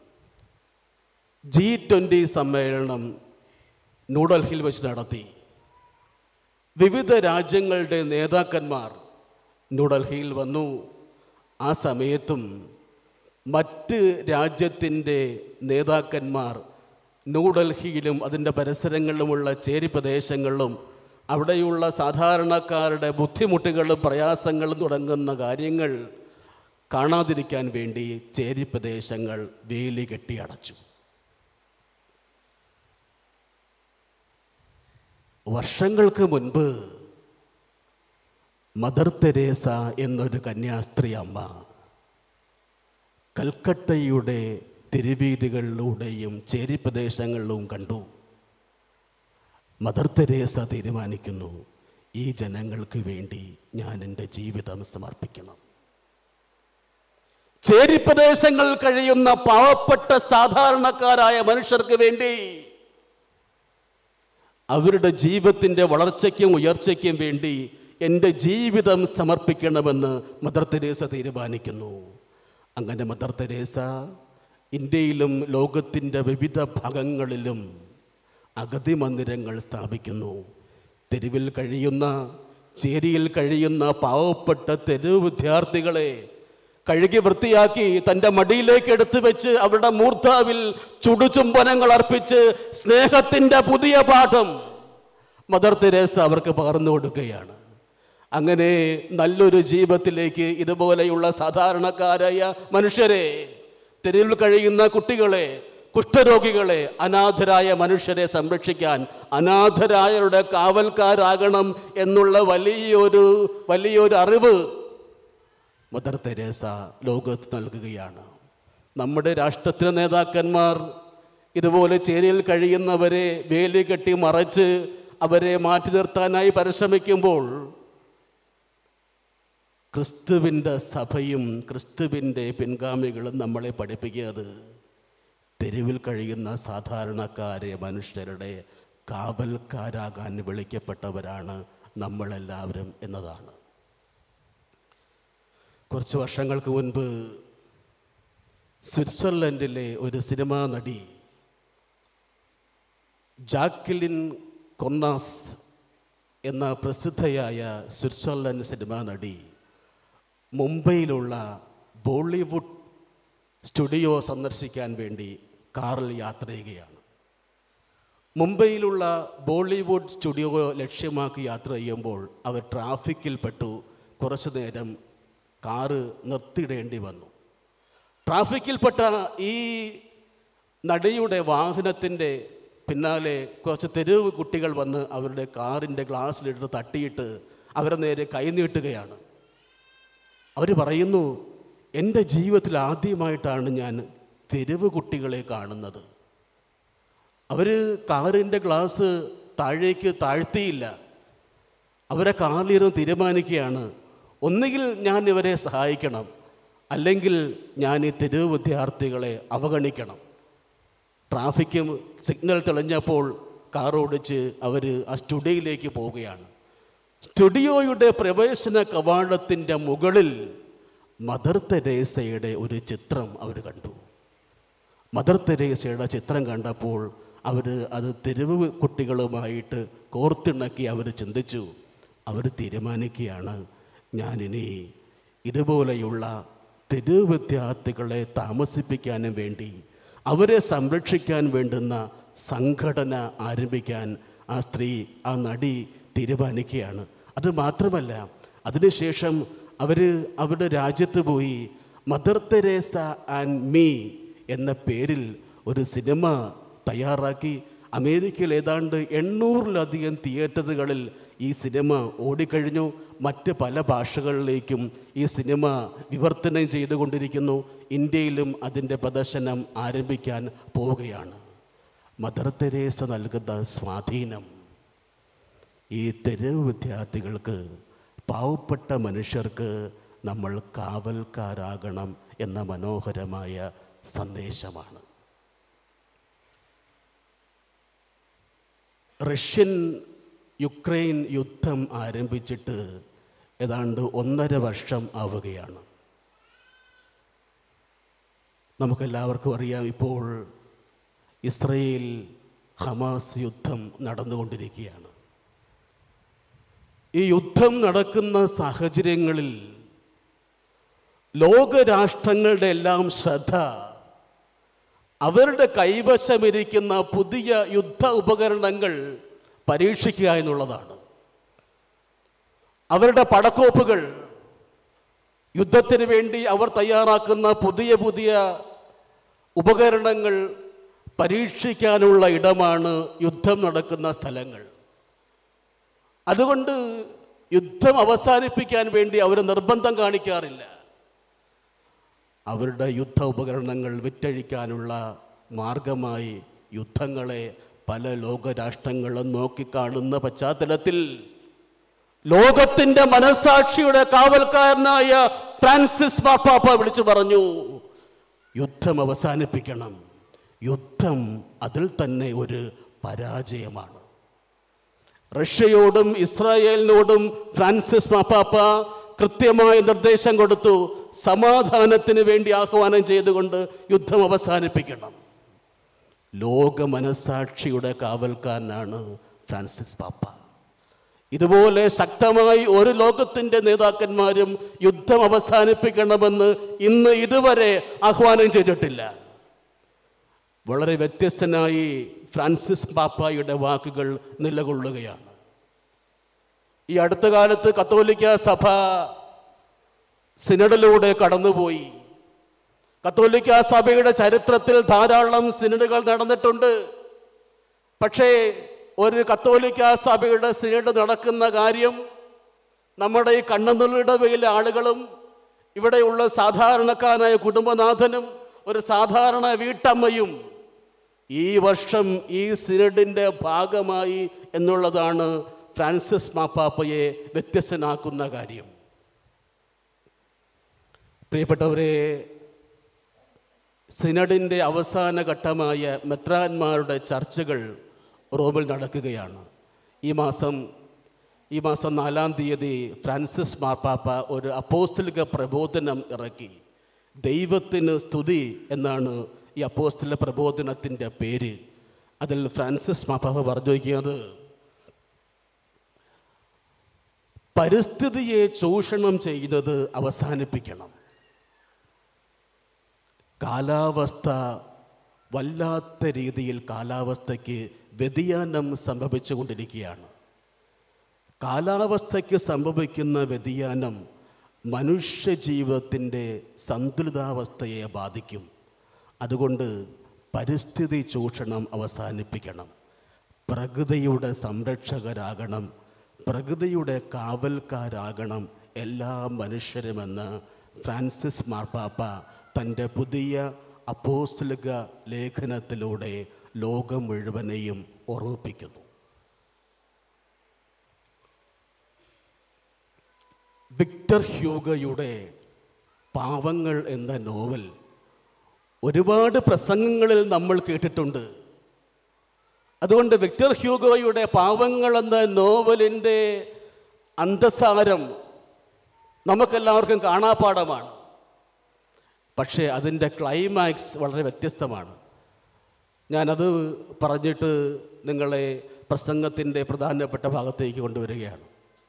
ജി ട്വൻ്റി സമ്മേളനം ന്യൂഡൽഹിയിൽ വെച്ച് നടത്തി വിവിധ രാജ്യങ്ങളുടെ നേതാക്കന്മാർ ന്യൂഡൽഹിയിൽ വന്നു ആ സമയത്തും മറ്റ് രാജ്യത്തിൻ്റെ നേതാക്കന്മാർ ന്യൂഡൽഹിയിലും അതിൻ്റെ പരിസരങ്ങളിലുമുള്ള ചേരി പ്രദേശങ്ങളിലും അവിടെയുള്ള സാധാരണക്കാരുടെ ബുദ്ധിമുട്ടുകളും പ്രയാസങ്ങളും തുടങ്ങുന്ന കാര്യങ്ങൾ കാണാതിരിക്കാൻ വേണ്ടി ചേരി പ്രദേശങ്ങൾ വേലി കെട്ടി അടച്ചു വർഷങ്ങൾക്ക് മുൻപ് മദർ തെരേസ എന്നൊരു കന്യാസ്ത്രീ അമ്മ കൽക്കട്ടയുടെ തെരുവീടുകളിലൂടെയും ചേരി പ്രദേശങ്ങളിലും കണ്ടു മദർ തെരേസ തീരുമാനിക്കുന്നു ഈ ജനങ്ങൾക്ക് വേണ്ടി ഞാൻ എൻ്റെ ജീവിതം സമർപ്പിക്കണം ചേരി പ്രദേശങ്ങളിൽ കഴിയുന്ന പാവപ്പെട്ട സാധാരണക്കാരായ മനുഷ്യർക്ക് വേണ്ടി അവരുടെ ജീവിതത്തിൻ്റെ വളർച്ചയ്ക്കും ഉയർച്ചയ്ക്കും വേണ്ടി എൻ്റെ ജീവിതം സമർപ്പിക്കണമെന്ന് മദർ തെരേസ തീരുമാനിക്കുന്നു അങ്ങനെ മദർ തെരേസ ഇന്ത്യയിലും ലോകത്തിൻ്റെ വിവിധ ഭാഗങ്ങളിലും അഗതി മന്ദിരങ്ങൾ സ്ഥാപിക്കുന്നു തെരുവിൽ കഴിയുന്ന ചേരിയിൽ കഴിയുന്ന പാവപ്പെട്ട തെരുവ് വിദ്യാർത്ഥികളെ കഴുകി വൃത്തിയാക്കി തൻ്റെ മടിയിലേക്ക് എടുത്തു വെച്ച് അവരുടെ മൂർധാവിൽ ചുടുചുംബനങ്ങൾ അർപ്പിച്ച് സ്നേഹത്തിൻ്റെ പുതിയ പാഠം മദർ തെരേസ അവർക്ക് പകർന്നു കൊടുക്കുകയാണ് അങ്ങനെ നല്ലൊരു ജീവിതത്തിലേക്ക് ഇതുപോലെയുള്ള സാധാരണക്കാരായ മനുഷ്യരെ തെരുവിൽ കഴിയുന്ന കുട്ടികളെ കുഷ്ഠരോഗികളെ അനാഥരായ മനുഷ്യരെ സംരക്ഷിക്കാൻ അനാഥരായവരുടെ കാവൽക്കാരാകണം എന്നുള്ള വലിയൊരു വലിയൊരു അറിവ് മദർ തെരേസ ലോകത്ത് നൽകുകയാണ് നമ്മുടെ രാഷ്ട്രത്തിലെ നേതാക്കന്മാർ ഇതുപോലെ ചേരിയിൽ കഴിയുന്നവരെ വേലി കെട്ടി മറച്ച് അവരെ മാറ്റി നിർത്താനായി പരിശ്രമിക്കുമ്പോൾ ക്രിസ്തുവിൻ്റെ സഭയും ക്രിസ്തുവിൻ്റെ പിൻഗാമികളും നമ്മളെ പഠിപ്പിക്കുന്നത് തെരുവിൽ കഴിയുന്ന സാധാരണക്കാരെ മനുഷ്യരുടെ കാവൽക്കാരാകാൻ വിളിക്കപ്പെട്ടവരാണ് നമ്മളെല്ലാവരും എന്നതാണ് കുറച്ച് വർഷങ്ങൾക്ക് മുൻപ് സ്വിറ്റ്സർലൻഡിലെ ഒരു സിനിമാ നടി ജാക്ലിൻ കൊന്നാസ് എന്ന പ്രസിദ്ധയായ സ്വിറ്റ്സർലൻഡ് സിനിമാ നടി മുംബൈയിലുള്ള ബോളിവുഡ് സ്റ്റുഡിയോ സന്ദർശിക്കാൻ വേണ്ടി കാറിൽ യാത്ര ചെയ്യുകയാണ് മുംബൈയിലുള്ള ബോളിവുഡ് സ്റ്റുഡിയോ ലക്ഷ്യമാക്കി യാത്ര ചെയ്യുമ്പോൾ അവർ ട്രാഫിക്കിൽ പെട്ടു കുറച്ചു നേരം കാറ് നിർത്തിയിടേണ്ടി വന്നു ട്രാഫിക്കിൽപ്പെട്ട ഈ നടിയുടെ വാഹനത്തിൻ്റെ പിന്നാലെ കുറച്ച് തെരുവ് കുട്ടികൾ വന്ന് അവരുടെ കാറിൻ്റെ ഗ്ലാസ്സിലിട്ട് തട്ടിയിട്ട് അവരെ നേരെ കൈനീട്ടുകയാണ് അവർ പറയുന്നു എൻ്റെ ജീവിതത്തിൽ ആദ്യമായിട്ടാണ് ഞാൻ തെരുവ് കുട്ടികളെ കാണുന്നത് അവർ കാറിൻ്റെ ഗ്ലാസ് താഴേക്ക് താഴ്ത്തിയില്ല അവരെ കാറിലിരുന്ന് തീരുമാനിക്കുകയാണ് ഒന്നുകിൽ ഞാൻ ഇവരെ സഹായിക്കണം അല്ലെങ്കിൽ ഞാൻ ഈ തെരുവ് വിദ്യാർത്ഥികളെ അവഗണിക്കണം ട്രാഫിക്കും സിഗ്നൽ തെളിഞ്ഞപ്പോൾ കാർ ഓടിച്ച് അവർ ആ സ്റ്റുഡിയോയിലേക്ക് പോവുകയാണ് സ്റ്റുഡിയോയുടെ പ്രവേശന കവാടത്തിൻ്റെ മുകളിൽ മദർ തെരേസയുടെ ഒരു ചിത്രം അവർ കണ്ടു മദർ തെരേസയുടെ ചിത്രം കണ്ടപ്പോൾ അവർ അത് തെരുവ് കുട്ടികളുമായിട്ട് കോർത്തിണക്കി അവർ ചിന്തിച്ചു അവർ തീരുമാനിക്കുകയാണ് ഞാനിനി ഇതുപോലെയുള്ള തെരുവ് വിദ്യാർത്ഥികളെ താമസിപ്പിക്കാനും വേണ്ടി അവരെ സംരക്ഷിക്കാൻ വേണ്ടുന്ന സംഘടന ആരംഭിക്കാൻ ആ സ്ത്രീ ആ നടി തീരുമാനിക്കുകയാണ് അത് മാത്രമല്ല അതിനുശേഷം അവർ അവരുടെ രാജ്യത്ത് പോയി മദർ തെരേസ ആൻഡ് മീ എന്ന പേരിൽ ഒരു സിനിമ തയ്യാറാക്കി അമേരിക്കയിൽ ഏതാണ്ട് എണ്ണൂറിലധികം തിയേറ്ററുകളിൽ ഈ സിനിമ ഓടിക്കഴിഞ്ഞു മറ്റ് പല ഭാഷകളിലേക്കും ഈ സിനിമ വിവർത്തനം ചെയ്തുകൊണ്ടിരിക്കുന്നു ഇന്ത്യയിലും അതിൻ്റെ പ്രദർശനം ആരംഭിക്കാൻ പോവുകയാണ് മദർ തെരേസ നൽകുന്ന സ്വാധീനം ഈ തെരുവ് വിദ്യാർത്ഥികൾക്ക് പാവപ്പെട്ട മനുഷ്യർക്ക് നമ്മൾ കാവൽക്കാരാകണം എന്ന മനോഹരമായ സന്ദേശമാണ് റഷ്യൻ യുക്രൈൻ യുദ്ധം ആരംഭിച്ചിട്ട് ഏതാണ്ട് ഒന്നര വർഷം ആവുകയാണ് നമുക്കെല്ലാവർക്കും അറിയാം ഇപ്പോൾ ഇസ്രയേൽ ഹമാസ് യുദ്ധം നടന്നുകൊണ്ടിരിക്കുകയാണ് ഈ യുദ്ധം നടക്കുന്ന സാഹചര്യങ്ങളിൽ ലോകരാഷ്ട്രങ്ങളുടെ എല്ലാം ശ്രദ്ധ അവരുടെ കൈവശമിരിക്കുന്ന പുതിയ യുദ്ധ ഉപകരണങ്ങൾ പരീക്ഷിക്കുക എന്നുള്ളതാണ് അവരുടെ പടക്കോപ്പുകൾ യുദ്ധത്തിന് വേണ്ടി അവർ തയ്യാറാക്കുന്ന പുതിയ പുതിയ ഉപകരണങ്ങൾ പരീക്ഷിക്കാനുള്ള ഇടമാണ് യുദ്ധം നടക്കുന്ന സ്ഥലങ്ങൾ അതുകൊണ്ട് യുദ്ധം അവസാനിപ്പിക്കാൻ വേണ്ടി അവർ നിർബന്ധം കാണിക്കാറില്ല അവരുടെ യുദ്ധ ഉപകരണങ്ങൾ വിറ്റഴിക്കാനുള്ള മാർഗമായി യുദ്ധങ്ങളെ പല ലോകരാഷ്ട്രങ്ങളും നോക്കിക്കാണുന്ന പശ്ചാത്തലത്തിൽ ലോകത്തിന്റെ മനസാക്ഷിയുടെ കാവൽക്കാരനായ ഫ്രാൻസിസ് മാപ്പാപ്പ വിളിച്ചു പറഞ്ഞു യുദ്ധം അവസാനിപ്പിക്കണം യുദ്ധം അതിൽ തന്നെ ഒരു പരാജയമാണ് റഷ്യയോടും ഇസ്രായേലിനോടും ഫ്രാൻസിസ് മാപ്പാപ്പ കൃത്യമായ നിർദ്ദേശം കൊടുത്തു സമാധാനത്തിന് വേണ്ടി ആഹ്വാനം ചെയ്തുകൊണ്ട് യുദ്ധം അവസാനിപ്പിക്കണം ലോക മനസാക്ഷിയുടെ കാവൽക്കാരനാണ് ഫ്രാൻസിസ് പാപ്പ ഇതുപോലെ ശക്തമായി ഒരു ലോകത്തിൻ്റെ നേതാക്കന്മാരും യുദ്ധം അവസാനിപ്പിക്കണമെന്ന് ഇന്ന് ഇതുവരെ ആഹ്വാനം ചെയ്തിട്ടില്ല വളരെ വ്യത്യസ്തനായി ഫ്രാൻസിസ് പാപ്പായുടെ വാക്കുകൾ നിലകൊള്ളുകയാണ് ഈ അടുത്ത കാലത്ത് കത്തോലിക്ക സഭ സിനഡിലൂടെ കടന്നുപോയി കത്തോലിക്ക സഭയുടെ ചരിത്രത്തിൽ ധാരാളം സിനഡുകൾ നടന്നിട്ടുണ്ട് പക്ഷേ ഒരു കത്തോലിക്ക സഭയുടെ സിനഡ് നടക്കുന്ന കാര്യം നമ്മുടെ ഈ കണ്ണുനീടവയിലെ ആളുകളും ഇവിടെയുള്ള സാധാരണക്കാരനായ കുടുംബനാഥനും ഒരു സാധാരണ വീട്ടമ്മയും ഈ വർഷം ഈ സിനഡിൻ്റെ ഭാഗമായി എന്നുള്ളതാണ് ഫ്രാൻസിസ് മാപ്പാപ്പയെ വ്യത്യസ്തനാക്കുന്ന കാര്യം പ്രിയപ്പെട്ടവരെ സിനഡിൻ്റെ അവസാന ഘട്ടമായ മെത്രാന്മാരുടെ ചർച്ചകൾ റോമിൽ നടക്കുകയാണ് ഈ മാസം ഈ മാസം നാലാം തീയതി ഫ്രാൻസിസ് മാർപ്പാപ്പ ഒരു അപ്പോസ്തലിക പ്രബോധനം ഇറക്കി ദൈവത്തിന് സ്തുതി എന്നാണ് ഈ അപ്പോസ്തല പ്രബോധനത്തിൻ്റെ പേര് അതിൽ ഫ്രാൻസിസ് മാർപ്പാപ്പ പറഞ്ഞു വയ്ക്കുന്നത് പരിസ്ഥിതിയെ ചൂഷണം ചെയ്യുന്നത് അവസാനിപ്പിക്കണം കാലാവസ്ഥ വല്ലാത്ത രീതിയിൽ കാലാവസ്ഥയ്ക്ക് വ്യതിയാനം സംഭവിച്ചുകൊണ്ടിരിക്കുകയാണ് കാലാവസ്ഥയ്ക്ക് സംഭവിക്കുന്ന വ്യതിയാനം മനുഷ്യ ജീവിതത്തിൻ്റെ സന്തുലിതാവസ്ഥയെ ബാധിക്കും അതുകൊണ്ട് പരിസ്ഥിതി ചൂഷണം അവസാനിപ്പിക്കണം പ്രകൃതിയുടെ സംരക്ഷകരാകണം പ്രകൃതിയുടെ കാവൽക്കാരാകണം എല്ലാ മനുഷ്യരുമെന്ന് ഫ്രാൻസിസ് മാർപ്പാപ്പ തൻ്റെ പുതിയ അപ്പോസ്തലിക ലേഖനത്തിലൂടെ ലോകം മുഴുവനെയും ഓർമ്മിപ്പിക്കുന്നു വിക്ടർ ഹ്യൂഗയുടെ പാവങ്ങൾ എന്ന നോവൽ ഒരുപാട് പ്രസംഗങ്ങളിൽ നമ്മൾ കേട്ടിട്ടുണ്ട് അതുകൊണ്ട് വിക്ടർ ഹ്യൂഗോയുടെ പാവങ്ങൾ എന്ന നോവലിൻ്റെ അന്തസാരം നമുക്കെല്ലാവർക്കും കാണാപ്പാടമാണ് പക്ഷേ അതിൻ്റെ ക്ലൈമാക്സ് വളരെ വ്യത്യസ്തമാണ് ഞാനത് പറഞ്ഞിട്ട് നിങ്ങളെ പ്രസംഗത്തിൻ്റെ പ്രധാനപ്പെട്ട ഭാഗത്തേക്ക് കൊണ്ടുവരികയാണ്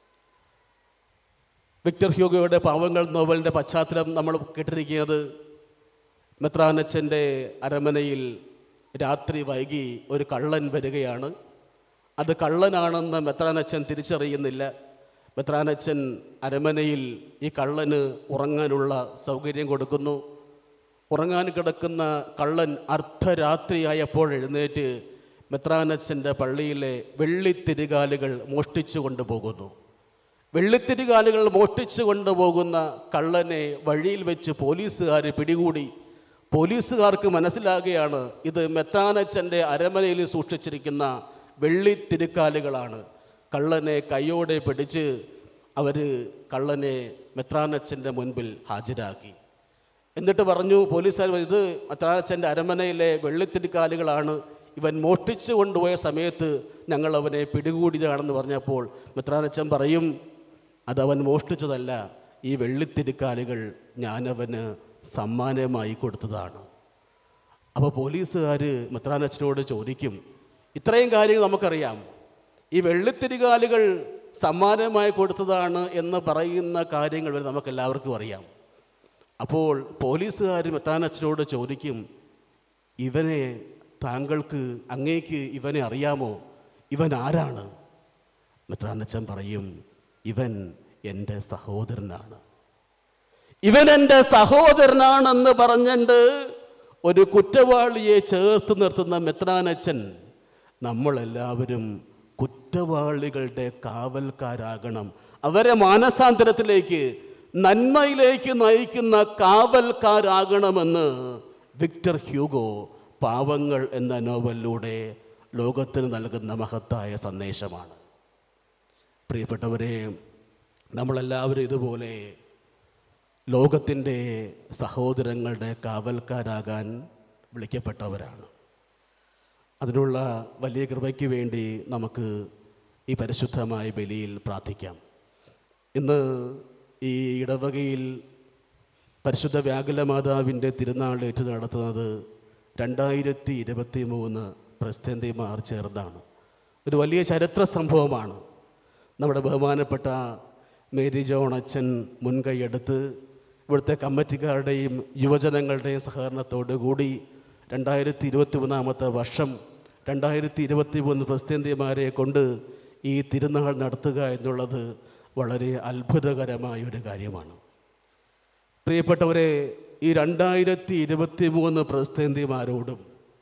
വിക്ടർ ഹ്യൂഗോയുടെ പാവങ്ങൾ നോവലിൻ്റെ പശ്ചാത്തലം നമ്മൾ കേട്ടിരിക്കുന്നത് മെത്രാനച്ചൻ്റെ അരമനയിൽ രാത്രി വൈകി ഒരു കള്ളൻ വരികയാണ് അത് കള്ളനാണെന്ന് മെത്രാനച്ചൻ തിരിച്ചറിയുന്നില്ല മെത്രാനച്ചൻ അരമനയിൽ ഈ കള്ളന് ഉറങ്ങാനുള്ള സൗകര്യം കൊടുക്കുന്നു ഉറങ്ങാൻ കിടക്കുന്ന കള്ളൻ അർദ്ധരാത്രിയായപ്പോൾ എഴുന്നേറ്റ് മെത്രാനച്ചൻ്റെ പള്ളിയിലെ വെള്ളിത്തിരികാലുകൾ മോഷ്ടിച്ചു കൊണ്ടുപോകുന്നു വെള്ളിത്തിരികാലുകൾ മോഷ്ടിച്ചു കൊണ്ടുപോകുന്ന കള്ളനെ വഴിയിൽ വെച്ച് പോലീസുകാർ പിടികൂടി പോലീസുകാർക്ക് മനസ്സിലാകുകയാണ് ഇത് മെത്താനച്ചൻ്റെ അരമനയിൽ സൂക്ഷിച്ചിരിക്കുന്ന വെള്ളിത്തിരുക്കാലുകളാണ് കള്ളനെ കൈയോടെ പിടിച്ച് അവർ കള്ളനെ മെത്രാനച്ചൻ്റെ മുൻപിൽ ഹാജരാക്കി എന്നിട്ട് പറഞ്ഞു പോലീസുകാർ ഇത് മെത്രാനച്ചൻ്റെ അരമനയിലെ വെള്ളിത്തിരുക്കാലുകളാണ് ഇവൻ മോഷ്ടിച്ചു കൊണ്ടുപോയ സമയത്ത് ഞങ്ങൾ അവനെ പിടികൂടിയതാണെന്ന് പറഞ്ഞപ്പോൾ മെത്രാനച്ചൻ പറയും അതവൻ മോഷ്ടിച്ചതല്ല ഈ വെള്ളിത്തിരുക്കാലുകൾ ഞാനവന് സമ്മാനമായി കൊടുത്തതാണ് അപ്പോൾ പോലീസുകാർ മെത്രാനച്ചനോട് ചോദിക്കും ഇത്രയും കാര്യങ്ങൾ നമുക്കറിയാം ഈ വെള്ളിത്തിരികാലുകൾ സമ്മാനമായി കൊടുത്തതാണ് എന്ന് പറയുന്ന കാര്യങ്ങൾ വരെ നമുക്ക് എല്ലാവർക്കും അറിയാം അപ്പോൾ പോലീസുകാർ മെത്താനച്ചനോട് ചോദിക്കും ഇവനെ താങ്കൾക്ക് അങ്ങേക്ക് ഇവനെ അറിയാമോ ഇവൻ ആരാണ് മെത്രാനച്ചൻ പറയും ഇവൻ എൻ്റെ സഹോദരനാണ് ഇവൻ എൻ്റെ സഹോദരനാണെന്ന് പറഞ്ഞിട്ട് ഒരു കുറ്റവാളിയെ ചേർത്ത് നിർത്തുന്ന മെത്രാനച്ചൻ നമ്മളെല്ലാവരും കുറ്റവാളികളുടെ കാവൽക്കാരാകണം അവരെ മാനസാന്തരത്തിലേക്ക് നന്മയിലേക്ക് നയിക്കുന്ന കാവൽക്കാരാകണമെന്ന് വിക്ടർ ഹ്യൂഗോ പാവങ്ങൾ എന്ന നോവലിലൂടെ ലോകത്തിന് നൽകുന്ന മഹത്തായ സന്ദേശമാണ് പ്രിയപ്പെട്ടവരെ നമ്മളെല്ലാവരും ഇതുപോലെ ലോകത്തിൻ്റെ സഹോദരങ്ങളുടെ കാവൽക്കാരാകാൻ വിളിക്കപ്പെട്ടവരാണ് അതിനുള്ള വലിയ കൃപയ്ക്ക് വേണ്ടി നമുക്ക് ഈ പരിശുദ്ധമായ ബലിയിൽ പ്രാർത്ഥിക്കാം ഇന്ന് ഈ ഇടവകയിൽ പരിശുദ്ധ വ്യാകുല മാതാവിൻ്റെ തിരുനാൾ ഏറ്റു നടത്തുന്നത് രണ്ടായിരത്തി ഇരുപത്തി മൂന്ന് പ്രസിദ്ധന്തിമാർ ചേർന്നാണ് ഒരു വലിയ ചരിത്ര സംഭവമാണ് നമ്മുടെ ബഹുമാനപ്പെട്ട മേരി ജോൺ അച്ഛൻ മുൻകൈയെടുത്ത് ഇവിടുത്തെ കമ്മിറ്റിക്കാരുടെയും യുവജനങ്ങളുടെയും സഹകരണത്തോടു കൂടി രണ്ടായിരത്തി ഇരുപത്തി മൂന്നാമത്തെ വർഷം രണ്ടായിരത്തി ഇരുപത്തി മൂന്ന് പ്രസിദ്ധന്തിമാരെ കൊണ്ട് ഈ തിരുനാൾ നടത്തുക എന്നുള്ളത് വളരെ അത്ഭുതകരമായ ഒരു കാര്യമാണ് പ്രിയപ്പെട്ടവരെ ഈ രണ്ടായിരത്തി ഇരുപത്തി മൂന്ന് പ്രസിദ്ധന്തിമാരോടും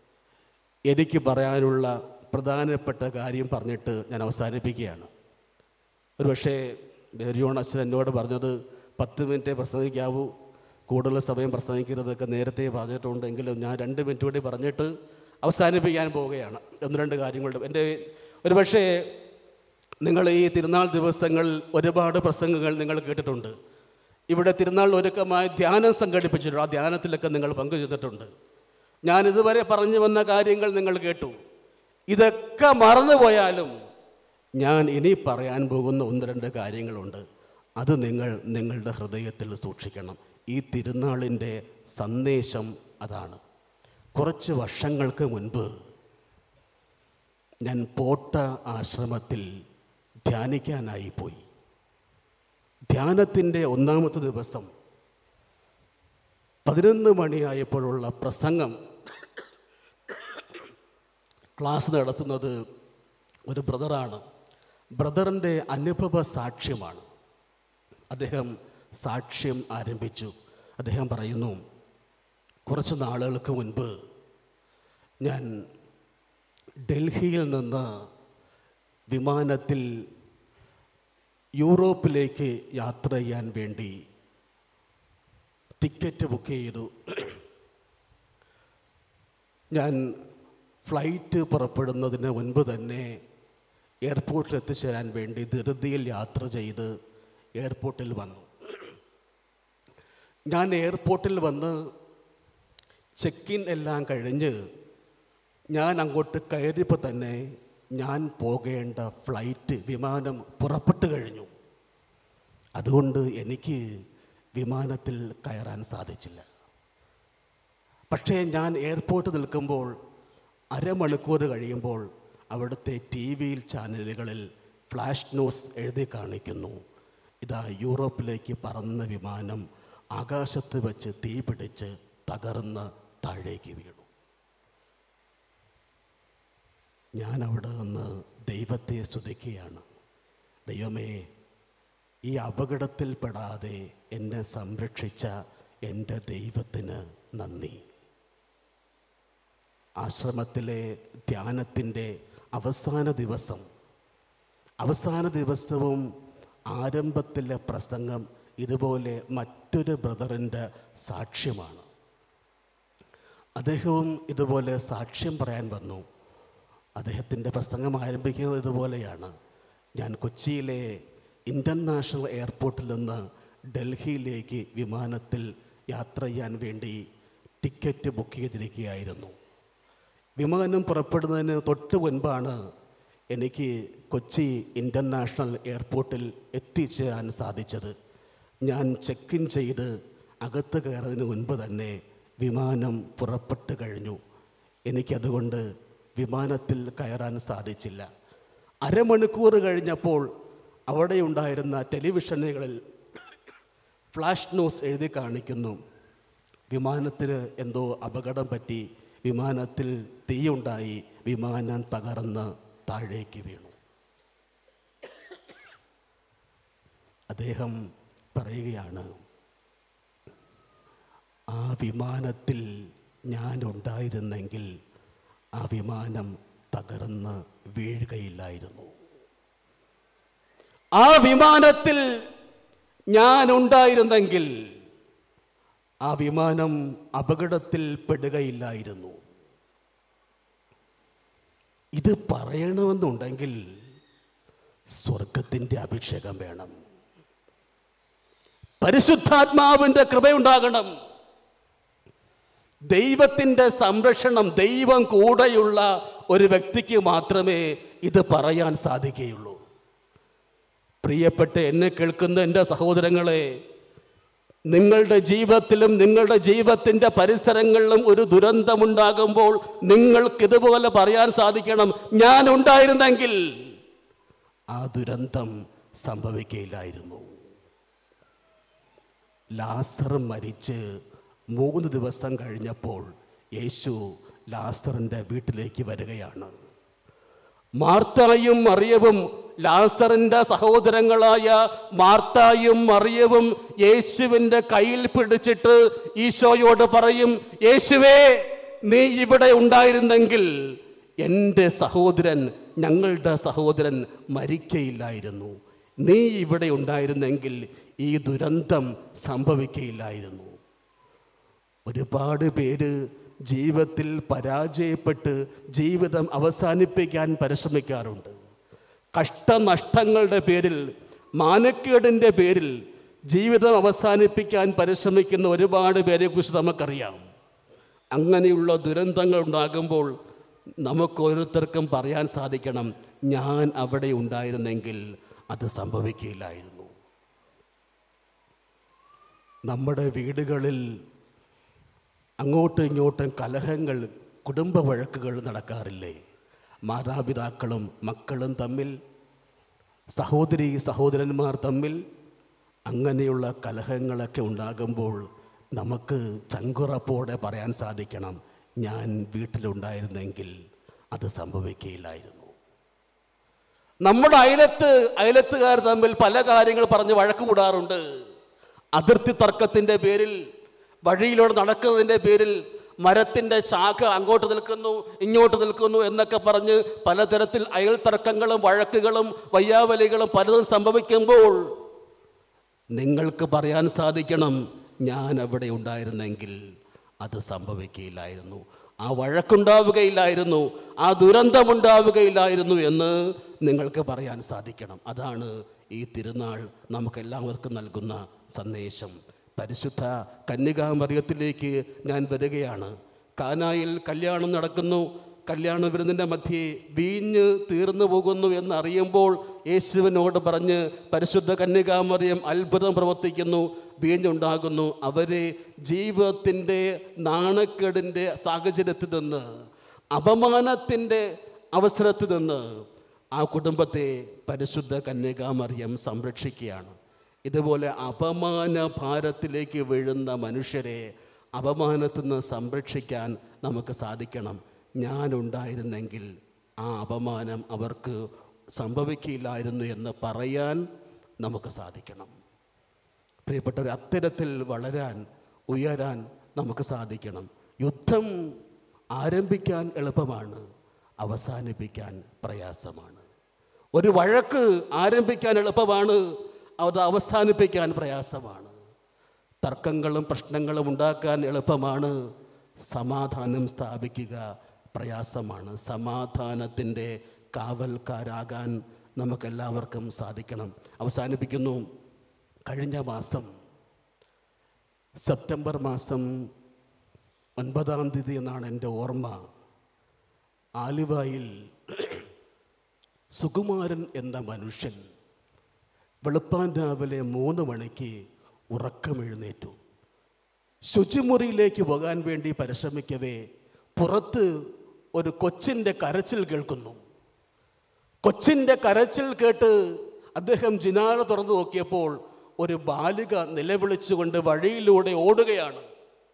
എനിക്ക് പറയാനുള്ള പ്രധാനപ്പെട്ട കാര്യം പറഞ്ഞിട്ട് ഞാൻ അവസാനിപ്പിക്കുകയാണ് ഒരുപക്ഷേ ബെരിയോൺ അച്ഛൻ എന്നോട് പറഞ്ഞത് പത്ത് മിനിറ്റേ പ്രസംഗിക്കാവൂ കൂടുതൽ സമയം പ്രസംഗിക്കരുതൊക്കെ നേരത്തെ പറഞ്ഞിട്ടുണ്ടെങ്കിലും ഞാൻ രണ്ട് മിനിറ്റ് കൂടി പറഞ്ഞിട്ട് അവസാനിപ്പിക്കാൻ പോവുകയാണ് ഒന്ന് രണ്ട് കാര്യങ്ങളുടെ എൻ്റെ ഒരുപക്ഷേ നിങ്ങൾ ഈ തിരുനാൾ ദിവസങ്ങളിൽ ഒരുപാട് പ്രസംഗങ്ങൾ നിങ്ങൾ കേട്ടിട്ടുണ്ട് ഇവിടെ തിരുനാൾ ഒരുക്കമായി ധ്യാനം സംഘടിപ്പിച്ചിട്ടുണ്ട് ആ ധ്യാനത്തിലൊക്കെ നിങ്ങൾ പങ്കുചെയ്തിട്ടുണ്ട് ഞാൻ ഇതുവരെ പറഞ്ഞു വന്ന കാര്യങ്ങൾ നിങ്ങൾ കേട്ടു ഇതൊക്കെ മറന്നുപോയാലും ഞാൻ ഇനി പറയാൻ പോകുന്ന ഒന്ന് രണ്ട് കാര്യങ്ങളുണ്ട് അത് നിങ്ങൾ നിങ്ങളുടെ ഹൃദയത്തിൽ സൂക്ഷിക്കണം ഈ തിരുനാളിൻ്റെ സന്ദേശം അതാണ് കുറച്ച് വർഷങ്ങൾക്ക് മുൻപ് ഞാൻ പോട്ട ആശ്രമത്തിൽ ധ്യാനിക്കാനായി പോയി ധ്യാനത്തിൻ്റെ ഒന്നാമത്തെ ദിവസം പതിനൊന്ന് മണിയായപ്പോഴുള്ള പ്രസംഗം ക്ലാസ് നടത്തുന്നത് ഒരു ബ്രദറാണ് ബ്രദറിൻ്റെ അനുഭവ സാക്ഷ്യമാണ് അദ്ദേഹം സാക്ഷ്യം ആരംഭിച്ചു അദ്ദേഹം പറയുന്നു കുറച്ച് നാളുകൾക്ക് മുൻപ് ഞാൻ ഡൽഹിയിൽ നിന്ന് വിമാനത്തിൽ യൂറോപ്പിലേക്ക് യാത്ര ചെയ്യാൻ വേണ്ടി ടിക്കറ്റ് ബുക്ക് ചെയ്തു ഞാൻ ഫ്ലൈറ്റ് പുറപ്പെടുന്നതിന് മുൻപ് തന്നെ എയർപോർട്ടിൽ എത്തിച്ചേരാൻ വേണ്ടി ധൃതിയിൽ യാത്ര ചെയ്ത് എയർപോർട്ടിൽ വന്നു ഞാൻ എയർപോർട്ടിൽ വന്ന് ചെക്ക് ഇൻ എല്ലാം കഴിഞ്ഞ് ഞാൻ അങ്ങോട്ട് കയറിയപ്പോൾ തന്നെ ഞാൻ പോകേണ്ട ഫ്ലൈറ്റ് വിമാനം പുറപ്പെട്ടു കഴിഞ്ഞു അതുകൊണ്ട് എനിക്ക് വിമാനത്തിൽ കയറാൻ സാധിച്ചില്ല പക്ഷേ ഞാൻ എയർപോർട്ട് നിൽക്കുമ്പോൾ അരമണിക്കൂർ കഴിയുമ്പോൾ അവിടുത്തെ ടി വിയിൽ ചാനലുകളിൽ ഫ്ലാഷ് ന്യൂസ് എഴുതി കാണിക്കുന്നു ഇതാ യൂറോപ്പിലേക്ക് പറന്ന വിമാനം ആകാശത്ത് വെച്ച് തീ പിടിച്ച് തകർന്ന് താഴേക്ക് വീണു ഞാൻ അവിടെ നിന്ന് ദൈവത്തെ സ്തുതിക്കുകയാണ് ദൈവമേ ഈ അപകടത്തിൽപ്പെടാതെ എന്നെ സംരക്ഷിച്ച എൻ്റെ ദൈവത്തിന് നന്ദി ആശ്രമത്തിലെ ധ്യാനത്തിൻ്റെ അവസാന ദിവസം അവസാന ദിവസവും ആരംഭത്തിലെ പ്രസംഗം ഇതുപോലെ മറ്റൊരു ബ്രദറിൻ്റെ സാക്ഷ്യമാണ് അദ്ദേഹവും ഇതുപോലെ സാക്ഷ്യം പറയാൻ വന്നു അദ്ദേഹത്തിൻ്റെ പ്രസംഗം ആരംഭിക്കുന്നത് ഇതുപോലെയാണ് ഞാൻ കൊച്ചിയിലെ ഇൻ്റർനാഷണൽ എയർപോർട്ടിൽ നിന്ന് ഡൽഹിയിലേക്ക് വിമാനത്തിൽ യാത്ര ചെയ്യാൻ വേണ്ടി ടിക്കറ്റ് ബുക്ക് ചെയ്തിരിക്കുകയായിരുന്നു വിമാനം പുറപ്പെടുന്നതിന് തൊട്ട് മുൻപാണ് എനിക്ക് കൊച്ചി ഇൻ്റർനാഷണൽ എയർപോർട്ടിൽ എത്തിച്ചേരാൻ സാധിച്ചത് ഞാൻ ചെക്ക് ഇൻ ചെയ്ത് അകത്ത് കയറുന്നതിന് മുൻപ് തന്നെ വിമാനം പുറപ്പെട്ട് കഴിഞ്ഞു എനിക്കതുകൊണ്ട് വിമാനത്തിൽ കയറാൻ സാധിച്ചില്ല അരമണിക്കൂർ കഴിഞ്ഞപ്പോൾ അവിടെ ഉണ്ടായിരുന്ന ടെലിവിഷനുകളിൽ ഫ്ലാഷ് ന്യൂസ് എഴുതി കാണിക്കുന്നു വിമാനത്തിന് എന്തോ അപകടം പറ്റി വിമാനത്തിൽ തീയുണ്ടായി വിമാനം തകർന്ന് താഴേക്ക് വീണു അദ്ദേഹം പറയുകയാണ് ആ വിമാനത്തിൽ ഞാൻ ഉണ്ടായിരുന്നെങ്കിൽ ആ വിമാനം തകർന്ന് വീഴുകയില്ലായിരുന്നു ആ വിമാനത്തിൽ ഞാൻ ഉണ്ടായിരുന്നെങ്കിൽ ആ വിമാനം അപകടത്തിൽ പെടുകയില്ലായിരുന്നു ഇത് പറയണമെന്നുണ്ടെങ്കിൽ സ്വർഗത്തിൻ്റെ അഭിഷേകം വേണം പരിശുദ്ധാത്മാവിൻ്റെ കൃപയുണ്ടാകണം ദൈവത്തിൻ്റെ സംരക്ഷണം ദൈവം കൂടെയുള്ള ഒരു വ്യക്തിക്ക് മാത്രമേ ഇത് പറയാൻ സാധിക്കുകയുള്ളൂ പ്രിയപ്പെട്ട എന്നെ കേൾക്കുന്ന എൻ്റെ സഹോദരങ്ങളെ നിങ്ങളുടെ ജീവിതത്തിലും നിങ്ങളുടെ ജീവിതത്തിൻ്റെ പരിസരങ്ങളിലും ഒരു ദുരന്തമുണ്ടാകുമ്പോൾ നിങ്ങൾക്ക് ഇതുപോലെ പറയാൻ സാധിക്കണം ഞാൻ ഉണ്ടായിരുന്നെങ്കിൽ ആ ദുരന്തം സംഭവിക്കുകയില്ലായിരുന്നു ലാസർ മരിച്ച് മൂന്ന് ദിവസം കഴിഞ്ഞപ്പോൾ യേശു ലാസറിൻ്റെ വീട്ടിലേക്ക് വരികയാണ് മാർത്തായും മറിയവും ലാസറിൻ്റെ സഹോദരങ്ങളായ മാർത്തായും മറിയവും യേശുവിൻ്റെ കയ്യിൽ പിടിച്ചിട്ട് ഈശോയോട് പറയും യേശുവേ നീ ഇവിടെ ഉണ്ടായിരുന്നെങ്കിൽ എൻ്റെ സഹോദരൻ ഞങ്ങളുടെ സഹോദരൻ മരിക്കയില്ലായിരുന്നു നീ ഇവിടെ ഉണ്ടായിരുന്നെങ്കിൽ ഈ ദുരന്തം സംഭവിക്കയില്ലായിരുന്നു ഒരുപാട് പേര് ജീവിതത്തിൽ പരാജയപ്പെട്ട് ജീവിതം അവസാനിപ്പിക്കാൻ പരിശ്രമിക്കാറുണ്ട് കഷ്ടനഷ്ടങ്ങളുടെ പേരിൽ മാനക്കേടിൻ്റെ പേരിൽ ജീവിതം അവസാനിപ്പിക്കാൻ പരിശ്രമിക്കുന്ന ഒരുപാട് പേരെ കുറിച്ച് നമുക്കറിയാം അങ്ങനെയുള്ള ദുരന്തങ്ങൾ ഉണ്ടാകുമ്പോൾ നമുക്ക് ഓരോരുത്തർക്കും പറയാൻ സാധിക്കണം ഞാൻ അവിടെ ഉണ്ടായിരുന്നെങ്കിൽ അത് സംഭവിക്കില്ലായിരുന്നു നമ്മുടെ വീടുകളിൽ അങ്ങോട്ടും ഇങ്ങോട്ടും കലഹങ്ങൾ കുടുംബ വഴക്കുകൾ നടക്കാറില്ലേ മാതാപിതാക്കളും മക്കളും തമ്മിൽ സഹോദരി സഹോദരന്മാർ തമ്മിൽ അങ്ങനെയുള്ള കലഹങ്ങളൊക്കെ ഉണ്ടാകുമ്പോൾ നമുക്ക് ചങ്കുറപ്പോടെ പറയാൻ സാധിക്കണം ഞാൻ വീട്ടിലുണ്ടായിരുന്നെങ്കിൽ അത് സംഭവിക്കുകയില്ലായിരുന്നു നമ്മുടെ അയലത്ത് അയലത്തുകാർ തമ്മിൽ പല കാര്യങ്ങൾ പറഞ്ഞ് വഴക്ക് കൂടാറുണ്ട് അതിർത്തി തർക്കത്തിൻ്റെ പേരിൽ വഴിയിലൂടെ നടക്കുന്നതിൻ്റെ പേരിൽ മരത്തിൻ്റെ ശാഖ അങ്ങോട്ട് നിൽക്കുന്നു ഇങ്ങോട്ട് നിൽക്കുന്നു എന്നൊക്കെ പറഞ്ഞ് പലതരത്തിൽ അയൽ തർക്കങ്ങളും വഴക്കുകളും വയ്യാവലികളും പലതും സംഭവിക്കുമ്പോൾ നിങ്ങൾക്ക് പറയാൻ സാധിക്കണം ഞാൻ അവിടെ ഉണ്ടായിരുന്നെങ്കിൽ അത് സംഭവിക്കുകയില്ലായിരുന്നു ആ വഴക്കുണ്ടാവുകയില്ലായിരുന്നു ആ ദുരന്തമുണ്ടാവുകയില്ലായിരുന്നു എന്ന് നിങ്ങൾക്ക് പറയാൻ സാധിക്കണം അതാണ് ഈ തിരുനാൾ നമുക്കെല്ലാവർക്കും നൽകുന്ന സന്ദേശം പരിശുദ്ധ കന്യകാമറിയത്തിലേക്ക് ഞാൻ വരികയാണ് കാനായിൽ കല്യാണം നടക്കുന്നു കല്യാണ വിരുന്നിൻ്റെ മധ്യേ വീഞ്ഞ് തീർന്നു പോകുന്നു എന്ന് അറിയുമ്പോൾ യേശുവിനോട് പറഞ്ഞ് പരിശുദ്ധ കന്യകാമറിയം അത്ഭുതം പ്രവർത്തിക്കുന്നു വീഞ്ഞുണ്ടാകുന്നു അവരെ ജീവിതത്തിൻ്റെ നാണക്കേടിൻ്റെ സാഹചര്യത്തിൽ നിന്ന് അപമാനത്തിൻ്റെ അവസരത്തിൽ നിന്ന് ആ കുടുംബത്തെ പരിശുദ്ധ കന്യകാമറിയം സംരക്ഷിക്കുകയാണ് ഇതുപോലെ അപമാന ഭാരത്തിലേക്ക് വീഴുന്ന മനുഷ്യരെ അപമാനത്തിൽ നിന്ന് സംരക്ഷിക്കാൻ നമുക്ക് സാധിക്കണം ഞാനുണ്ടായിരുന്നെങ്കിൽ ആ അപമാനം അവർക്ക് സംഭവിക്കില്ലായിരുന്നു എന്ന് പറയാൻ നമുക്ക് സാധിക്കണം പ്രിയപ്പെട്ടവർ അത്തരത്തിൽ വളരാൻ ഉയരാൻ നമുക്ക് സാധിക്കണം യുദ്ധം ആരംഭിക്കാൻ എളുപ്പമാണ് അവസാനിപ്പിക്കാൻ പ്രയാസമാണ് ഒരു വഴക്ക് ആരംഭിക്കാൻ എളുപ്പമാണ് അത് അവസാനിപ്പിക്കാൻ പ്രയാസമാണ് തർക്കങ്ങളും പ്രശ്നങ്ങളും ഉണ്ടാക്കാൻ എളുപ്പമാണ് സമാധാനം സ്ഥാപിക്കുക പ്രയാസമാണ് സമാധാനത്തിൻ്റെ കാവൽക്കാരാകാൻ നമുക്കെല്ലാവർക്കും സാധിക്കണം അവസാനിപ്പിക്കുന്നു കഴിഞ്ഞ മാസം സെപ്റ്റംബർ മാസം ഒൻപതാം തീയതി എന്നാണ് എൻ്റെ ഓർമ്മ ആലുവായിൽ സുകുമാരൻ എന്ന മനുഷ്യൻ വെളുപ്പാൻ രാവിലെ മൂന്ന് മണിക്ക് ഉറക്കമെഴുന്നേറ്റു ശുചിമുറിയിലേക്ക് പോകാൻ വേണ്ടി പരിശ്രമിക്കവേ പുറത്ത് ഒരു കൊച്ചിൻ്റെ കരച്ചിൽ കേൾക്കുന്നു കൊച്ചിൻ്റെ കരച്ചിൽ കേട്ട് അദ്ദേഹം ജിനാല തുറന്നു നോക്കിയപ്പോൾ ഒരു ബാലിക നിലവിളിച്ചുകൊണ്ട് വഴിയിലൂടെ ഓടുകയാണ്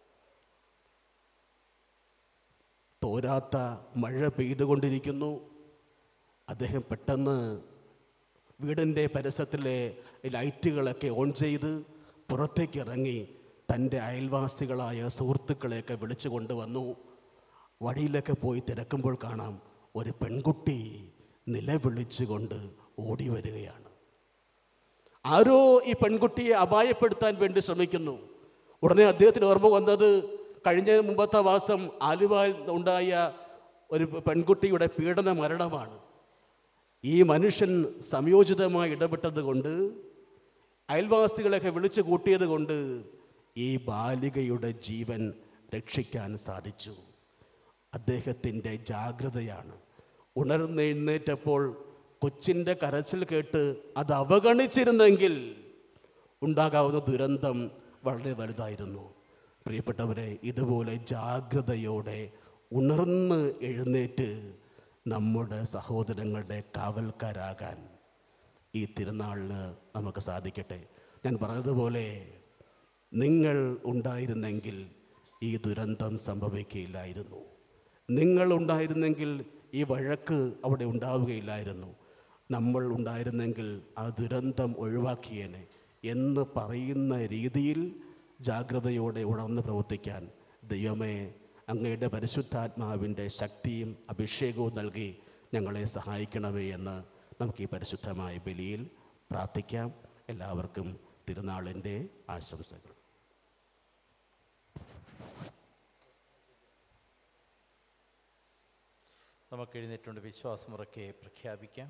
തോരാത്ത മഴ പെയ്തുകൊണ്ടിരിക്കുന്നു അദ്ദേഹം പെട്ടെന്ന് വീടിൻ്റെ പരിസരത്തിലെ ലൈറ്റുകളൊക്കെ ഓൺ ചെയ്ത് പുറത്തേക്ക് ഇറങ്ങി തൻ്റെ അയൽവാസികളായ സുഹൃത്തുക്കളെയൊക്കെ വിളിച്ചു കൊണ്ടുവന്നു വഴിയിലൊക്കെ പോയി തിരക്കുമ്പോൾ കാണാം ഒരു പെൺകുട്ടി നിലവിളിച്ചുകൊണ്ട് ഓടി വരികയാണ് ആരോ ഈ പെൺകുട്ടിയെ അപായപ്പെടുത്താൻ വേണ്ടി ശ്രമിക്കുന്നു ഉടനെ അദ്ദേഹത്തിന് ഓർമ്മ വന്നത് കഴിഞ്ഞ മുമ്പത്തെ മാസം ആലുവയിൽ ഉണ്ടായ ഒരു പെൺകുട്ടിയുടെ പീഡന മരണമാണ് ഈ മനുഷ്യൻ സംയോജിതമായി ഇടപെട്ടത് കൊണ്ട് അയൽവാസികളെയൊക്കെ വിളിച്ചു കൂട്ടിയത് കൊണ്ട് ഈ ബാലികയുടെ ജീവൻ രക്ഷിക്കാൻ സാധിച്ചു അദ്ദേഹത്തിൻ്റെ ജാഗ്രതയാണ് ഉണർന്നെഴുന്നേറ്റപ്പോൾ കൊച്ചിൻ്റെ കരച്ചിൽ കേട്ട് അത് അവഗണിച്ചിരുന്നെങ്കിൽ ഉണ്ടാകാവുന്ന ദുരന്തം വളരെ വലുതായിരുന്നു പ്രിയപ്പെട്ടവരെ ഇതുപോലെ ജാഗ്രതയോടെ ഉണർന്ന് എഴുന്നേറ്റ് നമ്മുടെ സഹോദരങ്ങളുടെ കാവൽക്കാരാകാൻ ഈ തിരുനാളിന് നമുക്ക് സാധിക്കട്ടെ ഞാൻ പറഞ്ഞതുപോലെ നിങ്ങൾ ഉണ്ടായിരുന്നെങ്കിൽ ഈ ദുരന്തം സംഭവിക്കുകയില്ലായിരുന്നു നിങ്ങൾ ഉണ്ടായിരുന്നെങ്കിൽ ഈ വഴക്ക് അവിടെ ഉണ്ടാവുകയില്ലായിരുന്നു നമ്മൾ ഉണ്ടായിരുന്നെങ്കിൽ ആ ദുരന്തം ഒഴിവാക്കിയേനെ എന്ന് പറയുന്ന രീതിയിൽ ജാഗ്രതയോടെ ഉണർന്ന് പ്രവർത്തിക്കാൻ ദൈവമേ അങ്ങയുടെ പരിശുദ്ധാത്മാവിൻ്റെ ശക്തിയും അഭിഷേകവും നൽകി ഞങ്ങളെ സഹായിക്കണമേ എന്ന് നമുക്ക് ഈ പരിശുദ്ധമായ ബലിയിൽ പ്രാർത്ഥിക്കാം എല്ലാവർക്കും തിരുനാളിൻ്റെ ആശംസകൾ നമുക്ക് എഴുന്നേറ്റുകൊണ്ട് വിശ്വാസമുറക്കെ പ്രഖ്യാപിക്കാം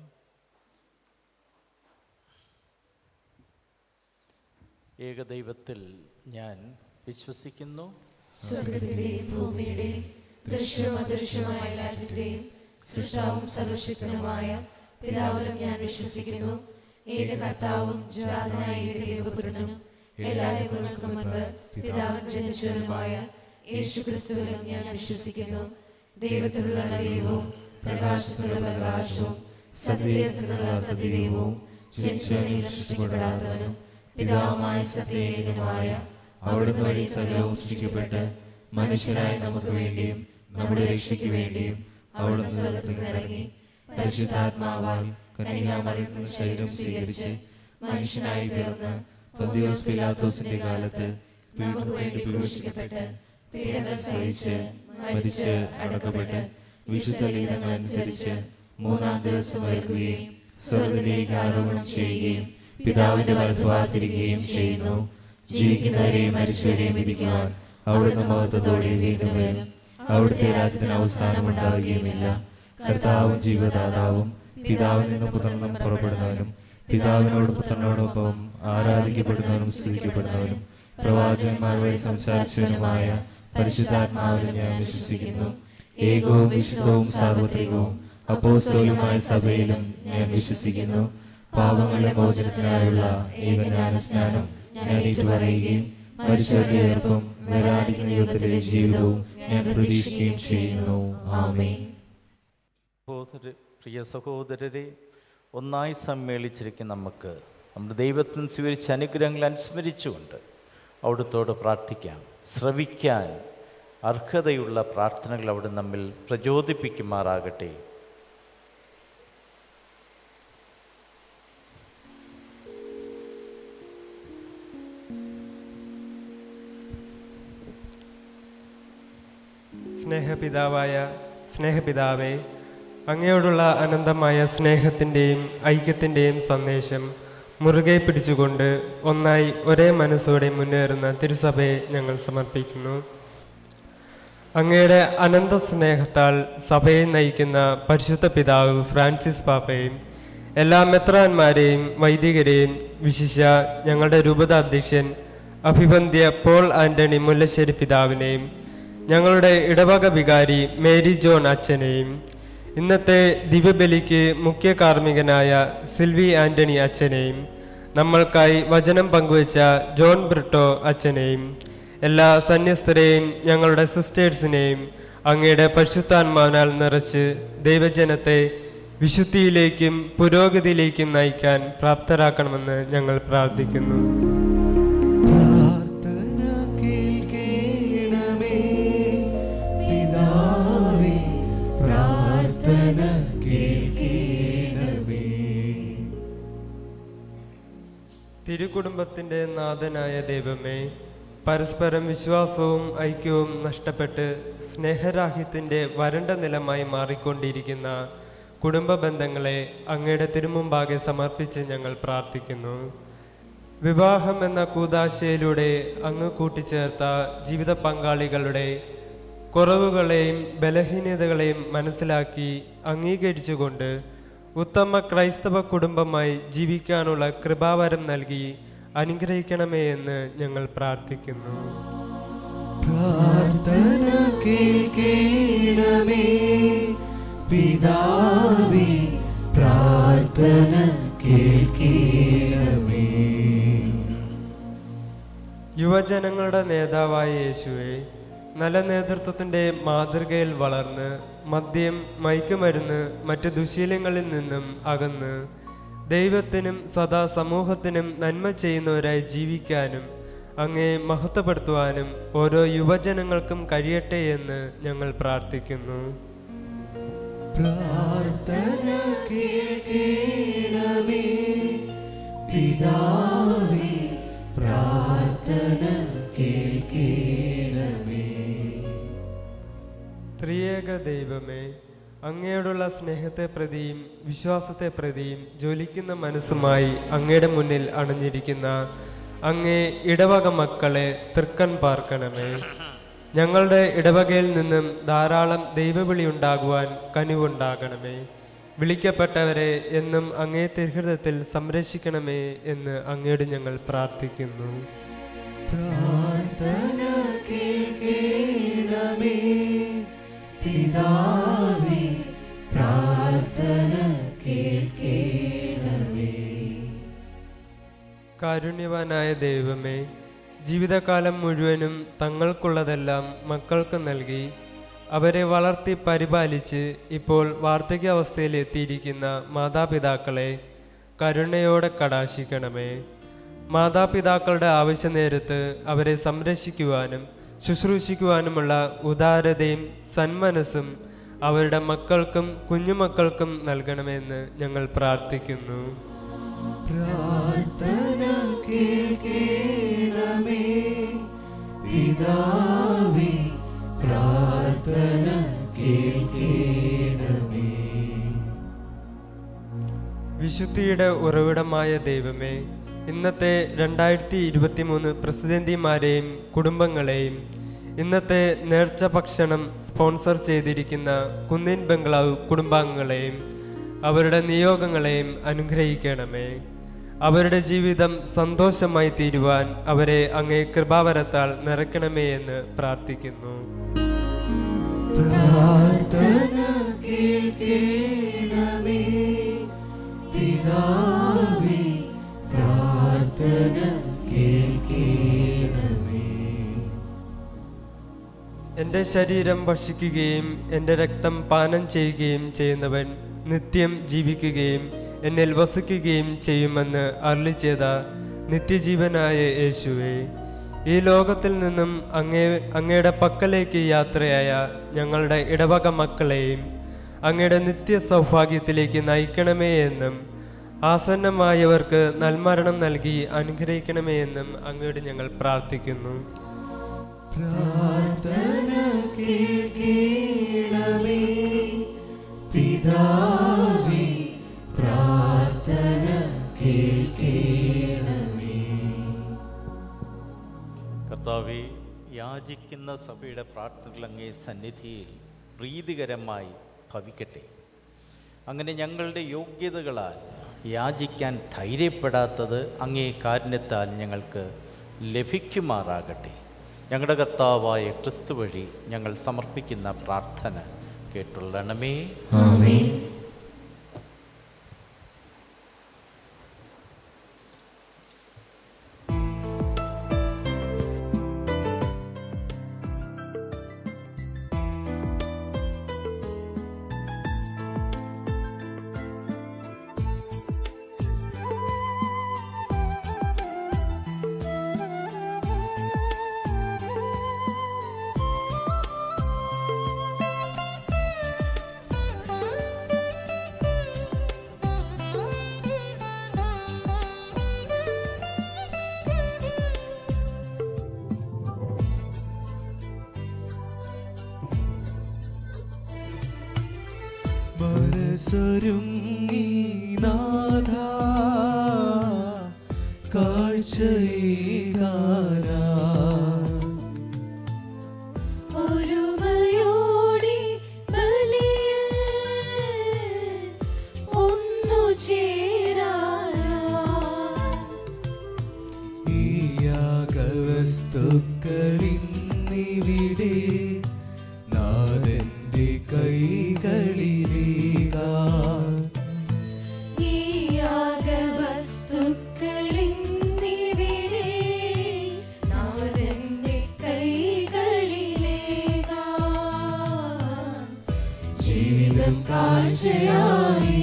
ഏകദൈവത്തിൽ ഞാൻ വിശ്വസിക്കുന്നു സ്വർഗത്തിന്റെയും ഭൂമിയുടെയും ദൃശ്യവും അദൃശ്യമായ എല്ലാറ്റിന്റെയും സൃഷ്ടാവും സർവശക്തനുമായ പിതാവിലും ഞാൻ വിശ്വസിക്കുന്നു ഏക കർത്താവും ജാതനായ ഏക ദൈവപുത്രനും എല്ലാ യുഗങ്ങൾക്കും മുൻപ് പിതാവിൻ ജനിച്ചവനുമായ യേശു ക്രിസ്തുവിലും ഞാൻ വിശ്വസിക്കുന്നു ദൈവത്തിലുള്ള ദൈവവും പ്രകാശത്തിലുള്ള പ്രകാശവും സത്യത്തിനുള്ള സത്യദൈവവും ജനിച്ചവനെയും സൃഷ്ടിക്കപ്പെടാത്തവനും പിതാവുമായ സത്യേകനുമായ അവിടുന്ന് വഴി സകലവും സൃഷ്ടിക്കപ്പെട്ട് മനുഷ്യരായ നമുക്ക് വേണ്ടിയും നമ്മുടെ രക്ഷയ്ക്ക് വേണ്ടിയും അവിടുന്ന് സ്വർഗത്തിൽ നിന്നിറങ്ങി പരിശുദ്ധാത്മാവാൽ കനികാമറിയത്തിൽ ശരീരം സ്വീകരിച്ച് മനുഷ്യനായി തീർന്ന് പൊന്തിയോസ് പിലാത്തോസിന്റെ കാലത്ത് നമുക്ക് വേണ്ടി ക്രൂശിക്കപ്പെട്ട് പീഡകൾ സഹിച്ച് മരിച്ച് അടക്കപ്പെട്ട് വിശുദ്ധ ലീലങ്ങൾ അനുസരിച്ച് മൂന്നാം ദിവസം ഉയർക്കുകയും സ്വർഗത്തിലേക്ക് ആരോപണം ചെയ്യുകയും പിതാവിന്റെ വലത്തുഭാഗത്തിരിക്കുകയും ചെയ്യുന്നു ജീവിക്കുന്നവരെയും മരിച്ചവരെയും വിധിക്കുവാൻ അവിടുന്ന് മഹത്വത്തോടെ വീണ്ടും വരും അവിടുത്തെ രാജ്യത്തിന് അവസാനമുണ്ടാവുകയുമില്ല കർത്താവും ജീവദാതാവും പിതാവിൽ നിന്ന് പുത്രനും പുറപ്പെടുന്നവനും പിതാവിനോട് പുത്രനോടൊപ്പം ആരാധിക്കപ്പെടുന്നവനും സ്തുതിക്കപ്പെടുന്നവനും പ്രവാചകന്മാർ വഴി സംസാരിച്ചവനുമായ പരിശുദ്ധാത്മാവിൽ ഞാൻ വിശ്വസിക്കുന്നു ഏകവും വിശുദ്ധവും സാർവത്രികവും അപ്പോസ്തോലുമായ സഭയിലും ഞാൻ വിശ്വസിക്കുന്നു പാപങ്ങളുടെ മോചനത്തിനായുള്ള ഏകജ്ഞാനസ്നാനം ഞാൻ ഏറ്റുപറയുകയും മരിച്ചവരുടെ ഉയർപ്പും വരാനിക്കുന്ന യുദ്ധത്തിലെ ജീവിതവും ഞാൻ പ്രതീക്ഷിക്കുകയും ചെയ്യുന്നു ആമേൻ സഹോദര പ്രിയ സഹോദരരെ ഒന്നായി സമ്മേളിച്ചിരിക്കുന്ന നമുക്ക് നമ്മുടെ ദൈവത്തിന് സ്വീകരിച്ച അനുഗ്രഹങ്ങൾ അനുസ്മരിച്ചുകൊണ്ട് അവിടുത്തോട് പ്രാർത്ഥിക്കാം ശ്രവിക്കാൻ അർഹതയുള്ള പ്രാർത്ഥനകൾ അവിടെ നമ്മിൽ പ്രചോദിപ്പിക്കുമാറാകട്ടെ സ്നേഹപിതാവായ സ്നേഹപിതാവേ അങ്ങയോടുള്ള അനന്തമായ സ്നേഹത്തിൻ്റെയും ഐക്യത്തിൻ്റെയും സന്ദേശം മുറുകെ പിടിച്ചുകൊണ്ട് ഒന്നായി ഒരേ മനസ്സോടെ മുന്നേറുന്ന തിരുസഭയെ ഞങ്ങൾ സമർപ്പിക്കുന്നു അങ്ങയുടെ അനന്ത സ്നേഹത്താൽ സഭയെ നയിക്കുന്ന പരിശുദ്ധ പിതാവ് ഫ്രാൻസിസ് പാപ്പയും എല്ലാ മെത്രാന്മാരെയും വൈദികരെയും വിശിഷ്യ ഞങ്ങളുടെ രൂപത അധ്യക്ഷൻ അഭിബന്ധ്യ പോൾ ആന്റണി മുല്ലശ്ശേരി പിതാവിനെയും ഞങ്ങളുടെ ഇടവക വികാരി മേരി ജോൺ അച്ഛനെയും ഇന്നത്തെ ദിവ്യബലിക്ക് മുഖ്യ കാർമ്മികനായ സിൽവി ആന്റണി അച്ഛനെയും നമ്മൾക്കായി വചനം പങ്കുവച്ച ജോൺ ബ്രിട്ടോ അച്ഛനെയും എല്ലാ സന്യസ്തരെയും ഞങ്ങളുടെ സിസ്റ്റേഴ്സിനെയും അങ്ങയുടെ പരിശുദ്ധാത്മാവിനാൽ നിറച്ച് ദൈവജനത്തെ വിശുദ്ധിയിലേക്കും പുരോഗതിയിലേക്കും നയിക്കാൻ പ്രാപ്തരാക്കണമെന്ന് ഞങ്ങൾ പ്രാർത്ഥിക്കുന്നു പിതാവേ പ്രാർത്ഥന കേൾക്കണമേ തിരുകുടുംബത്തിന്റെ നാഥനായ ദൈവമേ പരസ്പരം വിശ്വാസവും ഐക്യവും നഷ്ടപ്പെട്ട് സ്നേഹരാഹിത്യത്തിന്റെ വരണ്ട നിലമായി മാറിക്കൊണ്ടിരിക്കുന്ന കുടുംബ ബന്ധങ്ങളെ അങ്ങയുടെ തിരുമുമ്പാകെ സമർപ്പിച്ച് ഞങ്ങൾ പ്രാർത്ഥിക്കുന്നു വിവാഹം എന്ന കൂതാശയിലൂടെ അങ്ങ് കൂട്ടിച്ചേർത്ത ജീവിത പങ്കാളികളുടെ കുറവുകളെയും ബലഹീനതകളെയും മനസ്സിലാക്കി അംഗീകരിച്ചുകൊണ്ട് ഉത്തമ ക്രൈസ്തവ കുടുംബമായി ജീവിക്കാനുള്ള കൃപാവരം നൽകി അനുഗ്രഹിക്കണമേ എന്ന് ഞങ്ങൾ പ്രാർത്ഥിക്കുന്നു പ്രാർത്ഥന കേൾക്കണമേ പിതാവേ പ്രാർത്ഥന കേൾക്കണമേ യുവജനങ്ങളുടെ നേതാവായ യേശുവെ നല്ല നേതൃത്വത്തിൻ്റെ മാതൃകയിൽ വളർന്ന് മദ്യം മയക്കുമരുന്ന് മറ്റ് ദുശീലങ്ങളിൽ നിന്നും അകന്ന് ദൈവത്തിനും സദാ സമൂഹത്തിനും നന്മ ചെയ്യുന്നവരായി ജീവിക്കാനും അങ്ങേ മഹത്വപ്പെടുത്തുവാനും ഓരോ യുവജനങ്ങൾക്കും കഴിയട്ടെ എന്ന് ഞങ്ങൾ പ്രാർത്ഥിക്കുന്നു പ്രാർത്ഥന കേൾക്കണമേ പിതാവേ പ്രാർത്ഥന കേൾക്കണമേ ത്രിയേക ദൈവമേ അങ്ങയോടുള്ള സ്നേഹത്തെ പ്രതിയും വിശ്വാസത്തെ പ്രതിയും ജ്വലിക്കുന്ന മനസ്സുമായി അങ്ങയുടെ മുന്നിൽ അണഞ്ഞിരിക്കുന്ന അങ്ങേ ഇടവക മക്കളെ തൃക്കൺ പാർക്കണമേ ഞങ്ങളുടെ ഇടവകയിൽ നിന്നും ധാരാളം ദൈവവിളി ഉണ്ടാകുവാൻ കനിവുണ്ടാകണമേ വിളിക്കപ്പെട്ടവരെ എന്നും അങ്ങേ തിരുഹൃദയത്തിൽ സംരക്ഷിക്കണമേ എന്ന് അങ്ങയോട് ഞങ്ങൾ പ്രാർത്ഥിക്കുന്നു പ്രാർത്ഥന കേൾക്കണമേ പിതാവേ പ്രാർത്ഥന കേൾക്കണമേ കാരുണ്യവാനായ ദൈവമേ ജീവിതകാലം മുഴുവനും തങ്ങൾക്കുള്ളതെല്ലാം മക്കൾക്ക് നൽകി അവരെ വളർത്തി പരിപാലിച്ച് ഇപ്പോൾ വാർദ്ധക്യാവസ്ഥയിൽ എത്തിയിരിക്കുന്ന മാതാപിതാക്കളെ കരുണയോടെ കടാശിക്കണമേ മാതാപിതാക്കളുടെ ആവശ്യനേരത്ത് അവരെ സംരക്ഷിക്കുവാനും ശുശ്രൂഷിക്കുവാനുമുള്ള ഉദാരതയും സന്മനസ്സും അവരുടെ മക്കൾക്കും കുഞ്ഞുമക്കൾക്കും നൽകണമെന്ന് ഞങ്ങൾ പ്രാർത്ഥിക്കുന്നു പ്രാർത്ഥന കേൾക്കണമേ പിതാവേ പ്രാർത്ഥന കേൾക്കണമേ വിശുദ്ധിയുടെ ഉറവിടമായ ദൈവമേ ഇന്നത്തെ രണ്ടായിരത്തി ഇരുപത്തി മൂന്ന് പ്രസിഡന്റിമാരെയും കുടുംബങ്ങളെയും ഇന്നത്തെ നേർച്ച ഭക്ഷണം സ്പോൺസർ ചെയ്തിരിക്കുന്ന കുന്നിൻ ബംഗ്ലാവ് കുടുംബാംഗങ്ങളെയും അവരുടെ നിയോഗങ്ങളെയും അനുഗ്രഹിക്കണമേ അവരുടെ ജീവിതം സന്തോഷമായി തീരുവാൻ അവരെ അങ്ങേ കൃപാവരത്താൽ നിറയ്ക്കണമേ എന്ന് പ്രാർത്ഥിക്കുന്നു പ്രാർത്ഥന കേൾക്കണമേ പിതാവേ പ്രാർത്ഥന കേൾക്കണമേ എൻ്റെ ശരീരം ഭക്ഷിക്കുകയും എൻ്റെ രക്തം പാനം ചെയ്യുകയും ചെയ്യുന്നവൻ നിത്യം ജീവിക്കുകയും എന്നിൽ വസിക്കുകയും ചെയ്യുമെന്ന് അരുളി ചെയ്ത നിത്യജീവനായ യേശുവേ ഈ ലോകത്തിൽ നിന്നും അങ്ങേ അങ്ങയുടെ പക്കലേക്ക് യാത്രയായ ഞങ്ങളുടെ ഇടവക മക്കളെയും അങ്ങയുടെ നിത്യ സൗഭാഗ്യത്തിലേക്ക് നയിക്കണമേ എന്നും ആസന്നമായവർക്ക് നൽമരണം നൽകി അനുഗ്രഹിക്കണമേ എന്നും അങ്ങയോട് ഞങ്ങൾ പ്രാർത്ഥിക്കുന്നു പ്രാർത്ഥന കേൾക്കണമേ പിതാവേ പ്രാർത്ഥന കേൾക്കണമേ കർത്താവെ യാചിക്കുന്ന സഭയുടെ പ്രാർത്ഥനകൾ അങ്ങേ സന്നിധിയിൽ പ്രീതികരമായി ഭവിക്കട്ടെ അങ്ങനെ ഞങ്ങളുടെ യോഗ്യതകളാൽ യാചിക്കാൻ ധൈര്യപ്പെടാത്തത് അങ്ങേ കാരുണ്യത്താൽ ഞങ്ങൾക്ക് ലഭിക്കുമാറാകട്ടെ ഞങ്ങളുടെ കർത്താവായ ക്രിസ്തു വഴി ഞങ്ങൾ സമർപ്പിക്കുന്ന പ്രാർത്ഥന കേട്ടുള്ളണമേ ആമേൻ മനസ്സൊരുങ്ങി നാഥ കാഴ്ചയേകാനാ ഒരുമയോടെ ബലിയിൽ ഒന്നു ചേരാനാ ഈ യാഗവസ്തുക്കളിന്നിവിടെ നാഥന്റെ കൈകളിലേകാ ഈ യാഗവസ്തുക്കളിന്നിവിടെ നാഥന്റെ കൈകളിലേകാം. ജീവിതം കാഴ്ചയായി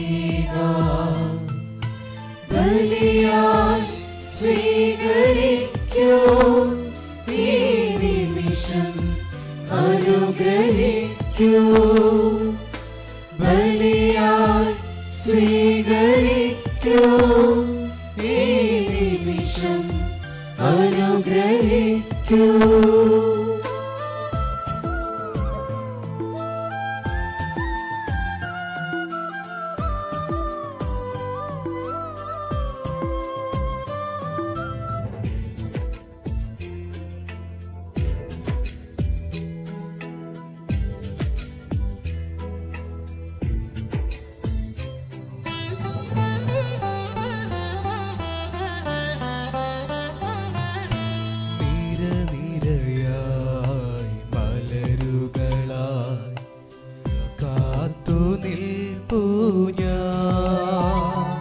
ബലിയായി സ്വീകരിക്കൂ ഈ നിമിഷം അനുഗ്രഹിക്കൂ ബലിയായി സ്വീകരിക്കൂ ഈ നിമിഷം അനുഗ്രഹിക്കൂ നിര നിരയായി മലരുകളായി കാത്തു നിൽപ്പൂ ഞാൻ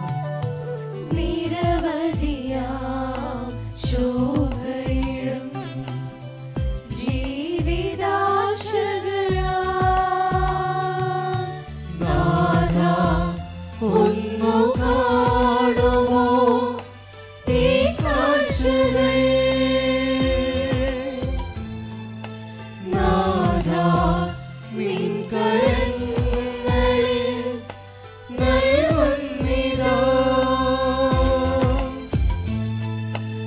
നിരവധിയാം ശോഭയിഴും ജീവിതാശകളാൽ നാഥ ഒന്നു കാണുമോ ഈ കാഴ്ചകൾ നാഥ നിൻ കരങ്ങളിൽ നൽകുന്നിതാ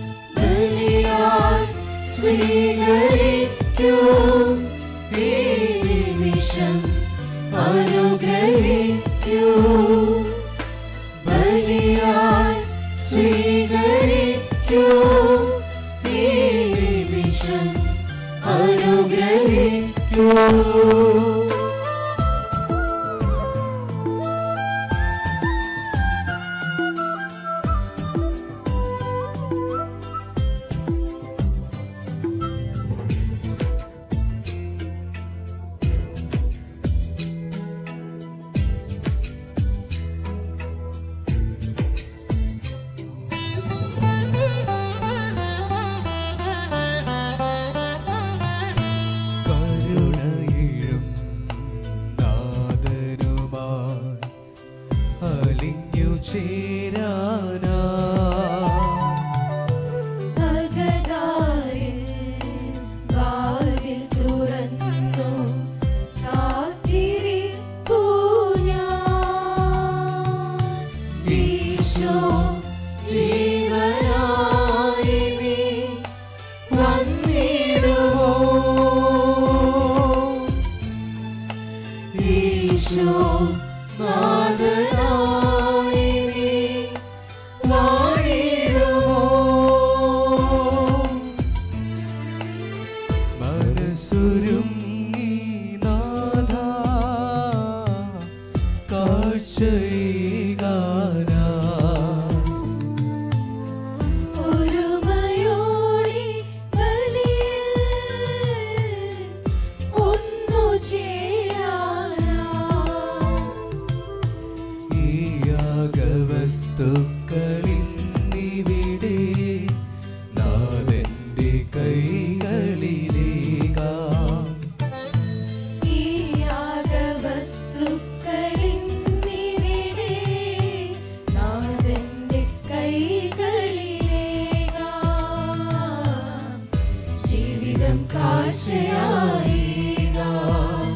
നിമിഷം അനുഗ്രഹിക്കൂ ബലിയായി സ്വീകരിക്കൂ ഈ നിമിഷം അനുഗ്രഹിക്കൂ കരുണയിഴും നാദനുമായി അലിഞ്ഞു ചേരാനാ അകതാരിൽ വാതിൽ തുറന്നു കാത്തിരിപ്പൂ ഞാൻ. ഈശോ ജീവനായി നീ വന്നിടുമോ ഈശോ നാഥനായി നീ വാണിടുമോ മനസ്സുരുങ്ങി നാഥ കാഴ്ചയികാനാ ഒരുമയോടെ ബലിയിൽ ഒന്നു ചേരാനാ ഈ യാഗവസ്തുക്കളിന്നിവിടെ നാഥന്റെ കൈകളിലേകാം ഈ യാഗവസ്തുക്കളിന്നിവിടെ നാഥന്റെ കൈകളിലേകാം. ജീവിതം കാഴ്ചയായികാം.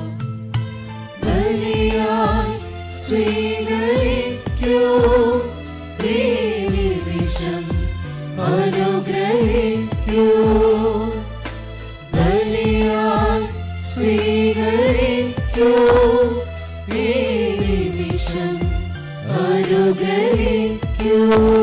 ബലിയായി സ്വീകരിക്കൂ ഈ നിമിഷം അനുഗ്രഹിക്കൂ ബലിയായി സ്വീകരിക്കൂ ഈ നിമിഷം അനുഗ്രഹിക്കൂ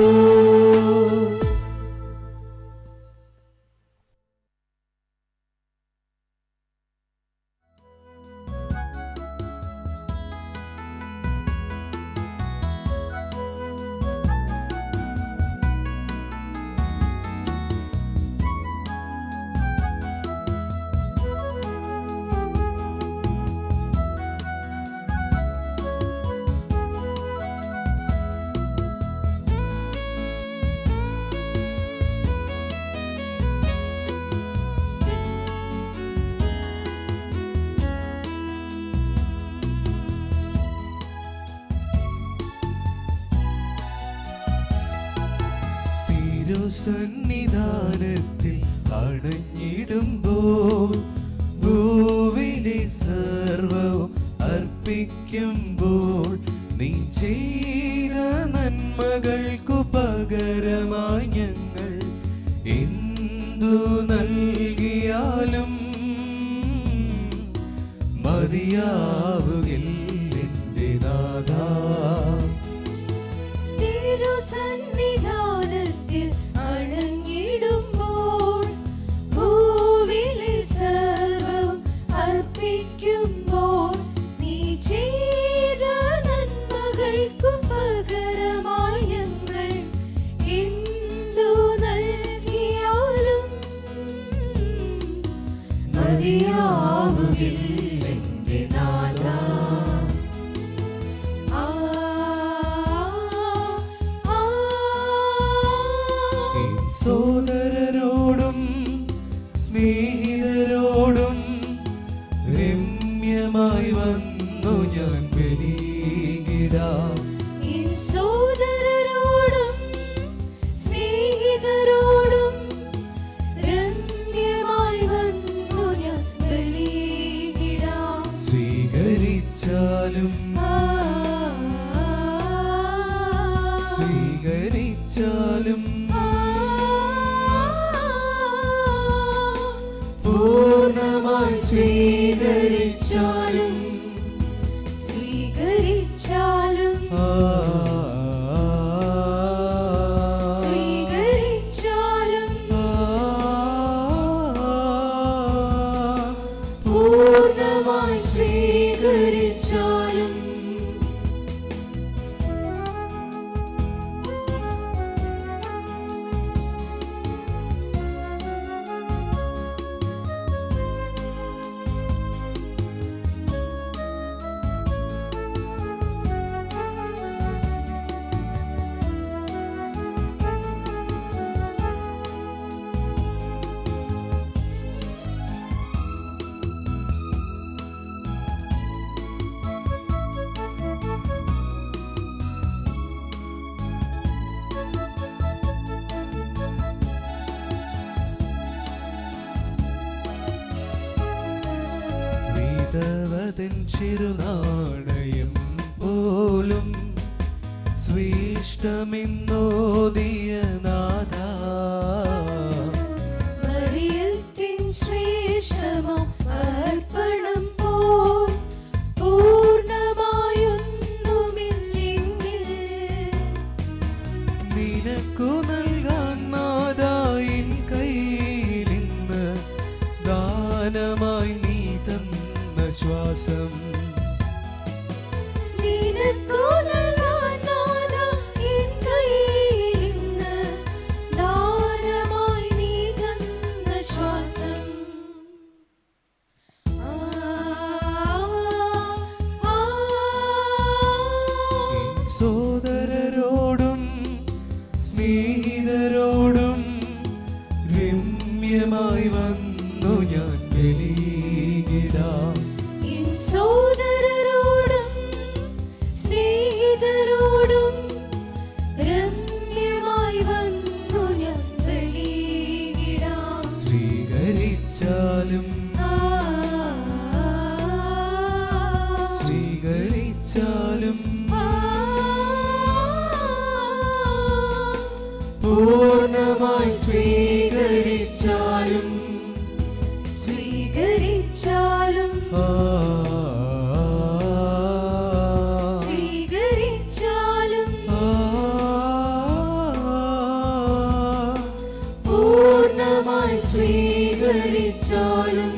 തിരുസന്നിധാനത്തിൽ അണഞ്ഞിടുമ്പോൾ ഭൂവിലെ സർവവും അർപ്പിക്കുമ്പോൾ നീ ചെയ്ത നന്മകൾക്കു പകരമായി ഞങ്ങൾ എന്തു നൽകിയാലും മതിയാവുകില്ലെൻ്റെ നാഥാ തിരുസന്നിധാനത്തിൽ അണഞ്ഞിടുമ്പോൾ ഭൂവിലെ സർവ്വം അർപ്പിക്കുമ്പോൾ നീ ചെയ്ത നന്മകൾക്കു പകരമായി ഞങ്ങൾ എന്തു നൽകിയാലും മതിയാവുകില്ലെന്റെ നാഥാ ആ ആ എൻ സോദരരോടും സ്നേഹിതരോടും രമ്യമായി വന്നു ഞാൻ ബലിയിടാം എൻ സോദരരോടും സ്നേഹിതരോടും രമ്യമായി വന്നു ഞാൻ ബലിയിടാം. സ്വീകരിച്ചാലും ആ, സ്വീകരിച്ചാലും ആ, പൂർണ്ണമായി സ്വീകരിച്ചാലും വിധവതൻ ചെറുനാണയം പോലും ശ്രേഷ്ഠമെന്നോദിയ നാഥ മറിയത്തിൻ ശ്രേഷ്ഠമാം അർപ്പണം പോൽ പൂർണ്ണമായൊന്നുമില്ലെങ്കിൽ നിനക്കു നൽകാൻ നാദായിൻ കയ്യിലിന്ന് ദാനമായി നീ തന്ന ശ്വാസം നിനക്കു നൽകാൻ നാഥാ എൻ കയ്യിലിന്ന് ദാനമായി നീ തന്ന ശ്വാസം ആ, ആ, സോദരരോടും സ്നേഹിതരോടും രമ്യമായി വന്നു ഞാൻ ബലിയിടാം എൻ സോദരരോടും സ്നേഹിതരോടും രമ്യമായി വന്നു ഞാൻ ബലിയിടാം സ്വീകരിച്ചാലും ആ, സ്വീകരിച്ചാലും ആ, പൂർണ്ണമായി സ്വീകരിച്ചാലും സ്വീകരിച്ചാലും ആ സ്വീകരിച്ചാലും പൂർണ്ണമായി സ്വീകരിച്ചാലും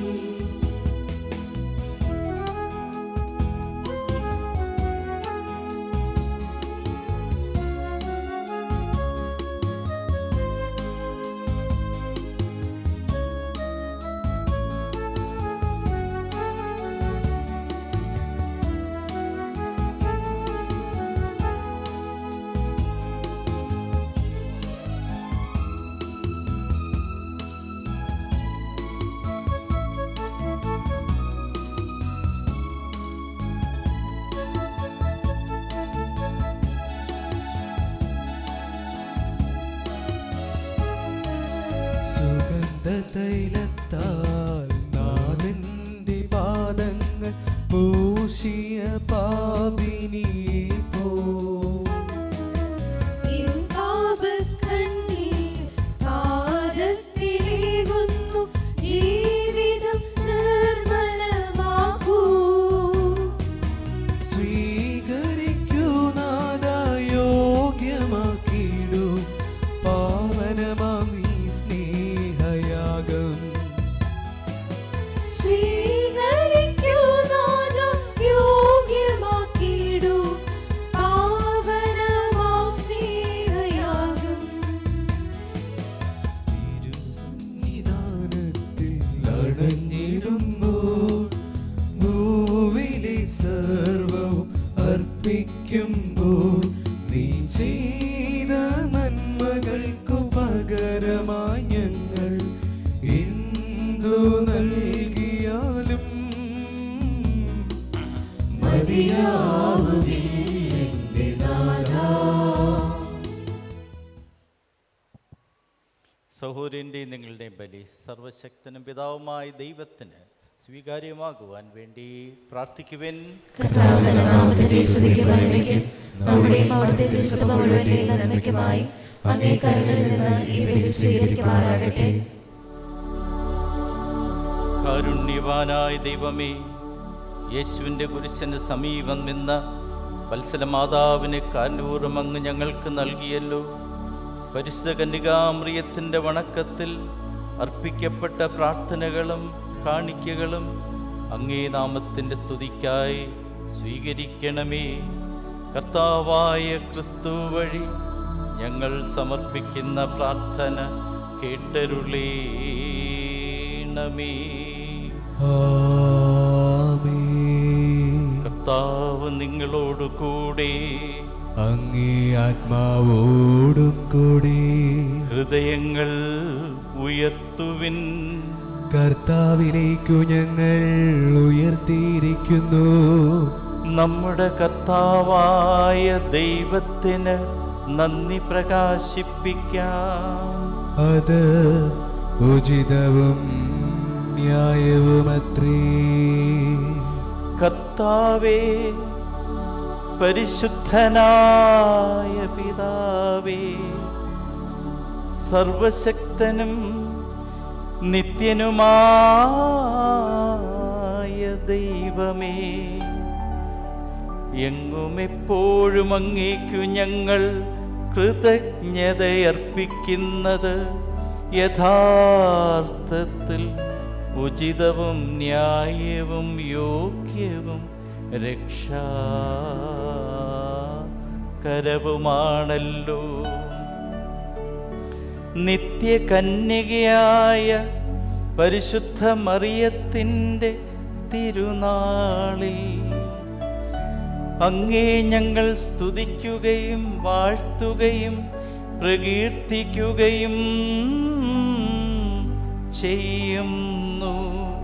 സുഗന്ധ തൈലത്താൽ നാഥന്റെ പാദങ്ങൾ പൂശിയ പാപിനിയെ പോ എൻ പാപക്കണ്ണീർ പാദത്തിലേകുന്നു ജീവിതം നിർമ്മലമാക്കൂ സ്വീകരിക്കൂ നാഥ യോഗ്യമാക്കിയിടൂ പാവനമാം ഈ സ്നേഹയാഗം സ്വീകരിക്കൂ നാഥാ യോഗ്യമാക്കിയിടൂ പാവനമാം സ്നേഹയാഗം നിദാനത്തിൽ അടഞ്ഞിടുന്നു ഭൂവിലെ സർവവും അർപ്പിക്കുമ്പോൾ നീ ചെയ്ത നന്മകൾക്കു പകരമായി ഞങ്ങൾ എന്തു നൽകിയാലും മതിയാവുകില്ലെന്റെ നാഥാ സഹോദരൻ്റെയും നിങ്ങളുടെയും ബലി സർവശക്തനും പിതാവുമായ ദൈവത്തിന് സ്വീകാര്യമാകുവാൻ വേണ്ടി പ്രാർത്ഥിക്കുവൻ കർത്താവിന്റെ നാമത്തിന്റെ സ്തുതിക്കുവാനും നമ്മുടെയും അവിടുത്തെ തിരുസഭ മുഴുവന്റെയും നന്മയ്ക്കുമായി അങ്ങേ കരങ്ങളിൽ നിന്ന് ഈ ബലി സ്വീകരിക്കുമാറാകട്ടെ കാരുണ്യവാനായ ദൈവമേ യേശുവിൻ്റെ കുരിശന് സമീപം നിന്ന വത്സല മാതാവിനെ കാനൂറും അങ്ങ് ഞങ്ങൾക്ക് നൽകിയല്ലോ പരിശുദ്ധ കന്യകാമ്രിയത്തിൻ്റെ വണക്കത്തിൽ അർപ്പിക്കപ്പെട്ട പ്രാർത്ഥനകളും കാണിക്കകളും അങ്ങേ നാമത്തിൻ്റെ സ്തുതിക്കായി സ്വീകരിക്കണമേ കർത്താവായ ക്രിസ്തു വഴി ഞങ്ങൾ സമർപ്പിക്കുന്ന പ്രാർത്ഥന കേട്ടരുളീണമേ കർത്താവ് നിങ്ങളോട് കൂടെ അങ്ങേ ആത്മാവോടും കൂടി ഹൃദയങ്ങൾ ഉയർത്തുവിൻ കർത്താവിലേക്കു ഞങ്ങൾ ഉയർത്തിയിരിക്കുന്നു നമ്മുടെ കർത്താവായ ദൈവത്തിന് നന്ദി പ്രകാശിപ്പിക്കാം അത് ഉചിതവും ന്യായവുമത്രേ കർത്താവേ പരിശുദ്ധനായ പിതാവേ സർവശക്തനും നിത്യനുമായ ദൈവമേ എങ്ങും എപ്പോഴും അങ്ങേക്കു ഞങ്ങൾ കൃതജ്ഞതയർപ്പിക്കുന്നത് യഥാർത്ഥത്തിൽ ഉചിതവും ന്യായവും യോഗ്യവും രക്ഷാകരവുമാണല്ലോ നിത്യകന്യകയായ പരിശുദ്ധ മറിയത്തിൻ്റെ തിരുനാളിൽ അങ്ങേ ഞങ്ങൾ സ്തുതിക്കുകയും വാഴ്ത്തുകയും പ്രകീർത്തിക്കുകയും ചെയ്യുന്നു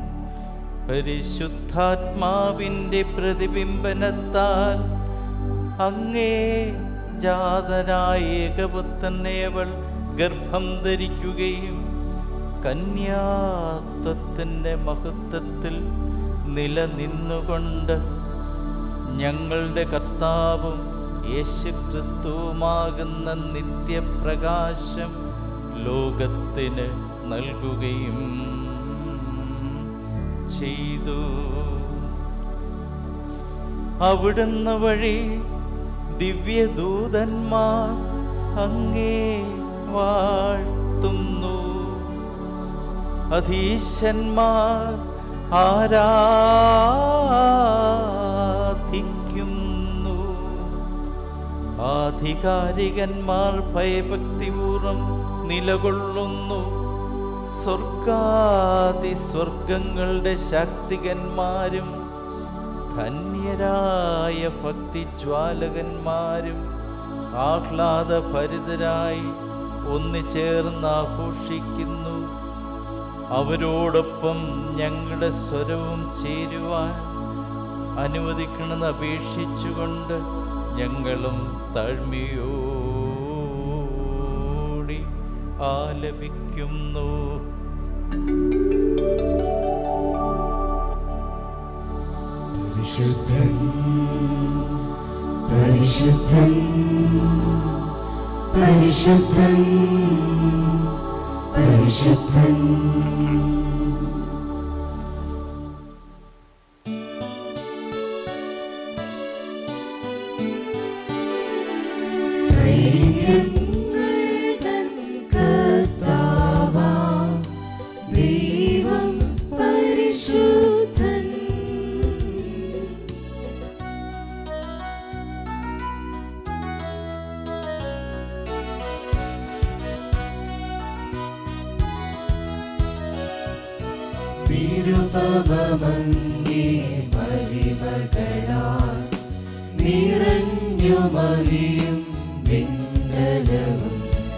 പരിശുദ്ധാത്മാവിൻ്റെ പ്രതിബിംബനത്താൽ അങ്ങേ ജാതനായ ഏകപുത്രനെ അവൾ ഗർഭം ധരിക്കുകയും കന്യാത്വത്തിൻ്റെ മഹത്വത്തിൽ നിലനിന്നുകൊണ്ട് ഞങ്ങളുടെ കർത്താവും യേശുക്രിസ്തുവുമാകുന്ന നിത്യപ്രകാശം ലോകത്തിന് നൽകുകയും ചെയ്തു അവിടുന്ന് വഴി ദിവ്യദൂതന്മാർ അങ്ങേ വാഴ്ത്തുന്നു അധീശന്മാർ ആരാധിക്കുന്നു ആധികാരികന്മാർ ഭയഭക്തിപൂർവം നിലകൊള്ളുന്നു സ്വർഗാദി സ്വർഗങ്ങളുടെ ശക്തികന്മാരും ധന്യരായ ഭക്തിജ്വാലകന്മാരും ആഹ്ലാദഭരിതരായി ഒന്നുചേർന്ന് ആഘോഷിക്കുന്നു അവരോടൊപ്പം ഞങ്ങളുടെ സ്വരവും ചേരുവാൻ അനുവദിക്കണമെന്ന് അപേക്ഷിച്ചുകൊണ്ട് ഞങ്ങളും താഴ്മയോടി ആലപിക്കുന്നു പരിശുദ്ധൻ പരിശുദ്ധൻ പരിശുദ്ധൻ പരിശുദ്ധൻ സൈന്യങ്ങൾ തൻ കർത്താവാം ദൈവം പരിശുദ്ധൻ നിരുപമങ്ങേ മഹിമകളാൽ നിറഞ്ഞു മഹിയും വിണ്ടലവും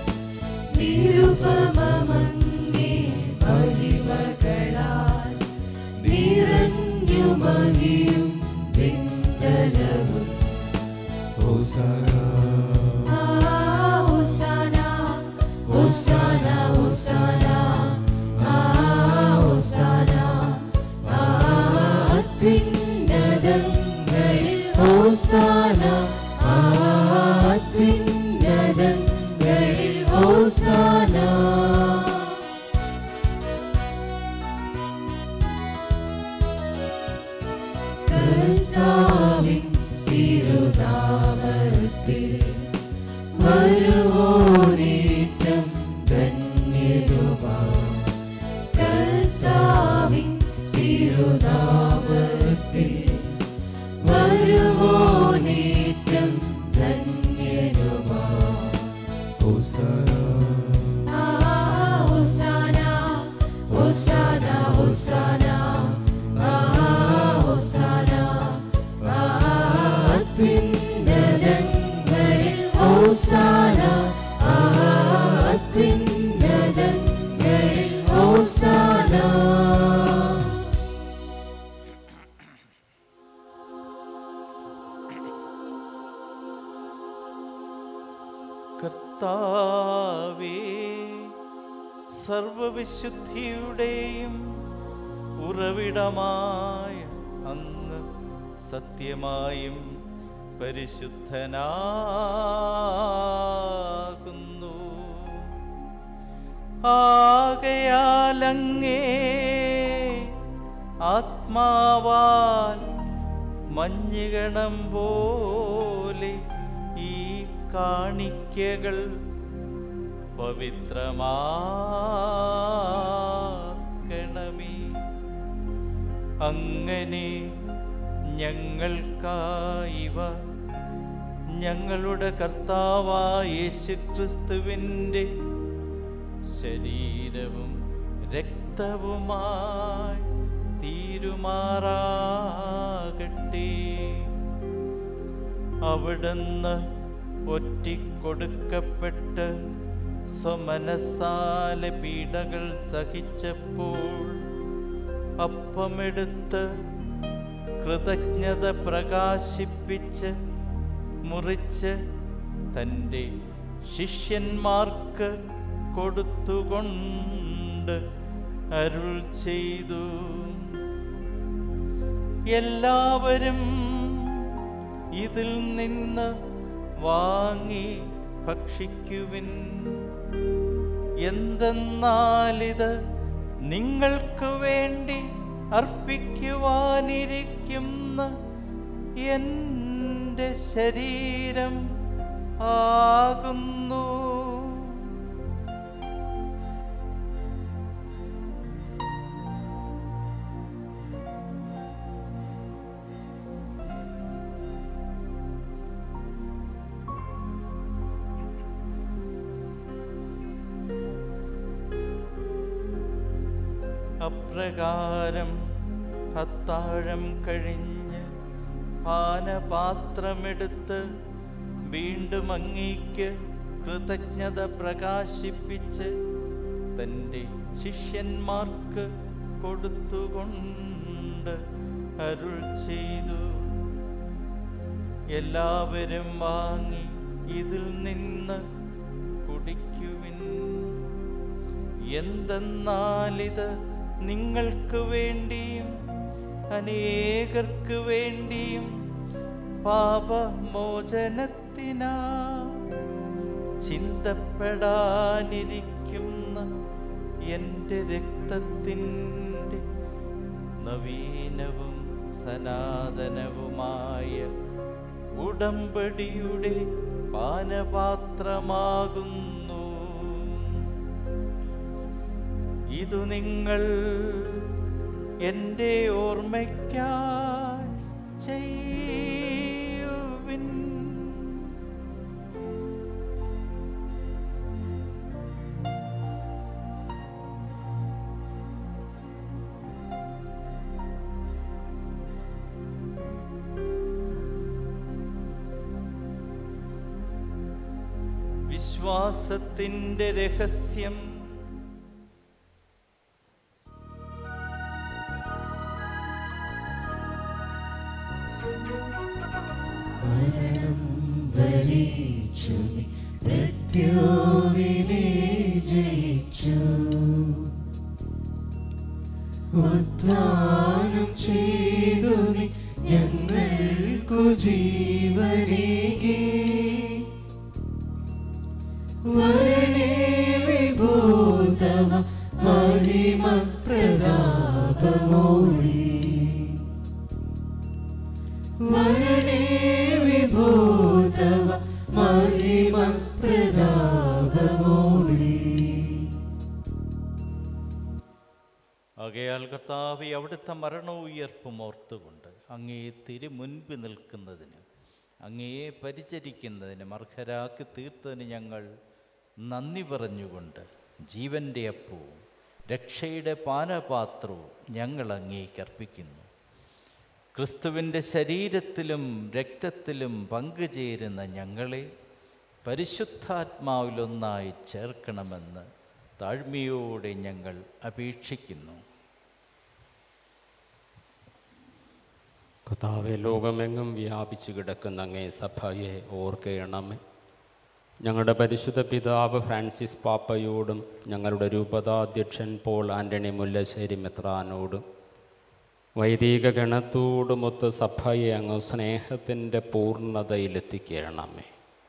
നിരുപമങ്ങേ മഹിമകളാൽ നിറഞ്ഞു മഹിയും വിണ്ടലവും ഹോസാന ആ ഹോസാന ഹോസാന ഹോസാന ആ ഹോസാന ആ അത്യുന്നതങ്ങളിൽ ഹോസാന ആ അത്യുന്നതങ്ങളിൽ ഹോസാന കർത്താവിൻ തിരുനാമത്തിൽ വരുവോനേറ്റം ധന്യരുമാ കർത്താവിൻ തിരുനാമത്തിൽ വരുവോനേറ്റം ധന്യരുമാ ഹോസാന ആ ഹോസാന ഹോസാന ഹോസാന ആ ഹോസാന ആ അത്യുന്നതങ്ങളിൽ ഹോസാന ആ അത്യുന്നതങ്ങളിൽ ഹോസാന കർത്താവേ സർവവിശുദ്ധിയുടെയും ഉറവിടമായ അങ്ങ് സത്യമായും പരിശുദ്ധനാകുന്നു ആകയാലങ്ങേ ആത്മാവാൽ മഞ്ഞുകണം പോലെ ഈ കാണിക്കകൾ പവിത്രമാക്കണമേ അങ്ങനെ ഞങ്ങൾക്കായിവ ഞങ്ങളുടെ കർത്താവായ യേശുക്രിസ്തുവിൻ്റെ ശരീരവും രക്തവുമായി തീരുമാറാകട്ടെ അവിടുന്ന് ഒറ്റിക്കൊടുക്കപ്പെട്ട് സ്വമനസാലെ പീഡകൾ സഹിച്ചപ്പോൾ അപ്പമെടുത്ത് കൃതജ്ഞത പ്രകാശിപ്പിച്ച് മുറിച്ച് തൻ്റെ ശിഷ്യന്മാർക്ക് കൊടുത്തുകൊണ്ട് അരുൾ ചെയ്തു എല്ലാവരും ഇതിൽ നിന്ന് വാങ്ങി ഭക്ഷിക്കുവിൻ എന്തെന്നാലിത് നിങ്ങൾക്ക് വേണ്ടി അർപ്പിക്കുവാനിരിക്കുന്ന എൻ്റെ ശരീരം ആകുന്നു അപ്രകാരം അത്താഴം കഴിഞ്ഞ് പാനപാത്രമെടുത്ത് വീണ്ടും അങ്ങേക്ക് കൃതജ്ഞത പ്രകാശിപ്പിച്ച് തൻ്റെ ശിഷ്യന്മാർക്ക് കൊടുത്തുകൊണ്ട് അരുൾ ചെയ്തു എല്ലാവരും വാങ്ങി ഇതിൽ നിന്ന് കുടിക്കുവിൻ എന്തെന്നാലിത് നിങ്ങൾക്ക് വേണ്ടിയും അനേകർക്ക് വേണ്ടിയും പാപമോചനത്തിനാ ചിന്തപ്പെടാനിരിക്കുന്ന എൻ്റെ രക്തത്തിൻ്റെ നവീനവും സനാതനവുമായ ഉടമ്പടിയുടെ പാനപാത്രമാകുന്നു ഇതു നിങ്ങൾ എൻ്റെ ഓർമ്മയ്ക്കായി ചെയ്യുവിൻ വിശ്വാസത്തിൻ്റെ രഹസ്യം മരണം വരിച്ചു നീ മൃത്യുവിനെ ജയിച്ചു ഉദ്ധാനം ചെയ്തു നീ ഞങ്ങൾക്കു ജീവനേകി വരണേ വിഭൂതവ മഹിമ പ്രതാപമോളി വരണേ വിഭൂതവ മഹിമ പ്രതാപമോളി ആകയാൽ കർത്താവെ അവിടുത്തെ മരണവും ഉയർപ്പും ഓർത്തുകൊണ്ട് അങ്ങേ തിരുമുൻപ് നിൽക്കുന്നതിന് അങ്ങയെ പരിചരിക്കുന്നതിന് അർഹരാക്കി തീർത്തതിന് ഞങ്ങൾ നന്ദി പറഞ്ഞുകൊണ്ട് ജീവൻ്റെ അപ്പവും രക്ഷയുടെ പാനപാത്രവും ഞങ്ങൾ അങ്ങേക്ക് അർപ്പിക്കുന്നു ക്രിസ്തുവിൻ്റെ ശരീരത്തിലും രക്തത്തിലും പങ്കുചേരുന്ന ഞങ്ങളെ പരിശുദ്ധാത്മാവിലൊന്നായി ചേർക്കണമെന്ന് താഴ്മയോടെ ഞങ്ങൾ അപേക്ഷിക്കുന്നു കർത്താവെ ലോകമെങ്ങും വ്യാപിച്ചു കിടക്കുന്ന അങ്ങേ സഭയെ ഓർക്കണമേ ഞങ്ങളുടെ പരിശുദ്ധ പിതാവ് ഫ്രാൻസിസ് പാപ്പയോടും ഞങ്ങളുടെ രൂപതാധ്യക്ഷൻ പോൾ ആൻ്റണി മുല്ലശ്ശേരി മെത്രാനോടും വൈദിക ഗണത്തോടുമൊത്ത് സഭയെ അങ്ങ് സ്നേഹത്തിൻ്റെ പൂർണ്ണതയിലെത്തിക്കണമേ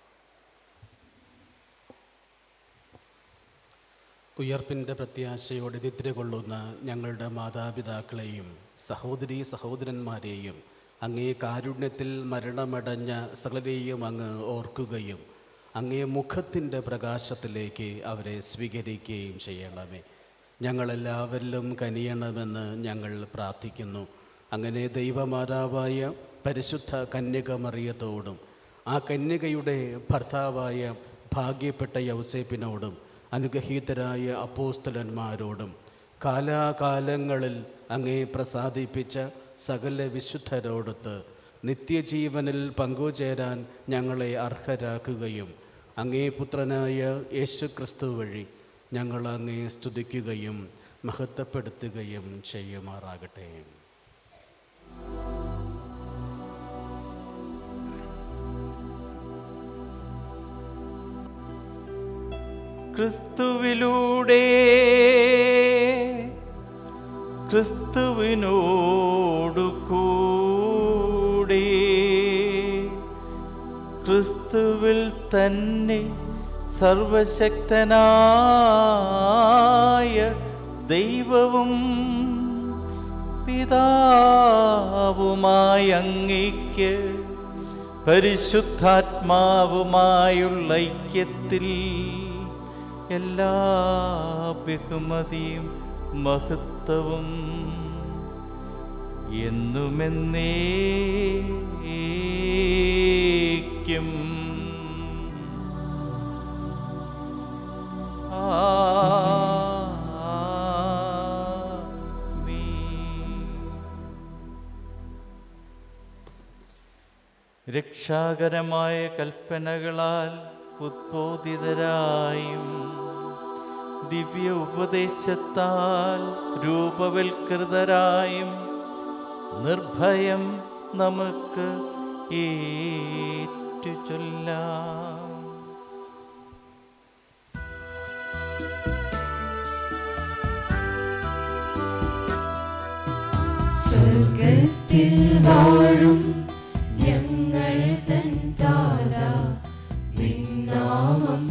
ഉയർപ്പിൻ്റെ പ്രത്യാശയോടെ നിദ്ര കൊള്ളുന്ന ഞങ്ങളുടെ മാതാപിതാക്കളെയും സഹോദരി സഹോദരന്മാരെയും അങ്ങേ കാരുണ്യത്തിൽ മരണമടഞ്ഞ സകലരെയും അങ്ങ് ഓർക്കുകയും അങ്ങേ മുഖത്തിൻ്റെ പ്രകാശത്തിലേക്ക് അവരെ സ്വീകരിക്കുകയും ചെയ്യണമേ ഞങ്ങളെല്ലാവരിലും കനിയണമെന്ന് ഞങ്ങൾ പ്രാർത്ഥിക്കുന്നു അങ്ങനെ ദൈവമാതാവായ പരിശുദ്ധ കന്യകമറിയത്തോടും ആ കന്യകയുടെ ഭർത്താവായ ഭാഗ്യപ്പെട്ട യൗസേപ്പിനോടും അനുഗ്രഹീതരായ അപ്പോസ്തലന്മാരോടും കാലാകാലങ്ങളിൽ അങ്ങേ പ്രസാദിപ്പിച്ച സകല വിശുദ്ധരോടൊത്ത് നിത്യജീവനിൽ പങ്കുചേരാൻ ഞങ്ങളെ അർഹരാക്കുകയും അങ്ങേ പുത്രനായ യേശുക്രിസ്തു വഴി ഞങ്ങൾ അങ്ങേ സ്തുതിക്കുകയും മഹത്വപ്പെടുത്തുകയും ചെയ്യുമാറാകട്ടെ ക്രിസ്തുവിലൂടെ ക്രിസ്തുവിനോടു കൂടി ക്രിസ്തുവിൽ തന്നെ സർവശക്തനായ ദൈവവും പിതാവുമായ അങ്ങയ്ക്ക് പരിശുദ്ധാത്മാവുമായുള്ള ഐക്യത്തിൽ എല്ലാ ബഹുമതിയും മഹത്വവും എന്നുമെന്നേക്കും രക്ഷാകരമായ കൽപ്പനകളാൽ ഉദ്ബോധിതരായും ദിവ്യ ഉപദേശത്താൽ രൂപവൽകൃതരായും നിർഭയം നമുക്ക് ഏറ്റു ചൊല്ലാം സ്വർഗത്തിൽ വാഴും ഞങ്ങൾ തൻ താത നിന്നാമം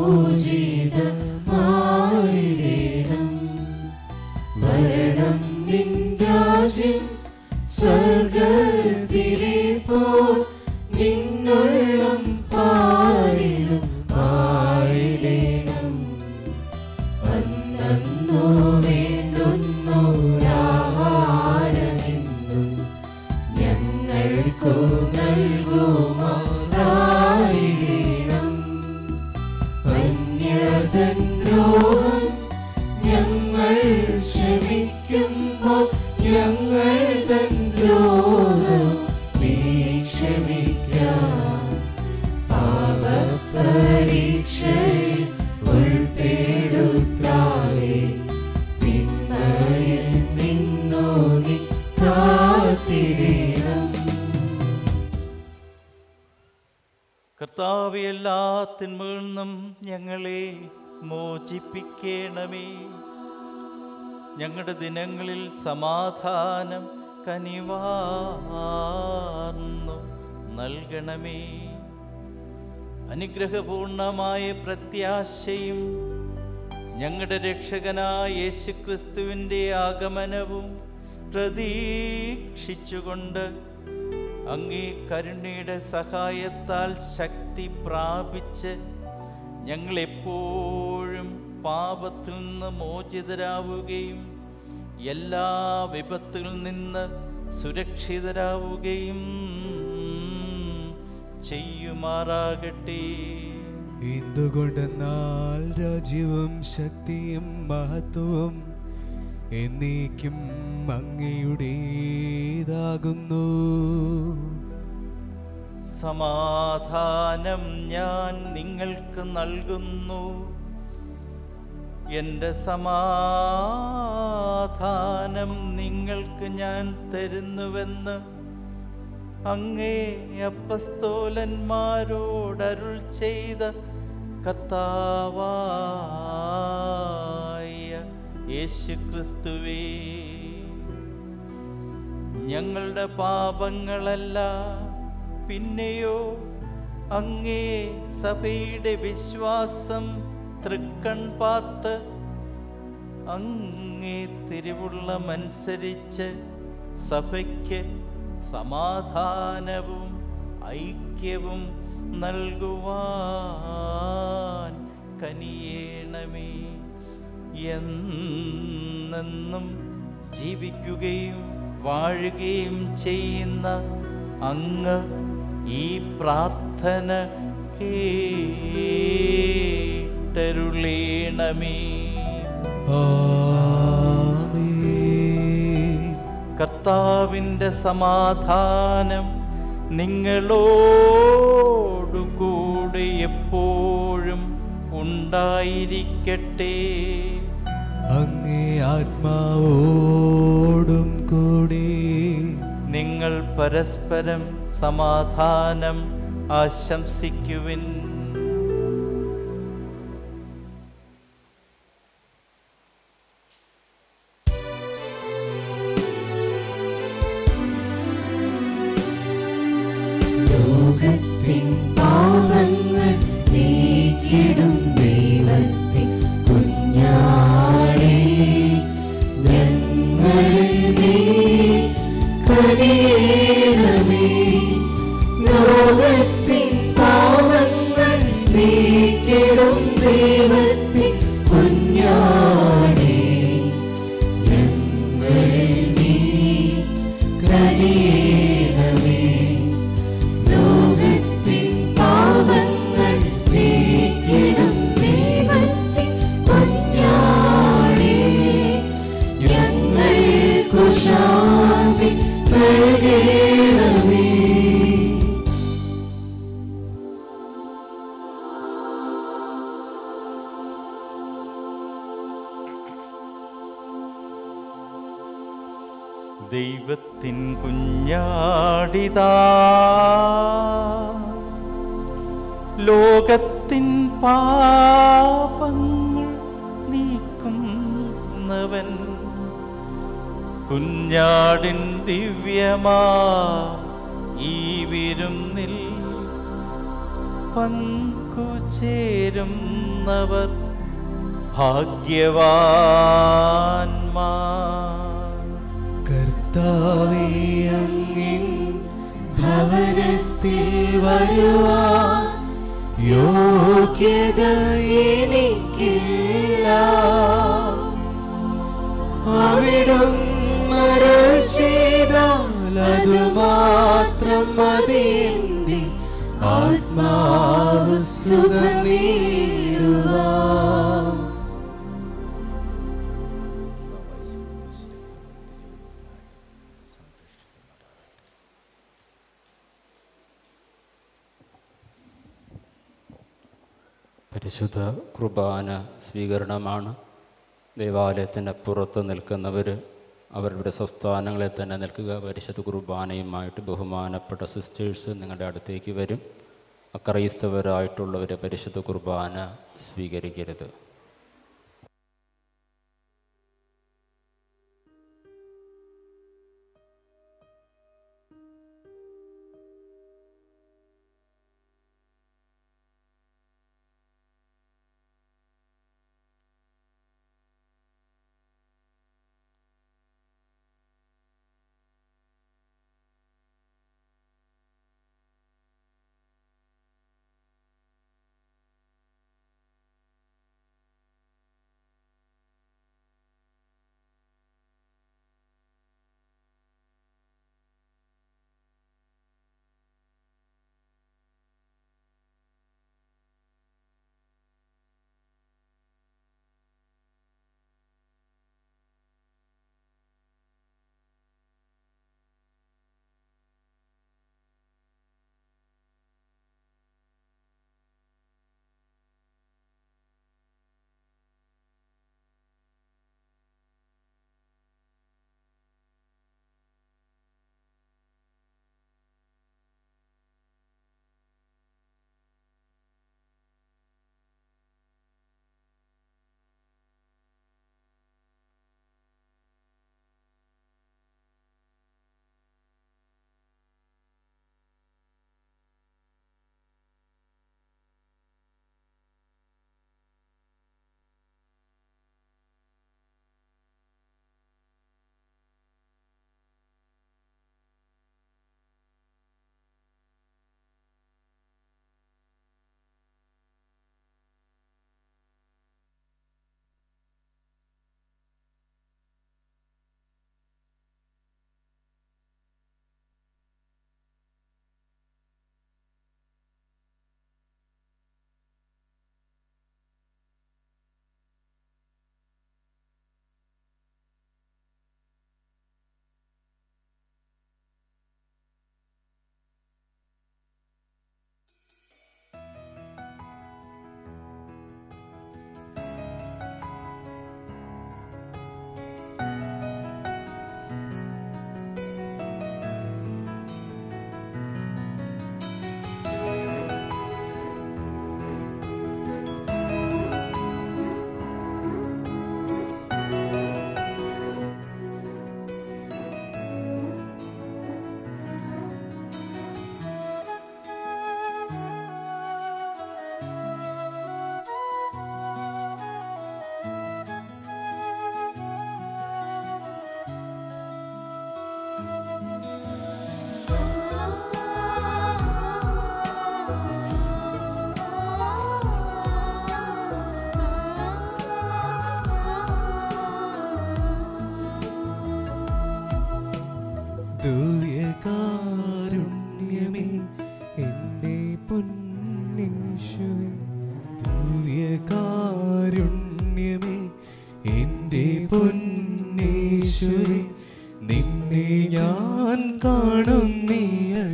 പൂജിതമായിടേണം വരണം നിൻ രാജ്യം സ്വർഗത്തിലെ പോൽ നിന്നുള്ളം പാരിലും ആയിടേണം അന്നോ വേണ്ടുന്നോരാഹാരമെന്നും ഞങ്ങൾക്കു നൽകുമാറായിടണം വന്യതൻ ദ്രോഹം ഞങ്ങൾ ക്ഷമിക്കുമ്പോൾ ഞങ്ങൾ തൻ ദ്രോഹം നീ ക്ഷമിക്കാം പാപപരീക്ഷയിൽ ഉൾപ്പെടുത്താതെ തിന്മയിൽ നിന്നോ നീ കാത്തിടണം കർത്താവ് എല്ലാ തിന്മകളിൽ നിന്നും ഞങ്ങളെ മോചിപ്പിക്കണമേ ഞങ്ങളുടെ ദിനങ്ങളിൽ സമാധാനം കനിവാർന്നു നൽകണമേ അനുഗ്രഹപൂർണമായ പ്രത്യാശയും ഞങ്ങളുടെ രക്ഷകനായ യേശുക്രിസ്തുവിൻ്റെ ആഗമനവും പ്രതീക്ഷിച്ചുകൊണ്ട് അങ്ങേ കരുണയുടെ സഹായത്താൽ ശക്തി പ്രാപിച്ച് ഞങ്ങളെപ്പോഴും പാപത്തിൽ നിന്ന് മോചിതരാവുകയും എല്ലാ വിപത്തുകളിൽ നിന്ന് സുരക്ഷിതരാവുകയും ചെയ്യുമാറാകട്ടെ എന്തുകൊണ്ടെന്നാൽ രാജ്യവും ശക്തിയും മഹത്വവും എന്നേക്കും അങ്ങയുടേതാകുന്നു സമാധാനം ഞാൻ നിങ്ങൾക്ക് നൽകുന്നു എൻ്റെ സമാധാനം നിങ്ങൾക്ക് ഞാൻ തരുന്നുവെന്ന് അങ്ങേ അപ്പസ്തോലന്മാരോടരുൾ ചെയ്ത കർത്താവായ യേശുക്രിസ്തുവേ ഞങ്ങളുടെ പാപങ്ങളല്ല പിന്നെയോ അങ്ങേ സഭയുടെ വിശ്വാസം തൃക്കൺ പാർത്ത് അങ്ങേ തിരുവുള്ളമനുസരിച്ച് സഭയ്ക്ക് സമാധാനവും ഐക്യവും നൽകുവാൻ കനിയേണമേ എന്നെന്നും ജീവിക്കുകയും വാഴുകയും ചെയ്യുന്ന അങ്ങ് ഈ പ്രാർത്ഥന കേട്ടരുളേണമേ കർത്താവിൻ്റെ സമാധാനം നിങ്ങളോടുകൂടെ എപ്പോഴും ഉണ്ടായിരിക്കട്ടെ അങ്ങേ ആത്മാവോടും കൂടി നിങ്ങൾ പരസ്പരം സമാധാനം ആശംസിക്കുവിൻ ലോകത്തിൻ പാപങ്ങൾ നീക്കിടും ദൈവത്തിൻ കുഞ്ഞാടേ ഞങ്ങളിൽ നീ കനിയണമേ ലോകത്തിൻ പാപങ്ങൾ നീക്കിടും ദൈവത്തിൻ കുഞ്ഞാടേ ഞങ്ങളിൽ നീ കനിയണമേ ലോകത്തിൻ പാപങ്ങൾ നീക്കിടും ദൈവത്തിൻ കുഞ്ഞാടേ ഞങ്ങൾക്കു ശാന്തി നൽകണമേ ദൈവത്തിൻ കുഞ്ഞാടിതാ ലോകത്തിൻ പാപങ്ങൾ നീക്കുന്നവൻ കുഞ്ഞാടിൻ ദിവ്യമാ ഈ വിരുന്നിൽ പങ്കുചേരുന്നവർ ഭാഗ്യവാന്മാർ കർത്താവേ അങ്ങിൻ ഭവനത്തിൽ വരുവാൻ യോഗ്യത എനിക്കില്ല അവിടുന്നരുൾ ചെയ്താൽ അത് മാത്രം മതി എൻ്റെ ആത്മാവ് സുഖമേടുവാൻ പരിശുദ്ധ കുർബാന സ്വീകരണമാണ് ദേവാലയത്തിന് പുറത്ത് നിൽക്കുന്നവർ അവരുടെ സംസ്ഥാനങ്ങളിൽ തന്നെ നിൽക്കുക പരിശുദ്ധ കുർബാനയുമായിട്ട് ബഹുമാനപ്പെട്ട സിസ്റ്റേഴ്സ് നിങ്ങളുടെ അടുത്തേക്ക് വരും അക്രൈസ്തവരായിട്ടുള്ളവർ പരിശുദ്ധ കുർബാന സ്വീകരിക്കരുത്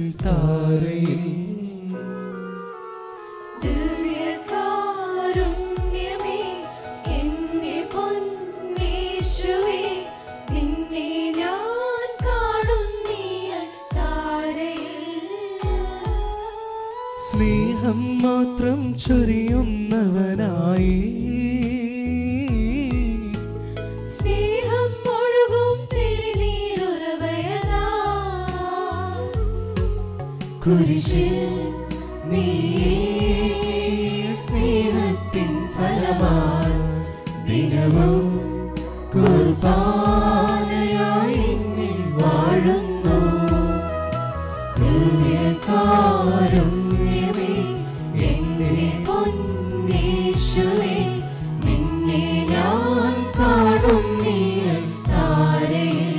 താരയിൽ ദിവ്യകാരുണ്യമേ എന്റെ പൊന്നേശുവേ നിന്നെ ഞാൻ കാണുന്നീയൾ താരയിൽ സ്നേഹം മാത്രം ചൊരിയുന്നവനായി സ്നേഹം ഒഴുകും തെളിനീരുറവയതാ കുരിശിൽ നീ സ്നേഹത്തിൻ ഫലമായി ദിനവും കുർബാനയായി എന്നിൽ വാഴുന്നു ദിവ്യകാരുണ്യമേ എന്റെ പൊന്നേശുവേ നിന്നെ ഞാൻ കാണുന്നീയ താരയിൽ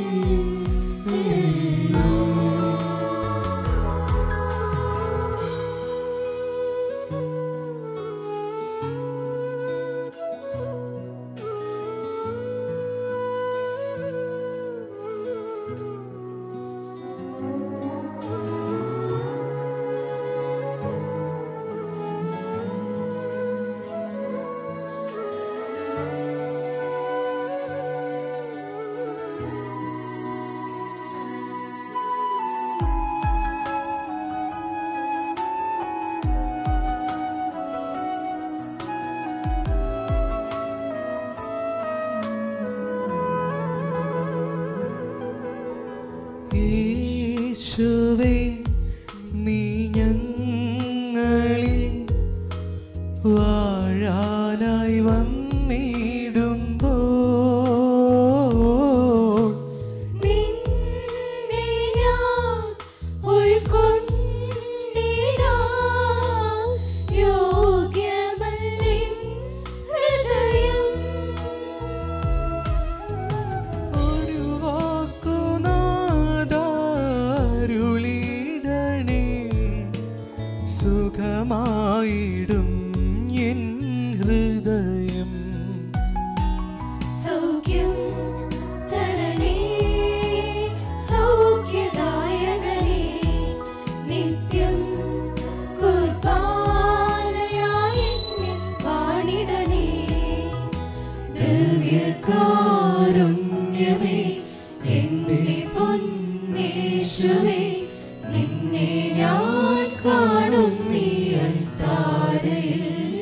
യേശുവേ നീ ഞങ്ങളിൽ വാഴാനായി വന്നിടുമ്പോൾ നിന്നെ ഞാൻ ഉൾക്കൊണ്ടിടാൻ യോഗ്യമല്ലെൻ ഹൃദയം ഒരു വാക്കുനാദാരുളിടണേ സുഖമായിടും എൻ ഹൃദയം സൗഖ്യം തരണേ സൗഖ്യദായകനേ നിത്യം കുർബാനയായി എന്നിൽ വാണിടണേ ദിവ്യകാരുണ്യമേ എന്റെ പൊന്നേശുവേ നിന്നെ ഞാൻ കാണുന്നീയൾ താരയിൽ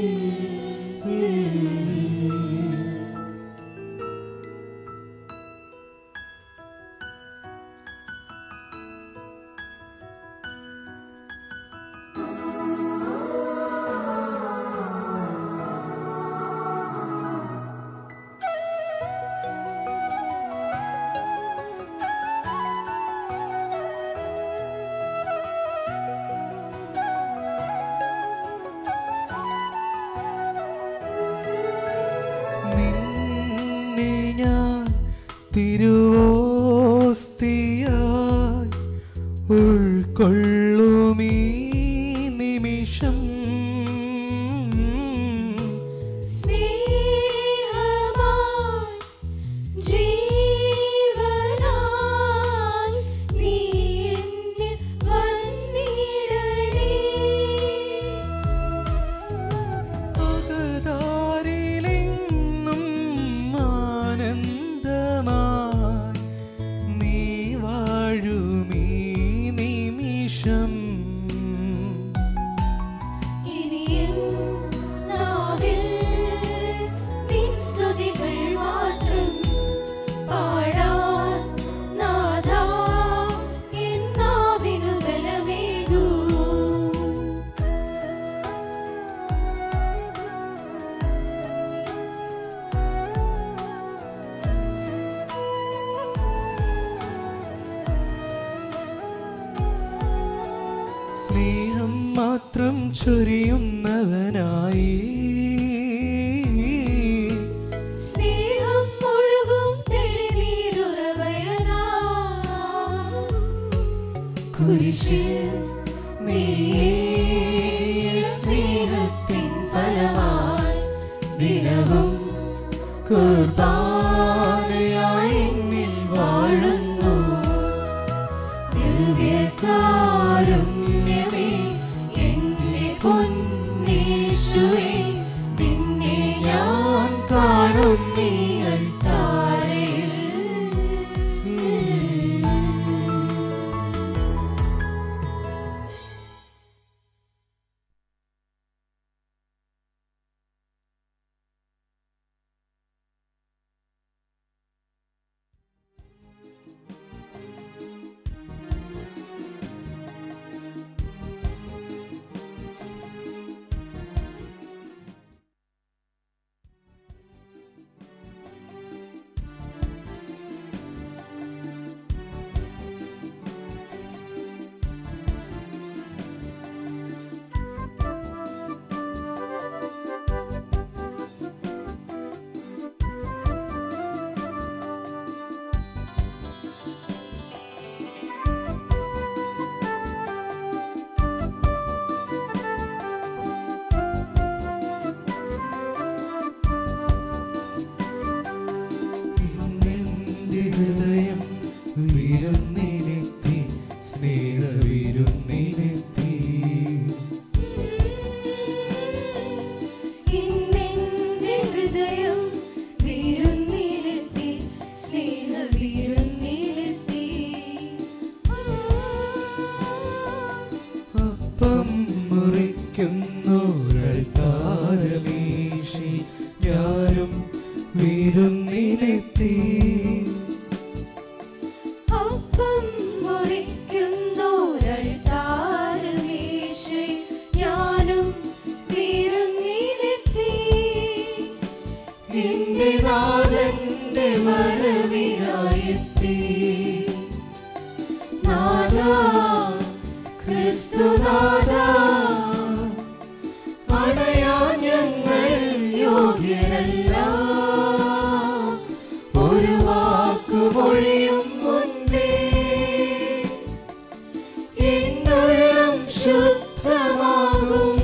നിന്നെ ഞാൻ തിരുവോസ്തിയായി ഉൾക്കൊള്ളുമീ നിമിഷം സ്നേഹമായി ജീവനായി നീ എന്നിൽ വന്നിടണേ അകതാരിലെങ്ങും ആനന്ദമായി നീ വാഴുമീ നിമിഷം ഇനി എൻ നാവിൽ നിൻ സ്തുതികൾ മാത്രം പാടാൻ നാഥാ എൻ നാവിനു ബലമേകൂ സ്നേഹം മാത്രം ചൊരിയുന്നവനായി സ്നേഹം ഒഴുകും തെളിനീരുറവയതാ കുരിശിൽ നീ സ്നേഹത്തിൻ ഫലമായി ദിനവും കുർബാനയായി എന്നിൽ വാഴുന്നു ദിവ്യകാ ക്രിസ്തുനാഥ അണയാൻ ഞങ്ങൾ യോഗ്യരല്ല ഒരു വാക്കുമൊഴിയും മുൻപേ എന്നുള്ളം ശുദ്ധമാകും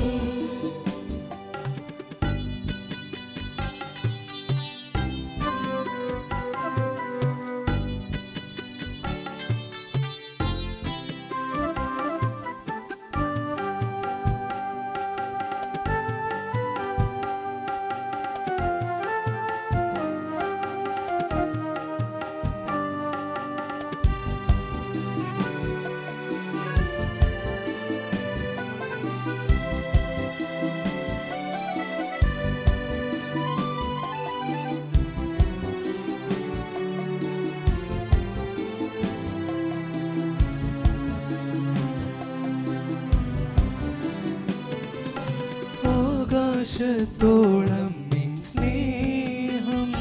ആകാശത്തോളം നിൻ സ്നേഹം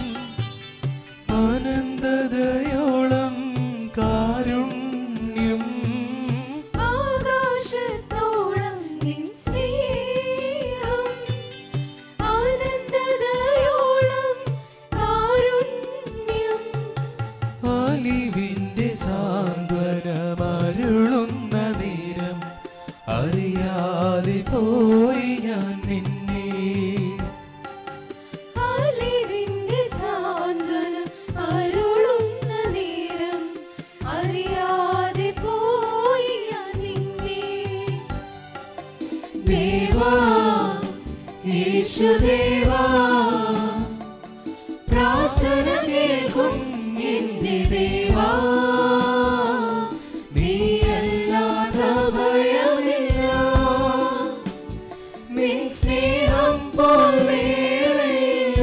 അനന്തതയോളം കാരുണ്യം ആകാശത്തോളം നിൻ സ്നേഹം ആനന്ദതയോളം കാരുണ്യം അലിവിൻ്റെ സാന്ത്വനമരുളുന്ന നേരം അറിയാതെ പോയി ഞാൻ നിന്നെ അലിവിന്റെ സാന്ത്വനം അരുളുന്ന നേരം അറിയാതെ പോയി ഞാൻ നിന്നെ ദേവാ യേശുദേവാ പ്രാർത്ഥന കേൾക്കും എന്റെ ദേവാ നീയല്ലാതെ ഭയമില്ല നിൻ സ്നേഹം പോൽ വേറെയില്ല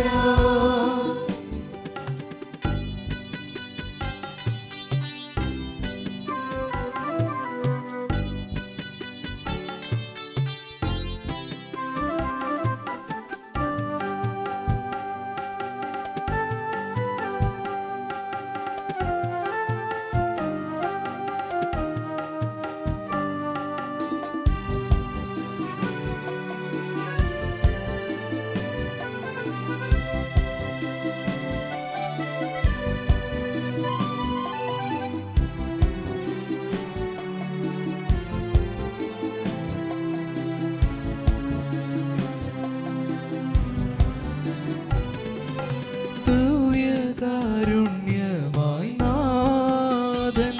ദിവ്യകാരുണ്യമായി നാഥൻ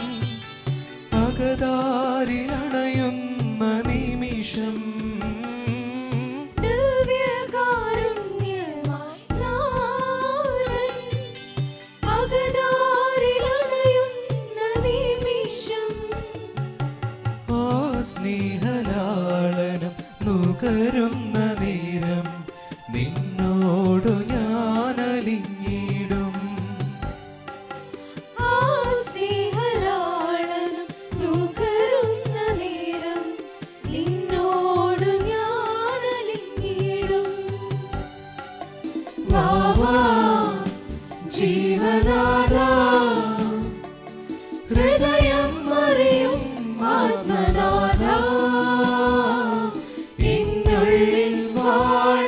അകതാരിലണയുന്ന നിമിഷം ദിവ്യകാരുണ്യമായി നാഥൻ അകതാരിലണയുന്ന നിമിഷം ആ സ്നേഹലാളനം നുകരുന്ന നേരം നിന്നോടു ഞാൻ അലിഞ്ഞിടും ആ സ്നേഹലാളനം നുകരുന്ന നേരം നിന്നോടു ഞാൻ അലിഞ്ഞിടും വാവാ ജീവനാഥ ഹൃദയം അറിയും ആത്മനാഥ എന്നുള്ളിൽ വാഴ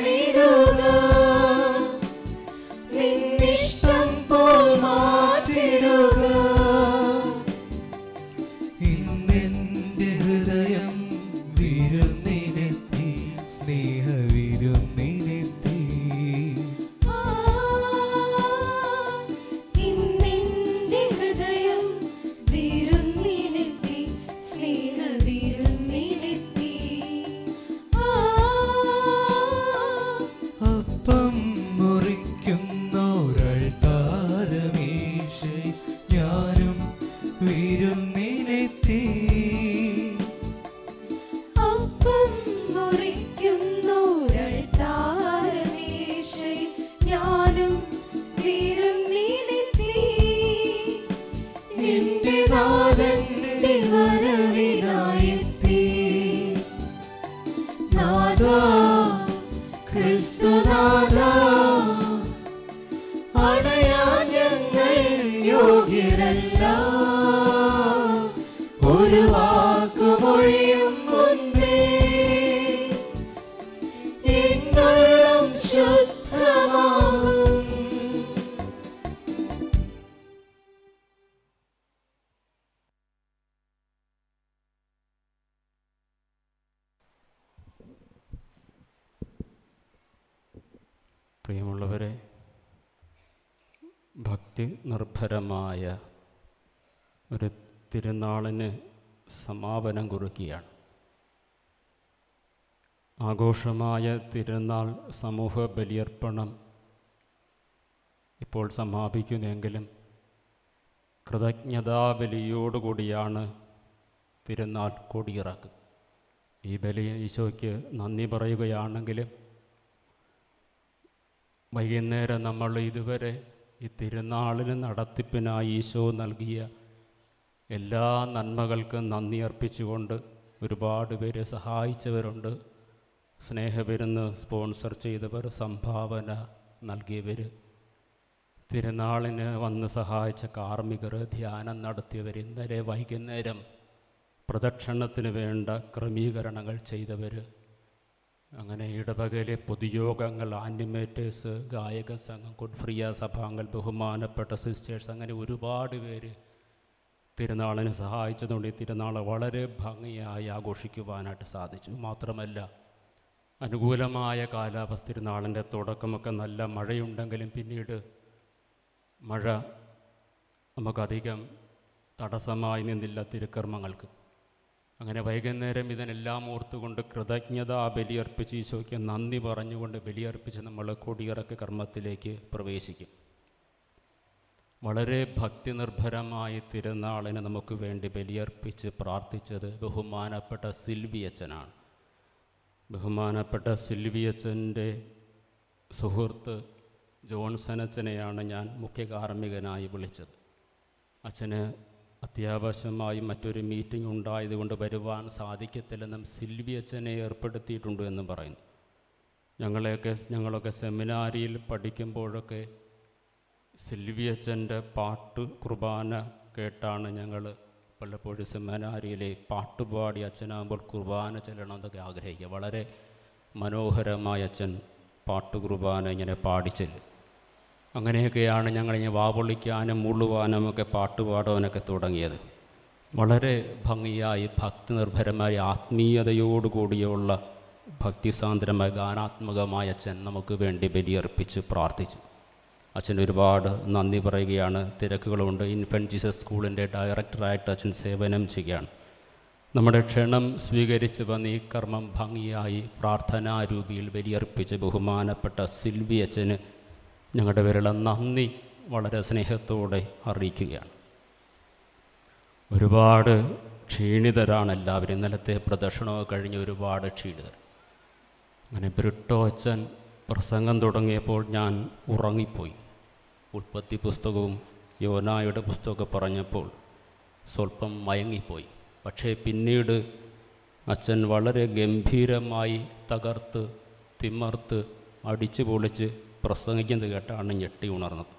പ്രിയമുള്ളവരെ ഭക്തി നിർഭരമായ ഒരു തിരുനാളിന് സമാപനം കുറിക്കുകയാണ് ആഘോഷമായ തിരുനാൾ സമൂഹ ബലിയർപ്പണം ഇപ്പോൾ സമാപിക്കുന്നെങ്കിലും കൃതജ്ഞതാബലിയോടുകൂടിയാണ് തിരുനാൾ കൊടിയിറക്കുക ഈ ബലി ഈശോയ്ക്ക് നന്ദി പറയുകയാണെങ്കിലും വൈകുന്നേരം നമ്മൾ ഇതുവരെ ഈ തിരുനാളിന് നടത്തിപ്പിനായി ഈശോ നൽകിയ എല്ലാ നന്മകൾക്കും നന്ദി അർപ്പിച്ചുകൊണ്ട് ഒരുപാട് പേര് സഹായിച്ചവരുണ്ട് സ്നേഹവിരുന്ന് സ്പോൺസർ ചെയ്തവർ സംഭാവന നൽകിയവർ തിരുനാളിന് വന്ന് സഹായിച്ച കാർമ്മികർ ധ്യാനം നടത്തിയവർ ഇന്നലെ വൈകുന്നേരം പ്രദക്ഷിണത്തിന് വേണ്ട ക്രമീകരണങ്ങൾ ചെയ്തവർ അങ്ങനെ ഇടവകയിലെ പൊതുയോഗങ്ങൾ ആനിമേറ്റേഴ്സ് ഗായക സംഘം കുഡ്ഫ്രിയ സഭാംഗങ്ങൾ ബഹുമാനപ്പെട്ട സിസ്റ്റേഴ്സ് അങ്ങനെ ഒരുപാട് പേര് തിരുനാളിന് സഹായിച്ചതുകൊണ്ട് ഈ തിരുനാൾ വളരെ ഭംഗിയായി ആഘോഷിക്കുവാനായിട്ട് സാധിച്ചു മാത്രമല്ല അനുകൂലമായ കാലാവസ്ഥ തിരുനാളിൻ്റെ തുടക്കമൊക്കെ നല്ല മഴയുണ്ടെങ്കിലും പിന്നീട് മഴ നമുക്കധികം തടസ്സമായി നിന്നില്ല തിരുക്കർമ്മങ്ങൾക്ക് അങ്ങനെ വൈകുന്നേരം ഇതിനെല്ലാം ഓർത്തുകൊണ്ട് കൃതജ്ഞത ബലിയർപ്പിച്ച് ഈശോയ്ക്ക് നന്ദി പറഞ്ഞുകൊണ്ട് ബലിയർപ്പിച്ച് നമ്മൾ കൊടിയിറക്ക് കർമ്മത്തിലേക്ക് പ്രവേശിക്കും വളരെ ഭക്തി നിർഭരമായ തിരുനാളിന് നമുക്ക് വേണ്ടി ബലിയർപ്പിച്ച് പ്രാർത്ഥിച്ചത് ബഹുമാനപ്പെട്ട സിൽവിയച്ചനാണ് ബഹുമാനപ്പെട്ട സിൽവിയച്ചൻ്റെ സുഹൃത്ത് ജോൺസൺ അച്ഛനെയാണ് ഞാൻ മുഖ്യ കാർമ്മികനായി വിളിച്ചത് അച്ഛന് അത്യാവശ്യമായി മറ്റൊരു മീറ്റിംഗ് ഉണ്ടായതുകൊണ്ട് വരുവാൻ സാധിക്കത്തില്ലെന്നും സിൽവി അച്ഛനെ ഏർപ്പെടുത്തിയിട്ടുണ്ട് എന്നും പറയുന്നു ഞങ്ങളെയൊക്കെ ഞങ്ങളൊക്കെ സെമിനാരിയിൽ പഠിക്കുമ്പോഴൊക്കെ സിൽവി അച്ഛൻ്റെ പാട്ട് കുർബാന കേട്ടാണ് ഞങ്ങൾ പലപ്പോഴും സെമിനാരിയിലെ പാട്ടുപാടി അച്ഛനാകുമ്പോൾ കുർബാന ചെല്ലണം എന്നൊക്കെ ആഗ്രഹിക്കുക വളരെ മനോഹരമായ അച്ഛൻ പാട്ട് കുർബാന ഇങ്ങനെ പാടിച്ചെല്ലും അങ്ങനെയൊക്കെയാണ് ഞങ്ങളിങ്ങനെ വാപൊളിക്കാനും മുള്ളുവാനും ഒക്കെ പാട്ട് പാടാനൊക്കെ തുടങ്ങിയത് വളരെ ഭംഗിയായി ഭക്തി നിർഭരമായ ആത്മീയതയോടുകൂടിയുള്ള ഭക്തിസാന്ദ്രമായ ഗാനാത്മകമായ അച്ഛൻ നമുക്ക് വേണ്ടി ബലിയർപ്പിച്ച് പ്രാർത്ഥിച്ചു അച്ഛൻ ഒരുപാട് നന്ദി പറയുകയാണ് തിരക്കുകളുണ്ട് ഇൻഫൻറ്റ് ജീസസ് സ്കൂളിൻ്റെ ഡയറക്ടറായിട്ട് അച്ഛൻ സേവനം ചെയ്യുകയാണ് നമ്മുടെ ക്ഷണം സ്വീകരിച്ച് വന്ന് ഈ കർമ്മം ഭംഗിയായി പ്രാർത്ഥനാരൂപിയിൽ ബലിയർപ്പിച്ച് ബഹുമാനപ്പെട്ട സിൽവി അച്ഛന് ഞങ്ങളുടെ പേരുള്ള നന്ദി വളരെ സ്നേഹത്തോടെ അറിയിക്കുകയാണ് ഒരുപാട് ക്ഷീണിതരാണ് എല്ലാവരും ഇന്നലത്തെ പ്രദർശനമൊക്കെ കഴിഞ്ഞ് ഒരുപാട് ക്ഷീണിതർ അങ്ങനെ ബ്രിട്ടോ അച്ഛൻ പ്രസംഗം തുടങ്ങിയപ്പോൾ ഞാൻ ഉറങ്ങിപ്പോയി ഉൽപ്പത്തി പുസ്തകവും യോനായുടെ പുസ്തകമൊക്കെ പറഞ്ഞപ്പോൾ സ്വല്പം മയങ്ങിപ്പോയി പക്ഷേ പിന്നീട് അച്ഛൻ വളരെ ഗംഭീരമായി തകർത്ത് തിമർത്ത് അടിച്ചു പൊളിച്ച് പ്രസംഗിക്കുന്നത് കേട്ടാണ് ഞെട്ടി ഉണർന്നത്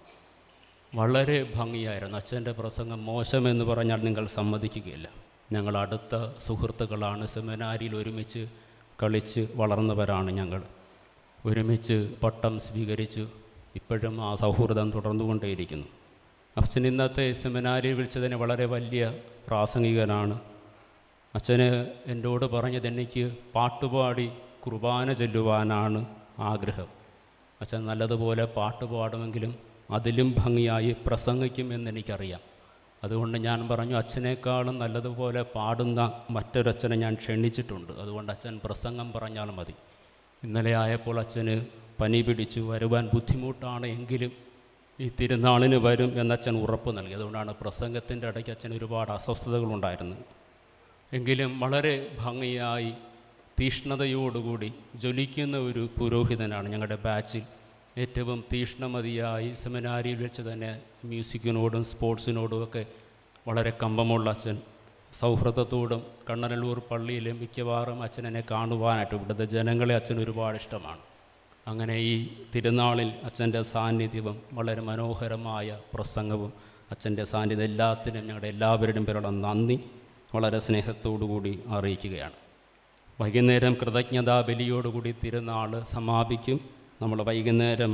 വളരെ ഭംഗിയായിരുന്നു അച്ഛൻ്റെ പ്രസംഗം മോശമെന്ന് പറഞ്ഞാൽ നിങ്ങൾ സമ്മതിക്കുകയില്ല ഞങ്ങൾ അടുത്ത സുഹൃത്തുക്കളാണ് സെമിനാരിയിൽ ഒരുമിച്ച് കളിച്ച് വളർന്നവരാണ് ഞങ്ങൾ ഒരുമിച്ച് പട്ടം സ്വീകരിച്ചു ഇപ്പോഴും ആ സൗഹൃദം തുടർന്നുകൊണ്ടേയിരിക്കുന്നു അച്ഛൻ ഇന്നത്തെ സെമിനാരിൽ വിളിച്ചതിന് വളരെ വലിയ പ്രാസംഗികനാണ് അച്ഛന് എന്നോട് പറഞ്ഞത് എനിക്ക് പാട്ടുപാടി കുർബാന ചൊല്ലുവാനാണ് ആഗ്രഹം അച്ഛൻ നല്ലതുപോലെ പാട്ട് പാടുമെങ്കിലും അതിലും ഭംഗിയായി പ്രസംഗിക്കും എന്നെനിക്കറിയാം അതുകൊണ്ട് ഞാൻ പറഞ്ഞു അച്ഛനേക്കാളും നല്ലതുപോലെ പാടുന്ന മറ്റൊരച്ഛനെ ഞാൻ ക്ഷണിച്ചിട്ടുണ്ട് അതുകൊണ്ട് അച്ഛൻ പ്രസംഗം പറഞ്ഞാൽ മതി ഇന്നലെ ആയപ്പോൾ അച്ഛന് പനി പിടിച്ചു വരുവാൻ ബുദ്ധിമുട്ടാണ് എങ്കിലും ഈ തിരുനാളിന് വരും എന്നച്ഛൻ ഉറപ്പ് നൽകി അതുകൊണ്ടാണ് പ്രസംഗത്തിൻ്റെ ഇടയ്ക്ക് അച്ഛൻ ഒരുപാട് അസ്വസ്ഥതകളുണ്ടായിരുന്നു എങ്കിലും വളരെ ഭംഗിയായി തീഷ്ണതയോടുകൂടി ജ്വലിക്കുന്ന ഒരു പുരോഹിതനാണ് ഞങ്ങളുടെ ബാച്ചിൽ ഏറ്റവും തീഷ്ണമതിയായി സെമിനാരിയിൽ വെച്ച് തന്നെ മ്യൂസിക്കിനോടും സ്പോർട്സിനോടും ഒക്കെ വളരെ കമ്പമുള്ള അച്ഛൻ സൗഹൃദത്തോടും കണ്ണനല്ലൂർ പള്ളിയിലെ മിക്കവാറും അച്ഛനെ കാണുവാനായിട്ട് ഇവിടുത്തെ ജനങ്ങളെ അച്ഛൻ ഒരുപാട് ഇഷ്ടമാണ് അങ്ങനെ ഈ തിരുനാളിൽ അച്ഛൻ്റെ സാന്നിധ്യവും വളരെ മനോഹരമായ പ്രസംഗവും അച്ഛൻ്റെ സാന്നിധ്യം എല്ലാത്തിനും ഞങ്ങളുടെ എല്ലാവരുടെയും പേരുള്ള നന്ദി വളരെ സ്നേഹത്തോടു കൂടി അറിയിക്കുകയാണ് വൈകുന്നേരം കൃതജ്ഞതാ ബലിയോടുകൂടി തിരുനാൾ സമാപിക്കും നമ്മൾ വൈകുന്നേരം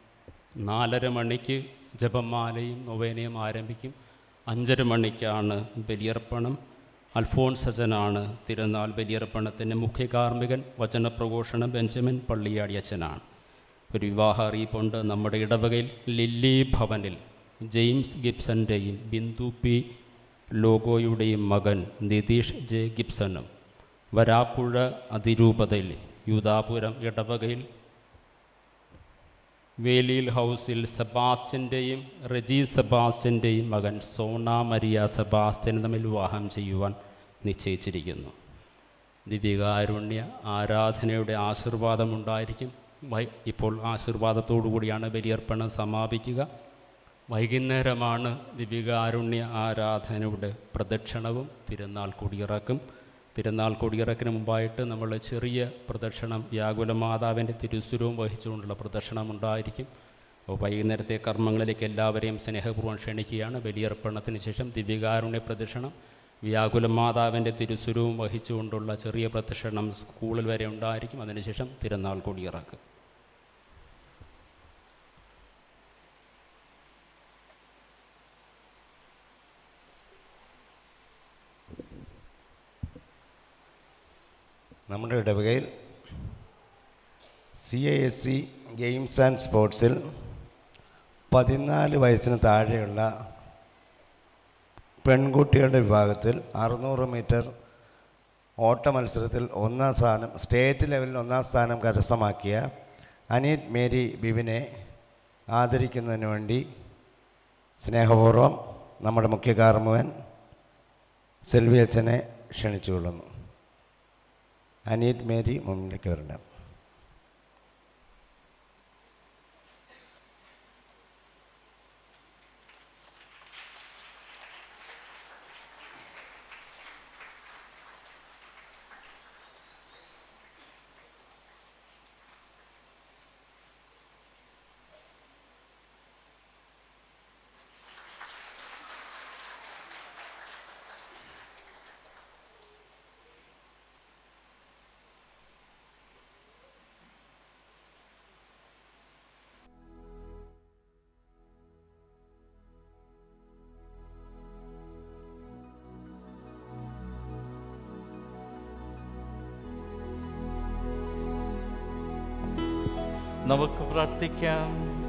നാലര മണിക്ക് ജപമാലയും നൊവേനയും ആരംഭിക്കും അഞ്ചര മണിക്കാണ് ബലിയർപ്പണം അൽഫോൺസ് അച്ഛനാണ് തിരുനാൾ ബലിയർപ്പണത്തിൻ്റെ മുഖ്യ കാർമ്മികൻ വചനപ്രഘോഷണം ബെഞ്ചമിൻ പള്ളിയാടി അച്ഛനാണ് ഒരു വിവാഹ അറിയിപ്പുണ്ട് നമ്മുടെ ഇടവകയിൽ ലില്ലി ഭവനിൽ ജെയിംസ് ഗിബ്സൻ്റെയും ബിന്ദു പി ലോഗോയുടെയും മകൻ നിതീഷ് ജെ ഗിബ്സണും വരാപ്പുഴ അതിരൂപതയിൽ യൂതാപുരം ഇടവകയിൽ വേലിയിൽ ഹൗസിൽ സെബാസ്റ്റ്യൻ്റെയും റെജി സെബാസ്റ്റ്യൻ്റെയും മകൻ സോണ മരിയ സെബാസ്റ്റ്യൻ തമ്മിൽ വിവാഹം ചെയ്യുവാൻ നിശ്ചയിച്ചിരിക്കുന്നു ദിവ്യകാരുണ്യ ആരാധനയുടെ ആശീർവാദമുണ്ടായിരിക്കും വൈ ഇപ്പോൾ ആശീർവാദത്തോടു കൂടിയാണ് ബലിയർപ്പണം സമാപിക്കുക വൈകുന്നേരമാണ് ദിവ്യകാരുണ്യ ആരാധനയുടെ പ്രദക്ഷിണവും തിരുനാൾ കൊടിയിറക്കും തിരുനാൾ കൊടിയിറക്കിന് മുമ്പായിട്ട് നമ്മൾ ചെറിയ പ്രദക്ഷിണം വ്യാകുല മാതാവിൻ്റെ തിരുസ്വരവും വഹിച്ചുകൊണ്ടുള്ള പ്രദക്ഷിണം ഉണ്ടായിരിക്കും അപ്പോൾ വൈകുന്നേരത്തെ കർമ്മങ്ങളിലേക്ക് എല്ലാവരെയും സ്നേഹപൂർവ്വം ക്ഷണിക്കുകയാണ് ബലിയർപ്പണത്തിന് ശേഷം ദിവ്യകാരുണ്യ പ്രദക്ഷിണം വ്യാകുല മാതാവിൻ്റെ തിരുസ്വരവും വഹിച്ചുകൊണ്ടുള്ള ചെറിയ പ്രദക്ഷിണം സ്കൂളിൽ വരെ ഉണ്ടായിരിക്കും അതിനുശേഷം തിരുനാൾ കൊടിയിറക്കും നമ്മുടെ ഇടവകയിൽ C I S C games and സ്പോർട്സിൽ പതിനാല് വയസ്സിന് താഴെയുള്ള പെൺകുട്ടികളുടെ വിഭാഗത്തിൽ അറുന്നൂറ് മീറ്റർ ഓട്ട മത്സരത്തിൽ ഒന്നാം സ്ഥാനം സ്റ്റേറ്റ് ലെവലിൽ ഒന്നാം സ്ഥാനം കരസ്ഥമാക്കിയ അനീത് മേരി ബിബിനെ ആദരിക്കുന്നതിന് വേണ്ടി സ്നേഹപൂർവ്വം നമ്മുടെ മുഖ്യ കാർമുവൻ സെൽവി അച്ഛനെ ക്ഷണിച്ചുകൊള്ളുന്നു അനീറ്റ് മേരി മുന്നിലേക്ക് വരണം നമുക്ക് പ്രാർത്ഥിക്കാം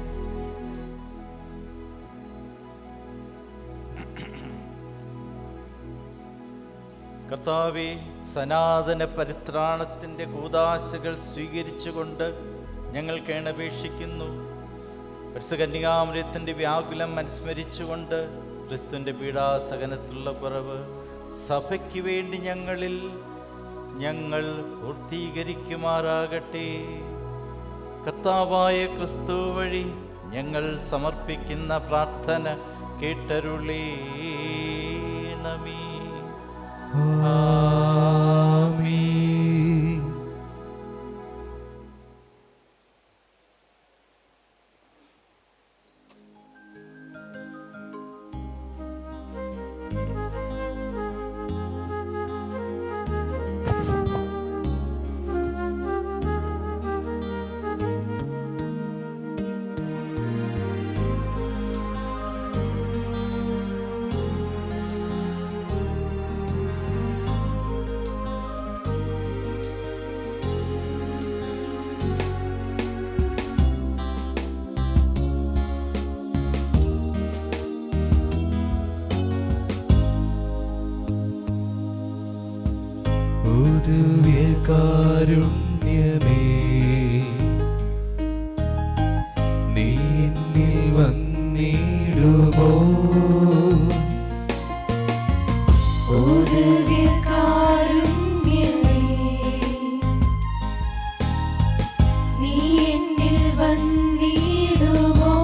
കർത്താവെ സനാതന പരിത്രാണത്തിൻ്റെ കൂതാശകൾ സ്വീകരിച്ചുകൊണ്ട് ഞങ്ങൾ കേണപേക്ഷിക്കുന്നു പരിസകന്യാമൃത്തിൻ്റെ വ്യാകുലം അനുസ്മരിച്ചുകൊണ്ട് ക്രിസ്തുവിൻ്റെ പീഡാസകനത്തുള്ള കുറവ് സഭയ്ക്ക് വേണ്ടി ഞങ്ങളിൽ ഞങ്ങൾ പൂർത്തീകരിക്കുമാറാകട്ടെ കർത്താവായ ക്രിസ്തു വഴി ഞങ്ങൾ സമർപ്പിക്കുന്ന പ്രാർത്ഥന കേട്ടരുളീണമേ കാരുണ്യമേ നീ എന്നിൽ വന്നിടുമോ കാരുണ്യമേ നീ എന്നിൽ വന്നിടുമോ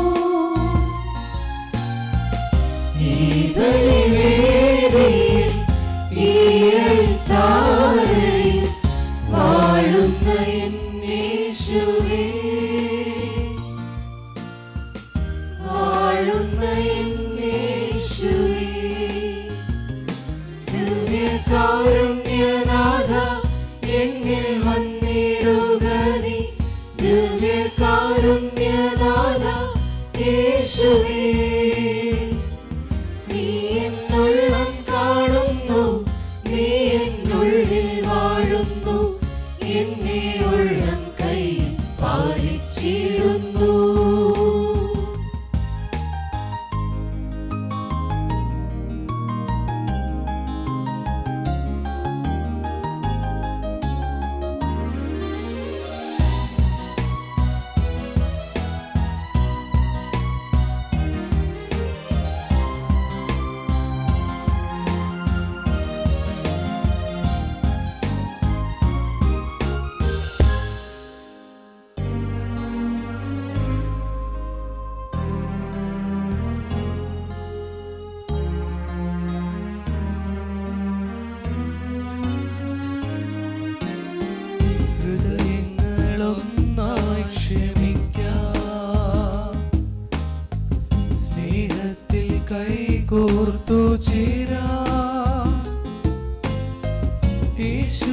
ഈ ബലിവേദിയിൽ ഈ അൾത്താരയിൽ വാഴുന്ന എന്നേശുവേ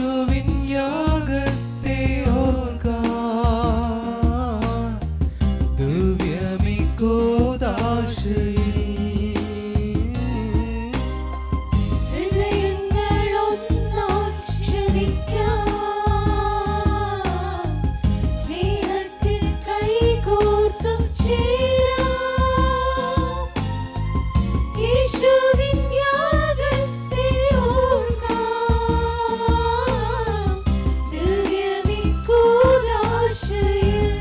യേശുവിൻ യാഗത്തെ ഓർക്കാൻ ദിവ്യമിക്കോദാശയിൽ ഹൃദയങ്ങളൊന്നായി ക്ഷണിക്കാം. സ്നേഹത്തിൽ കൈകോർത്തു ചേരാം. യേശുവിൻ യാഗത്തെ ഓർക്കാം. ദിവ്യമിക്കൂദാശയിൽ.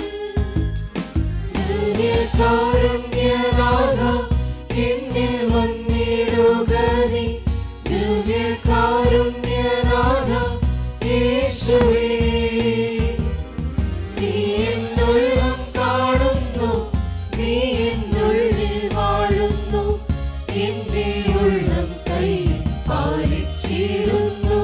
ദിവ്യകാരുണ്യനാഥ, എന്നിൽ വന്നിടുക നീ. ദിവ്യകാരുണ്യനാഥ, യേശുവേ. നീ എന്നുള്ളം കാണുന്നു, നീ എന്നുള്ളിൽ വാഴുന്നു, എന്റെ ഉള്ളം കൈ പാലിച്ചിടുന്നു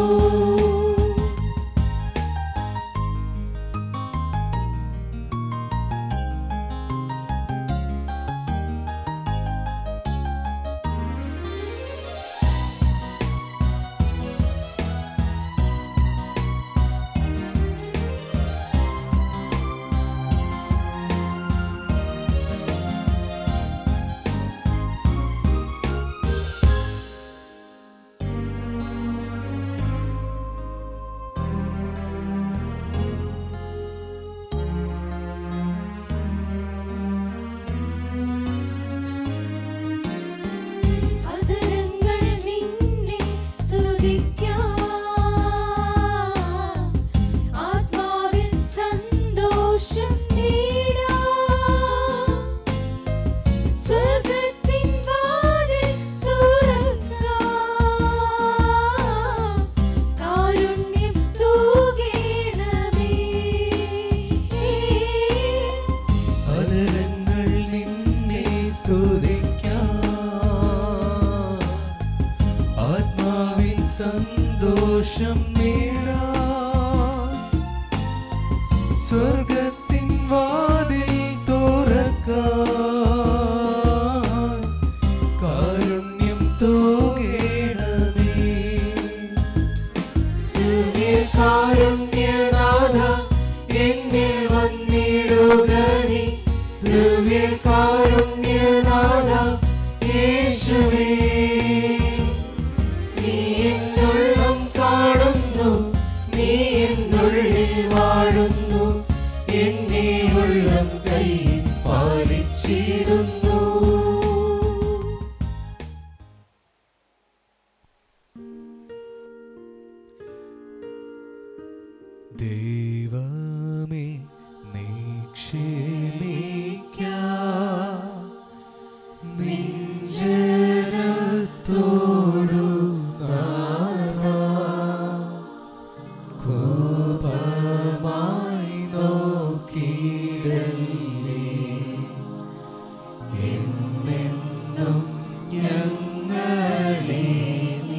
അതരങ്ങൾ നിന്നെ സ്തുതിക്കാം ആത്മാവിൽ സന്തോഷം നേടാം സ്വർഗത്തിൻ വാതിൽ തുറക്കാം കാരുണ്യം തൂകേണമേ അതരങ്ങൾ നിന്നെ സ്തുതിക്കാം ആത്മാവിൻ സന്തോഷം നേടാം സ്വർഗത്തിൻ വാതിൽ തുറക്കാൻ കാരുണ്യം തോകേണമേ ദിവ്യകാരുണ്യനാഥ എന്നിൽ വന്നിടുക നീ ദിവ്യകാരുണ്യനാഥ യേശുവേ നീ എന്നുള്ളം കാണുന്നു നീ എന്നുള്ളിൽ വാഴുന്നു എന്നെ ഉള്ളം കൈ പാലിച്ചിടുന്നു ദൈവമേ നീ ക്ഷമിക്ക നെഞ്ചരത്തോടു കോപമായി നോക്കിയിടല്ലേ എന്നെന്നും ഞങ്ങളെ നീ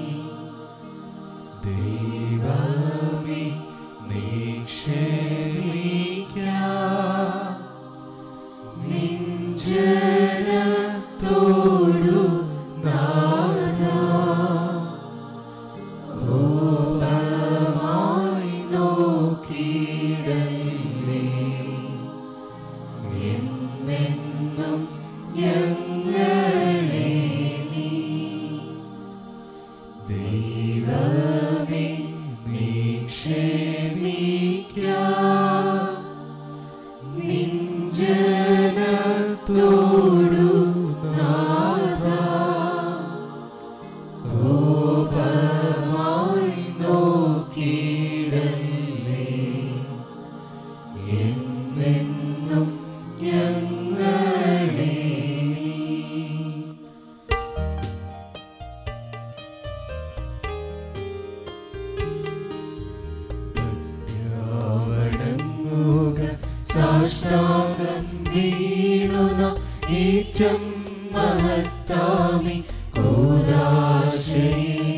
ദൈവമേ നീ ക്ഷമിക്ക നെഞ്ചരത്തോടു നാഥ കോപമായി നോക്കിയിടല്ലേ എന്നെന്നും ഞങ്ങളെ നീ ദൈവമേ നീ ക്ഷമിക്ക നെഞ്ചനത്തോടു നാഥ കോപമായി നോക്കിയിടല്ലേ എന്നെന്നും ഞങ്ങളെ നീ വണങ്ങുക സാഷ്ടാംഗം വീണുന ഏറ്റം മഹത്താമി കൂദാശയെ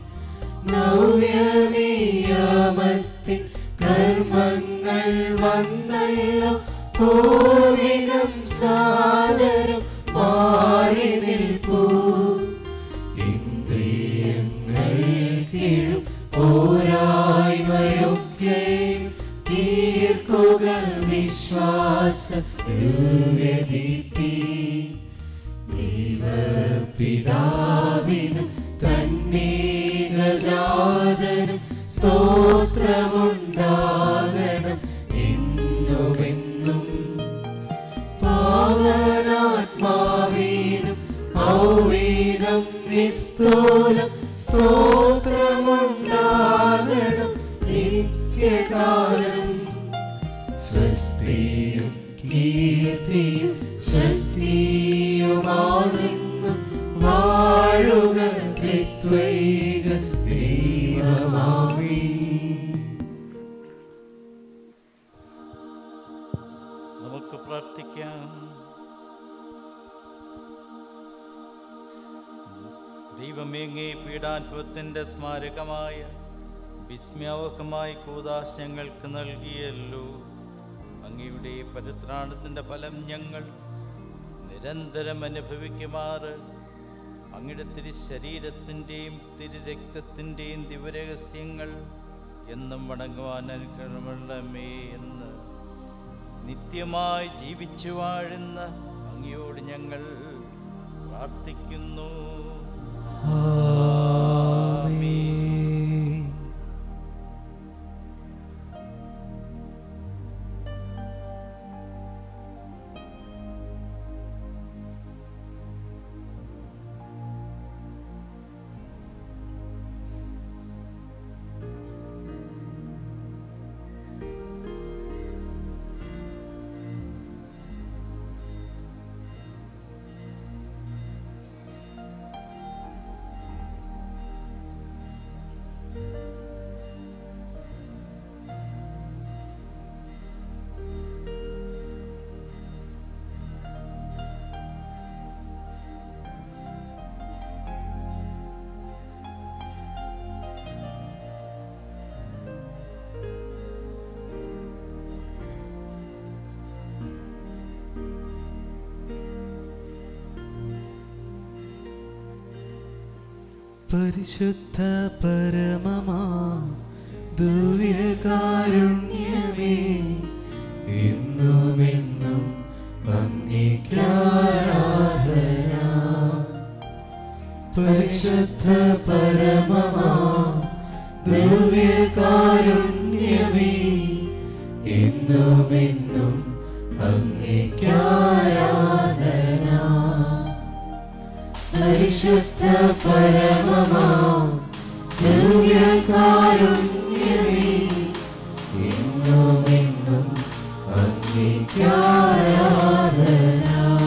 നവ്യനിയമത്തിൻ കർമ്മങ്ങൾ വന്നല്ലോ പൂർവികം സാദരം മാറി നിൽപ്പൂ ഇന്ദ്രിയങ്ങൾ കീഴും ഓര വിശ്വാസ ദിവ്യദീപ്തി ദൈവപിതാവിനും തന്നേകജാതനും സ്തോത്രമുണ്ടാകണം എന്നുമെന്നും പാവനാത്മാവീനും ഔവീനം നിസ്തൂലം സ്തോത്രമുണ്ടാകണം നിത്യകാലം സ്വസ്തിയും കീർത്തിയും ശക്തിയുമാണെന്നും വാഴുക ത്രിത്വൈക ദൈവമാവീ നമുക്ക് പ്രാർത്ഥിക്കാം ദൈവമേങ്ങേ പീഡാനുഭവത്തിൻ്റെ സ്മാരകമായ വിസ്മയാവഹമായ കൂതാശ ഞങ്ങൾക്ക് നൽകിയല്ലോ അങ്ങയുടെ പരിത്രാണത്തിൻ്റെ ഫലം ഞങ്ങൾ നിരന്തരം അനുഭവിക്കുമാറ് അങ്ങയുടെ തിരു ശരീരത്തിൻ്റെയും തിരു രക്തത്തിൻ്റെയും ദിവരഹസ്യങ്ങൾ എന്നും വണങ്ങുവാൻ അനുഗ്രഹമുള്ളമേ എന്ന് നിത്യമായി ജീവിച്ചു വാഴുന്ന അങ്ങയോട് ഞങ്ങൾ പ്രാർത്ഥിക്കുന്നു പരിശുദ്ധ പരമമാ ദിവ്യകാരുണ്യമേ എന്നുമെന്നും അങ്ങേക്കാരാധന പരിശുദ്ധ പരമമാ ദിവ്യകാരുണ്യമേ എന്നുമെന്നും അങ്ങേക്കാരാധന പരിശുദ്ധ പരമമാ ദിവ്യകാരുണ്യമേ എന്നുമെന്നും അങ്ങേക്കാരാധന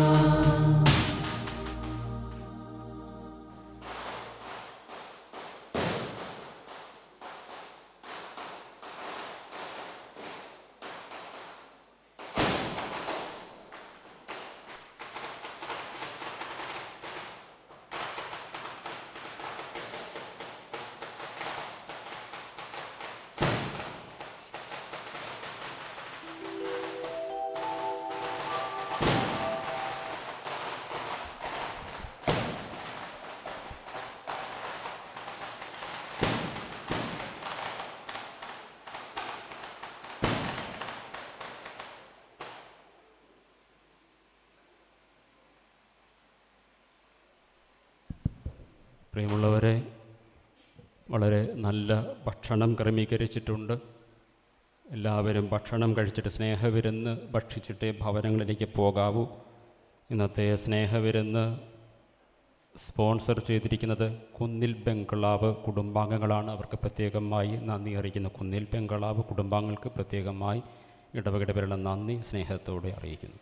പ്രിയമുള്ളവരെ വളരെ നല്ല ഭക്ഷണം ക്രമീകരിച്ചിട്ടുണ്ട് എല്ലാവരും ഭക്ഷണം കഴിച്ചിട്ട് സ്നേഹവിരുന്ന് ഭക്ഷിച്ചിട്ടേ ഭവനങ്ങളിലേക്ക് പോകാവൂ ഇന്നത്തെ സ്നേഹവിരുന്ന് സ്പോൺസർ ചെയ്തിരിക്കുന്നത് കുന്നിൽ ബംഗ്ലാവ് കുടുംബാംഗങ്ങളാണ് അവർക്ക് പ്രത്യേകമായി നന്ദി അറിയിക്കുന്നു കുന്നിൽ ബംഗ്ലാവ് കുടുംബാംഗങ്ങൾക്ക് പ്രത്യേകമായി ഇടവകയുടെ പേരുള്ള നന്ദി സ്നേഹത്തോടെ അറിയിക്കുന്നു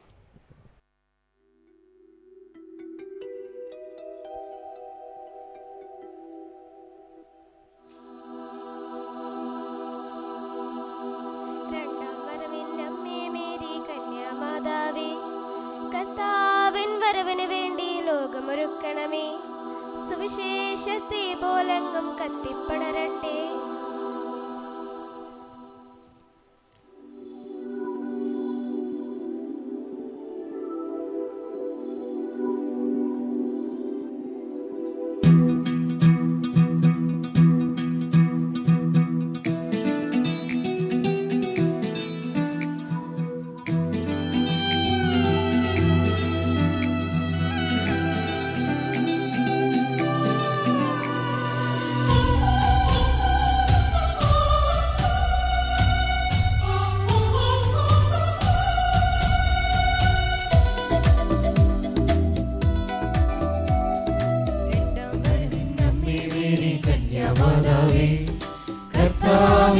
രണ്ടാം വരവിന്നമ്മേ മേരി കന്യാമാതാവേ കർത്താവിൻ വരവിന് വേണ്ടി ലോകമൊരുക്കണമേ സുവിശേഷത്തെ പോലങ്ങും കത്തിപ്പടരട്ടെ ും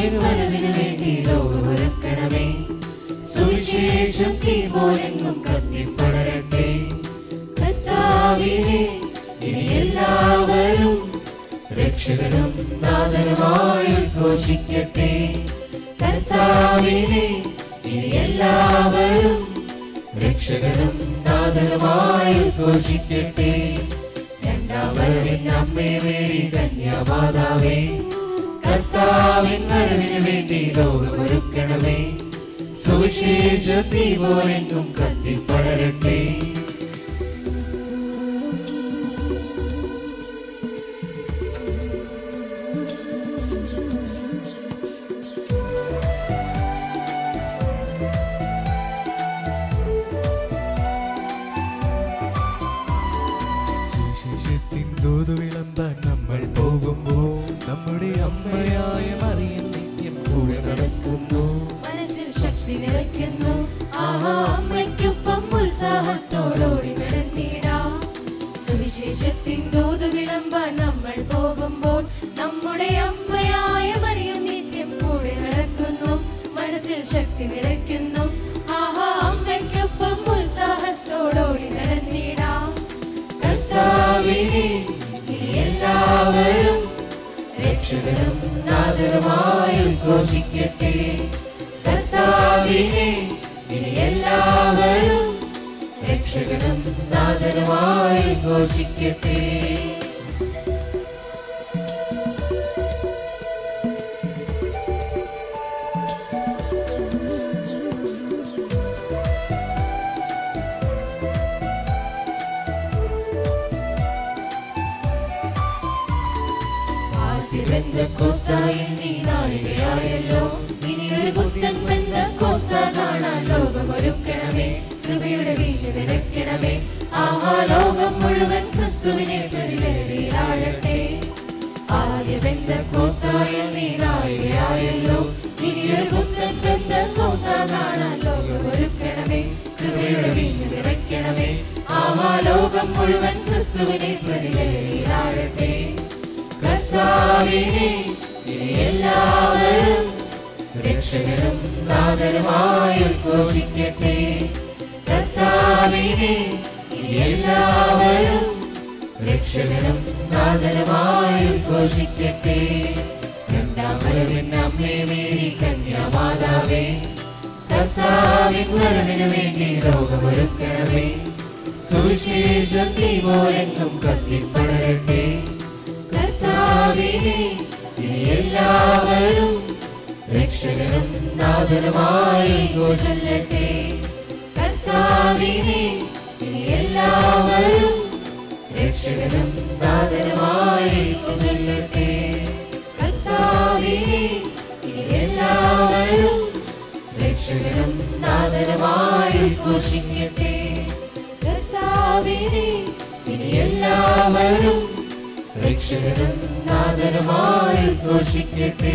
കർത്താവിൻ വരവിന് വേണ്ടി ലോകമൊരുക്കണമേ സുവിശേഷം തീ പോലെങ്ങും കത്തിപ്പടരട്ടെ കർത്താവിനെ ഇനി എല്ലാവരും രക്ഷകനും നാഥനുമായി ഉദ്ഘോഷിക്കട്ടെ കർത്താവിനെ ഇനി എല്ലാവരും രക്ഷകനും നാഥനുമായി ഉദ്ഘോഷിക്കട്ടെ രണ്ടാം വരവിൻ അമ്മേ മേരി കന്യാമാതാവേ കർത്താവിൻ വരവിന് വേണ്ടി ലോകമൊരുക്കണമേ സുവിശേഷ തീ പോലെങ്കും കത്തിപ്പടരട്ടെ സുവിശേഷത്തിൻ ദൂത് വിളമ്പാൻ നമ്മൾ പോകുമ്പോൾ നമ്മുടെ അമ്മയായ മറിയം നിത്യം കൂടെ നടക്കുന്നു മനസ്സിൽ ശക്തി നിറയ്ക്കുന്നു ആഹാ അമ്മയ്ക്കൊപ്പം ഉത്സാഹത്തോടോടി നടന്നിടാം സുവിശേഷത്തിൻ ദൂത് വിളമ്പാൻ നമ്മൾ പോകുമ്പോൾ നമ്മുടെ അമ്മയായ മറിയം നിത്യം കൂടെ നടക്കുന്നു മനസ്സിൽ ശക്തി നിറയ്ക്കുന്നു ആഹാ അമ്മയ്ക്കൊപ്പം ഉത്സാഹത്തോടോടി നടന്നിടാം കർത്താവിനെ ഇനി എല്ലാവരും രക്ഷകനും നാഥനുമായി ഉദ്ഘോഷിക്കട്ടെ കർത്താവിനെ ഇനി എല്ലാവരും രക്ഷകനും നാഥനുമായി ഉദ്ഘോഷിക്കട്ടെ ബന്ധക്കോസ്തായിൽ നീ നാഴികയായല്ലോ ഇനിയൊരു പുത്തൻ ബന്ധക്കോസ്ത കാണാൻ ലോകമൊരുക്കണമേ കൃപയുടെ വീഞ്ഞ് നിരക്കണമേ ആഹാ ലോകം മുഴുവൻ ക്രിസ്തുവിനെ പ്രതിലരിയിലാഴട്ടെ ആദ്യ ബന്ധക്കോസ്തായിൽ നീ നാഴികയായല്ലോ ഇനിയൊരു പുത്തൻ ബന്ധക്കോസ്ത കാണാൻ ലോകമൊരുക്കണമേ കൃപയുടെ വീഞ്ഞ് നിറയ്ക്കണമേ ആഹാ ലോകം മുഴുവൻ ക്രിസ്തുവിനെ പ്രതിലരിയിലാഴട്ടെ കർത്താവിനെ ഇനി എല്ലാവരും രക്ഷകനും നാഥനുമായി ഉദ്ഘോഷിക്കട്ടെ കർത്താവിനെ ഇനി എല്ലാവരും രക്ഷകനും നാഥനുമായി ഉദ്ഘോഷിക്കട്ടെ രണ്ടാം വരവിൻ അമ്മേ മേരി കന്യാമാതാവേ കർത്താവിൻ വരവിന് വേണ്ടി ലോകമൊരുക്കണമേ സുവിശേഷം തീ പോലെങ്ങും കത്തിപ്പടരട്ടെ കർത്താവിനെ ഇനി എല്ലാവരും രക്ഷകനും നാഥനുമായി ചൊല്ലട്ടെ കർത്താവിനെ ഇനി എല്ലാവരും രക്ഷകനും നാഥനുമായി ചൊല്ലട്ടെ കർത്താവിനെ ഇനി എല്ലാവരും രക്ഷകനും നാഥനുമായി ഘോഷിക്കട്ടെ കർത്താവിനെ ഇനി എല്ലാവരും രക്ഷകനും നാഥനുമായി ഘോഷിക്കട്ടെ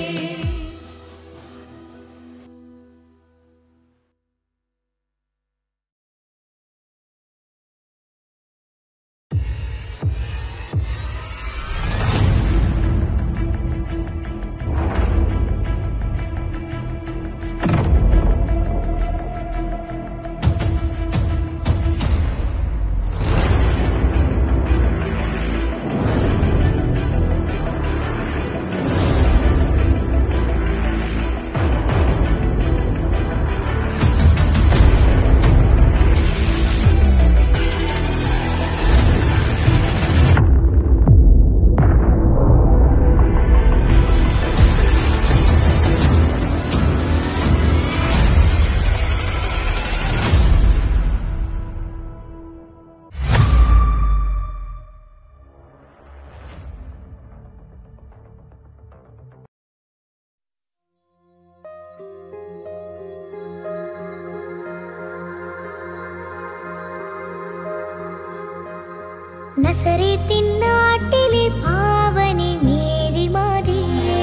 നസറേത്തിൻ നാട്ടിലെ പാവനി മേരി മാതിയേ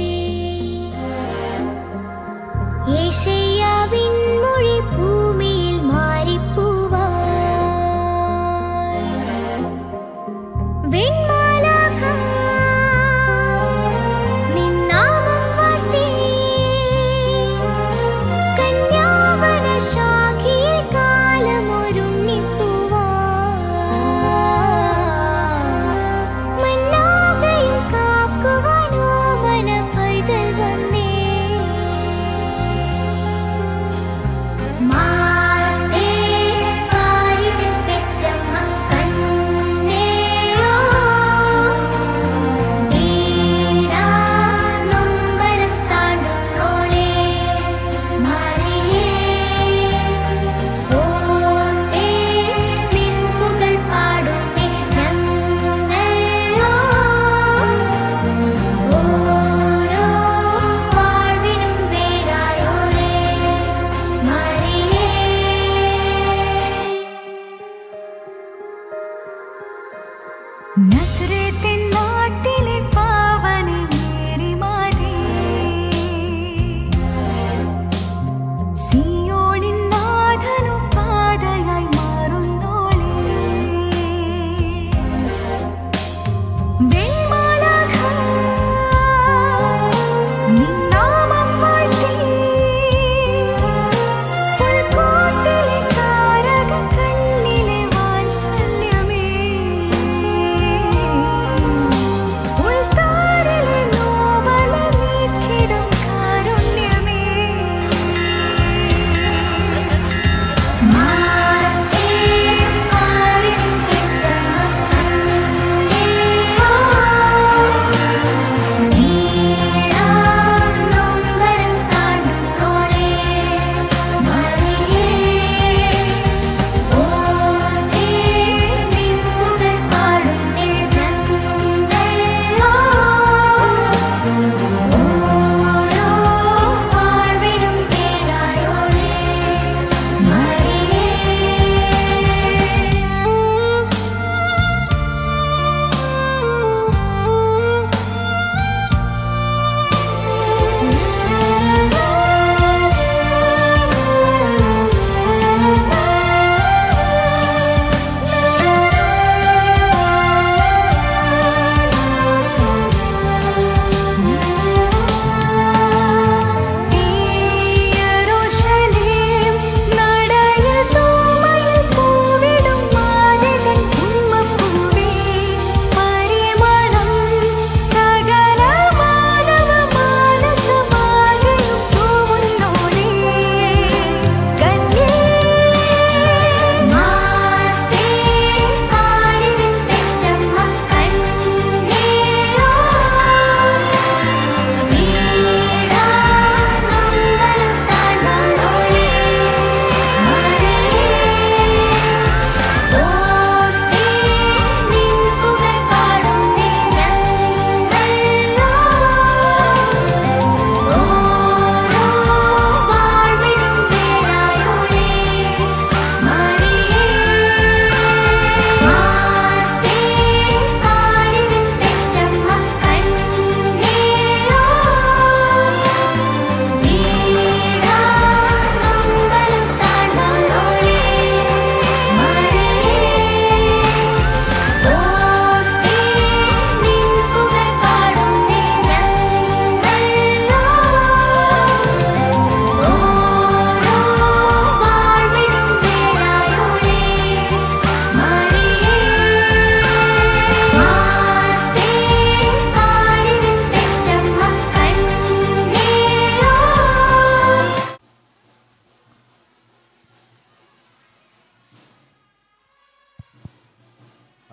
യേശയ്യാവിൻ മൊഴി ഭൂമിയിൽ മാറിപ്പൂവാ വെൺമാലാഖ നിൻ നാമം വാഴ്ത്തി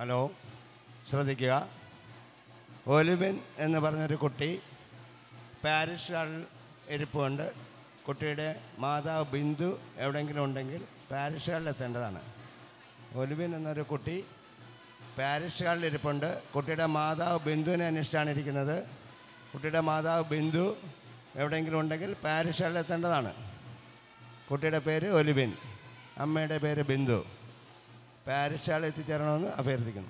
ഹലോ ശ്രദ്ധിക്കുക ഒലിവിൻ എന്ന് പറഞ്ഞൊരു കുട്ടി പാരിഷ് ഹാളിൽ ഇരിപ്പുണ്ട് കുട്ടിയുടെ മാതാവ് ബിന്ദു എവിടെയെങ്കിലും ഉണ്ടെങ്കിൽ പാരിഷ് ഹാളിൽ എത്തേണ്ടതാണ് ഒലിവിൻ എന്നൊരു കുട്ടി പാരിഷ് ഹാളിൽ ഇരിപ്പുണ്ട് കുട്ടിയുടെ മാതാവ് ബിന്ദുവിനെ അന്വേഷിച്ചാണ് ഇരിക്കുന്നത് കുട്ടിയുടെ മാതാവ് ബിന്ദു എവിടെയെങ്കിലും ഉണ്ടെങ്കിൽ പാരിഷ് ഹാളിൽ എത്തേണ്ടതാണ് കുട്ടിയുടെ പേര് ഒലിവിൻ അമ്മയുടെ പേര് ബിന്ദു പാരിഷ് ഹാളിൽ എത്തിച്ചേരണമെന്ന് അഭ്യർത്ഥിക്കുന്നു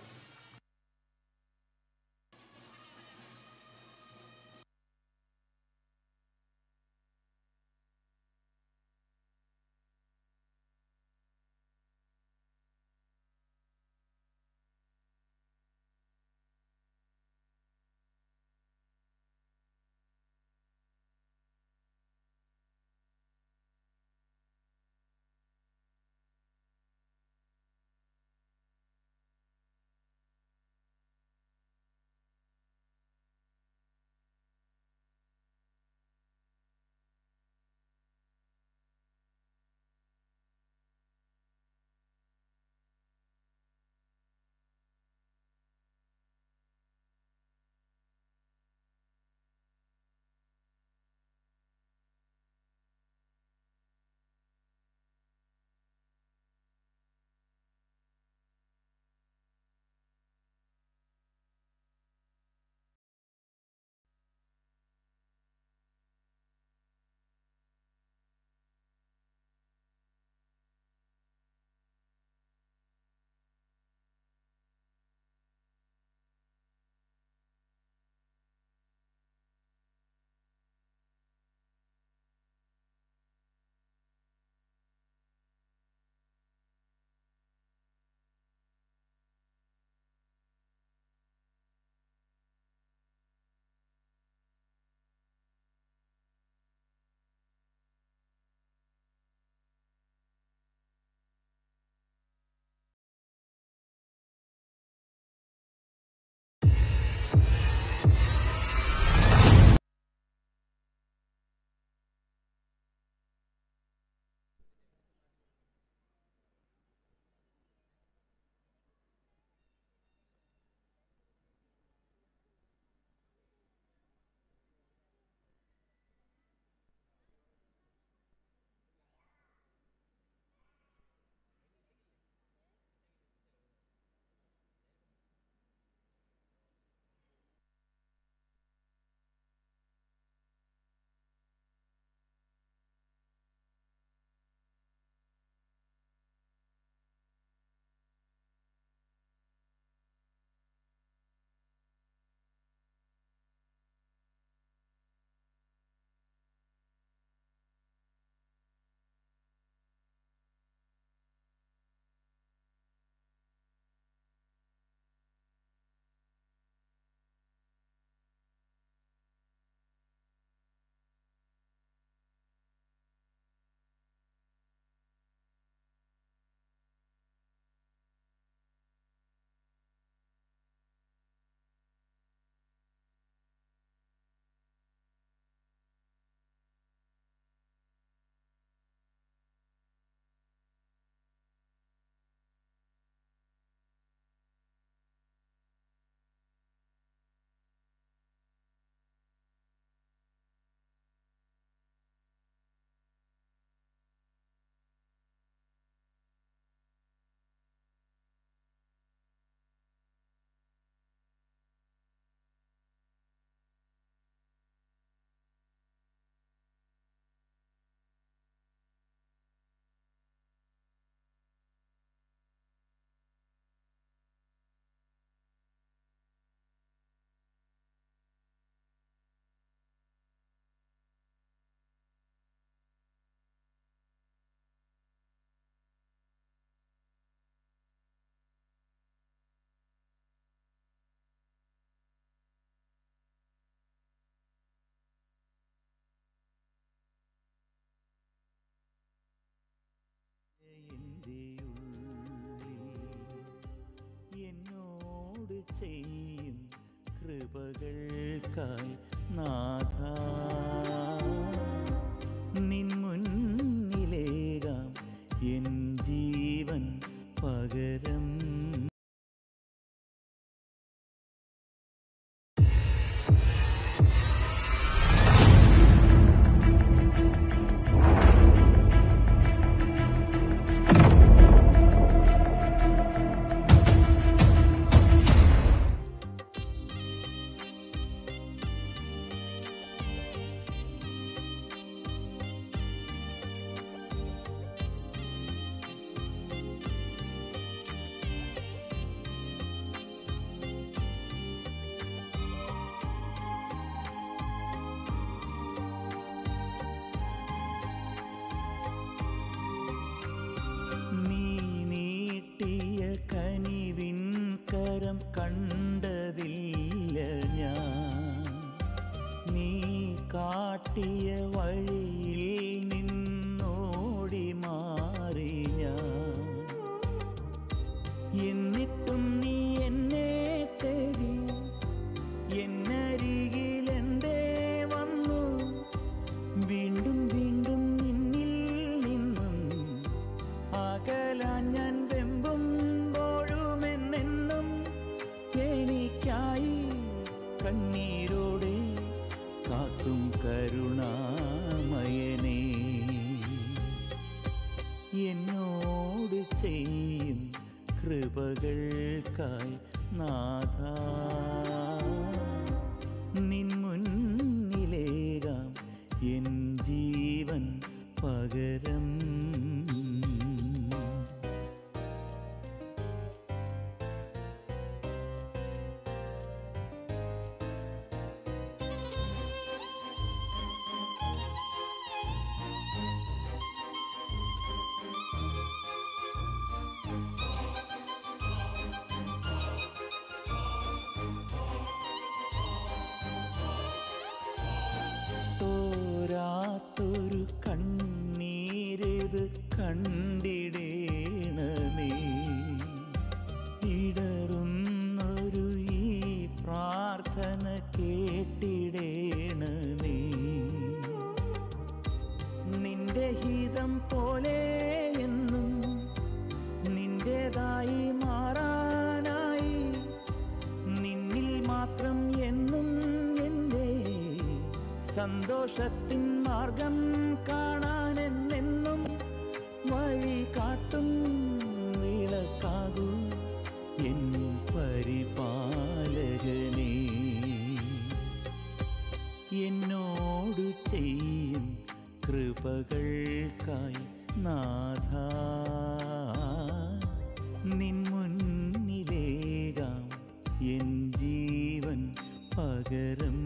എന്നോട് ചെയ്യും കൃപകൾക്കായി നാഥ നിൻ മുന്നിലേകാം എൻ ജീവൻ പകരം കാട്ടിയ വഴിയിൽ നിന്നോടി മാറി ഞാൻ എന്നിട്ടും നീ എന്നെ തേടി എന്നരികിൽ എന്തേ വന്നു വീണ്ടും വീണ്ടും നിന്നിൽ നിന്നും അകലാൻ ഞാൻ വെമ്പുമ്പോഴും എന്നെന്നും എനിക്കായി കണ്ണീരോടെ കാക്കും കരുണാമയനേ എന്നോട് ചെയ്യും കൃപകൾക്കായി നാഥ നിൻ മുന്നിലേകാം എൻ ജീവൻ പകരം തോരാത്തൊരു കണ്ണീരത് കണ്ടിടേണമേ ഇടറുന്നൊരു ഈ പ്രാർത്ഥന കേട്ടിടേണമേ നിന്റെ ഹിതം പോലെ എന്നും നിന്റേതായി മാറാനായി നിന്നിൽ മാത്രം എന്നും എൻ്റെ സന്തോഷത്തിൻ മാർഗം കാണാനെന്നെന്നും വഴി കാട്ടും വിളക്കാകൂ എൻ പരിപാലകനേ എന്നോട് ചെയ്യും കൃപകൾക്കായി നാഥ നിൻ മുന്നിലേകാം എൻ ജീവൻ പകരം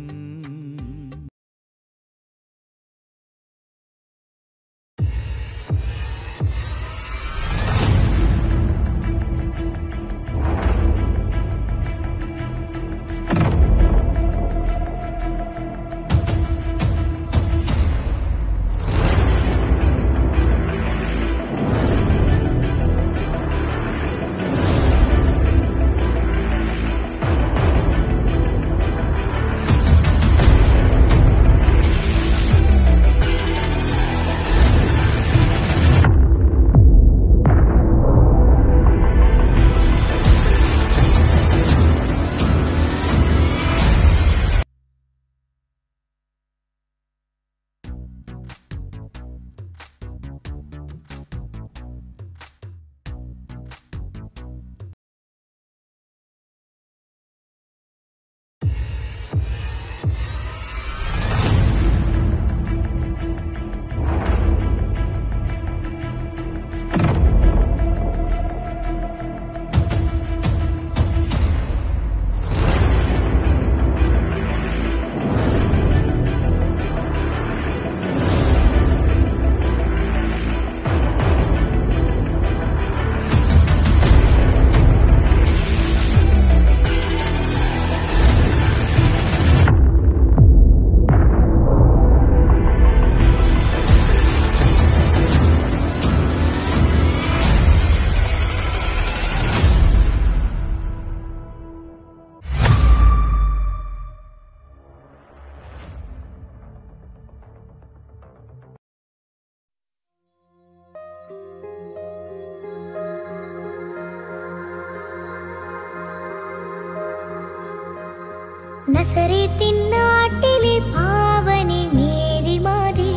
നസറേത്തിൻ നാട്ടിലെ പാവനി മേരി മാതേ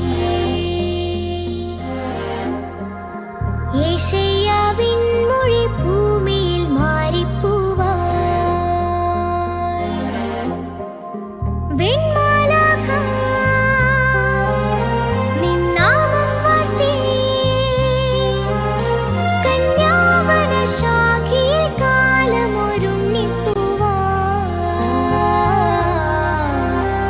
യേശയ്യാവിൻ മൊഴി ഭൂമിയിൽ മാറിപ്പൂവാ വെൺമാലാഖ നിൻ നാമം വാഴ്ത്തി കന്യാവന ശാഖിയിൽ കാലമൊരുണ്ണിപ്പൂവാ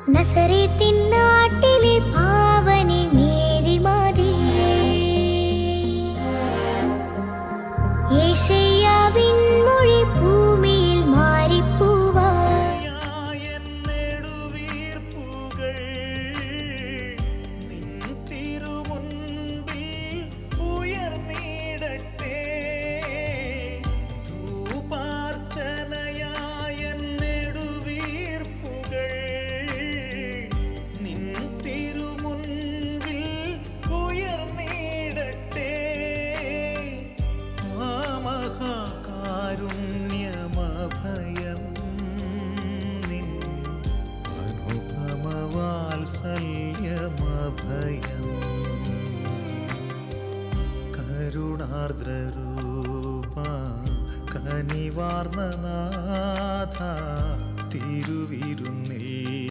നസറേത്തിൻ നാട്ടിലെ പാവനി മേരി മാതേ യേശയ്യാവിൻ മൊഴി ഭൂമിയിൽ മാറിപ്പൂവാ ഉയർന്നിടട്ടെ ധൂപാർച്ചനയായ നെടുവീർപ്പുകൾ നിൻ തിരുമുൻപിൽ ഉയർന്നിടട്ടെ ആ മഹാകാരുണ്യമഭയം നിൻ അനുപമവാത്സല്യമഭയം കരുണാർദ്രരൂപ കനിവാർന്ന നാഥ തിരുവിരുന്നിൽ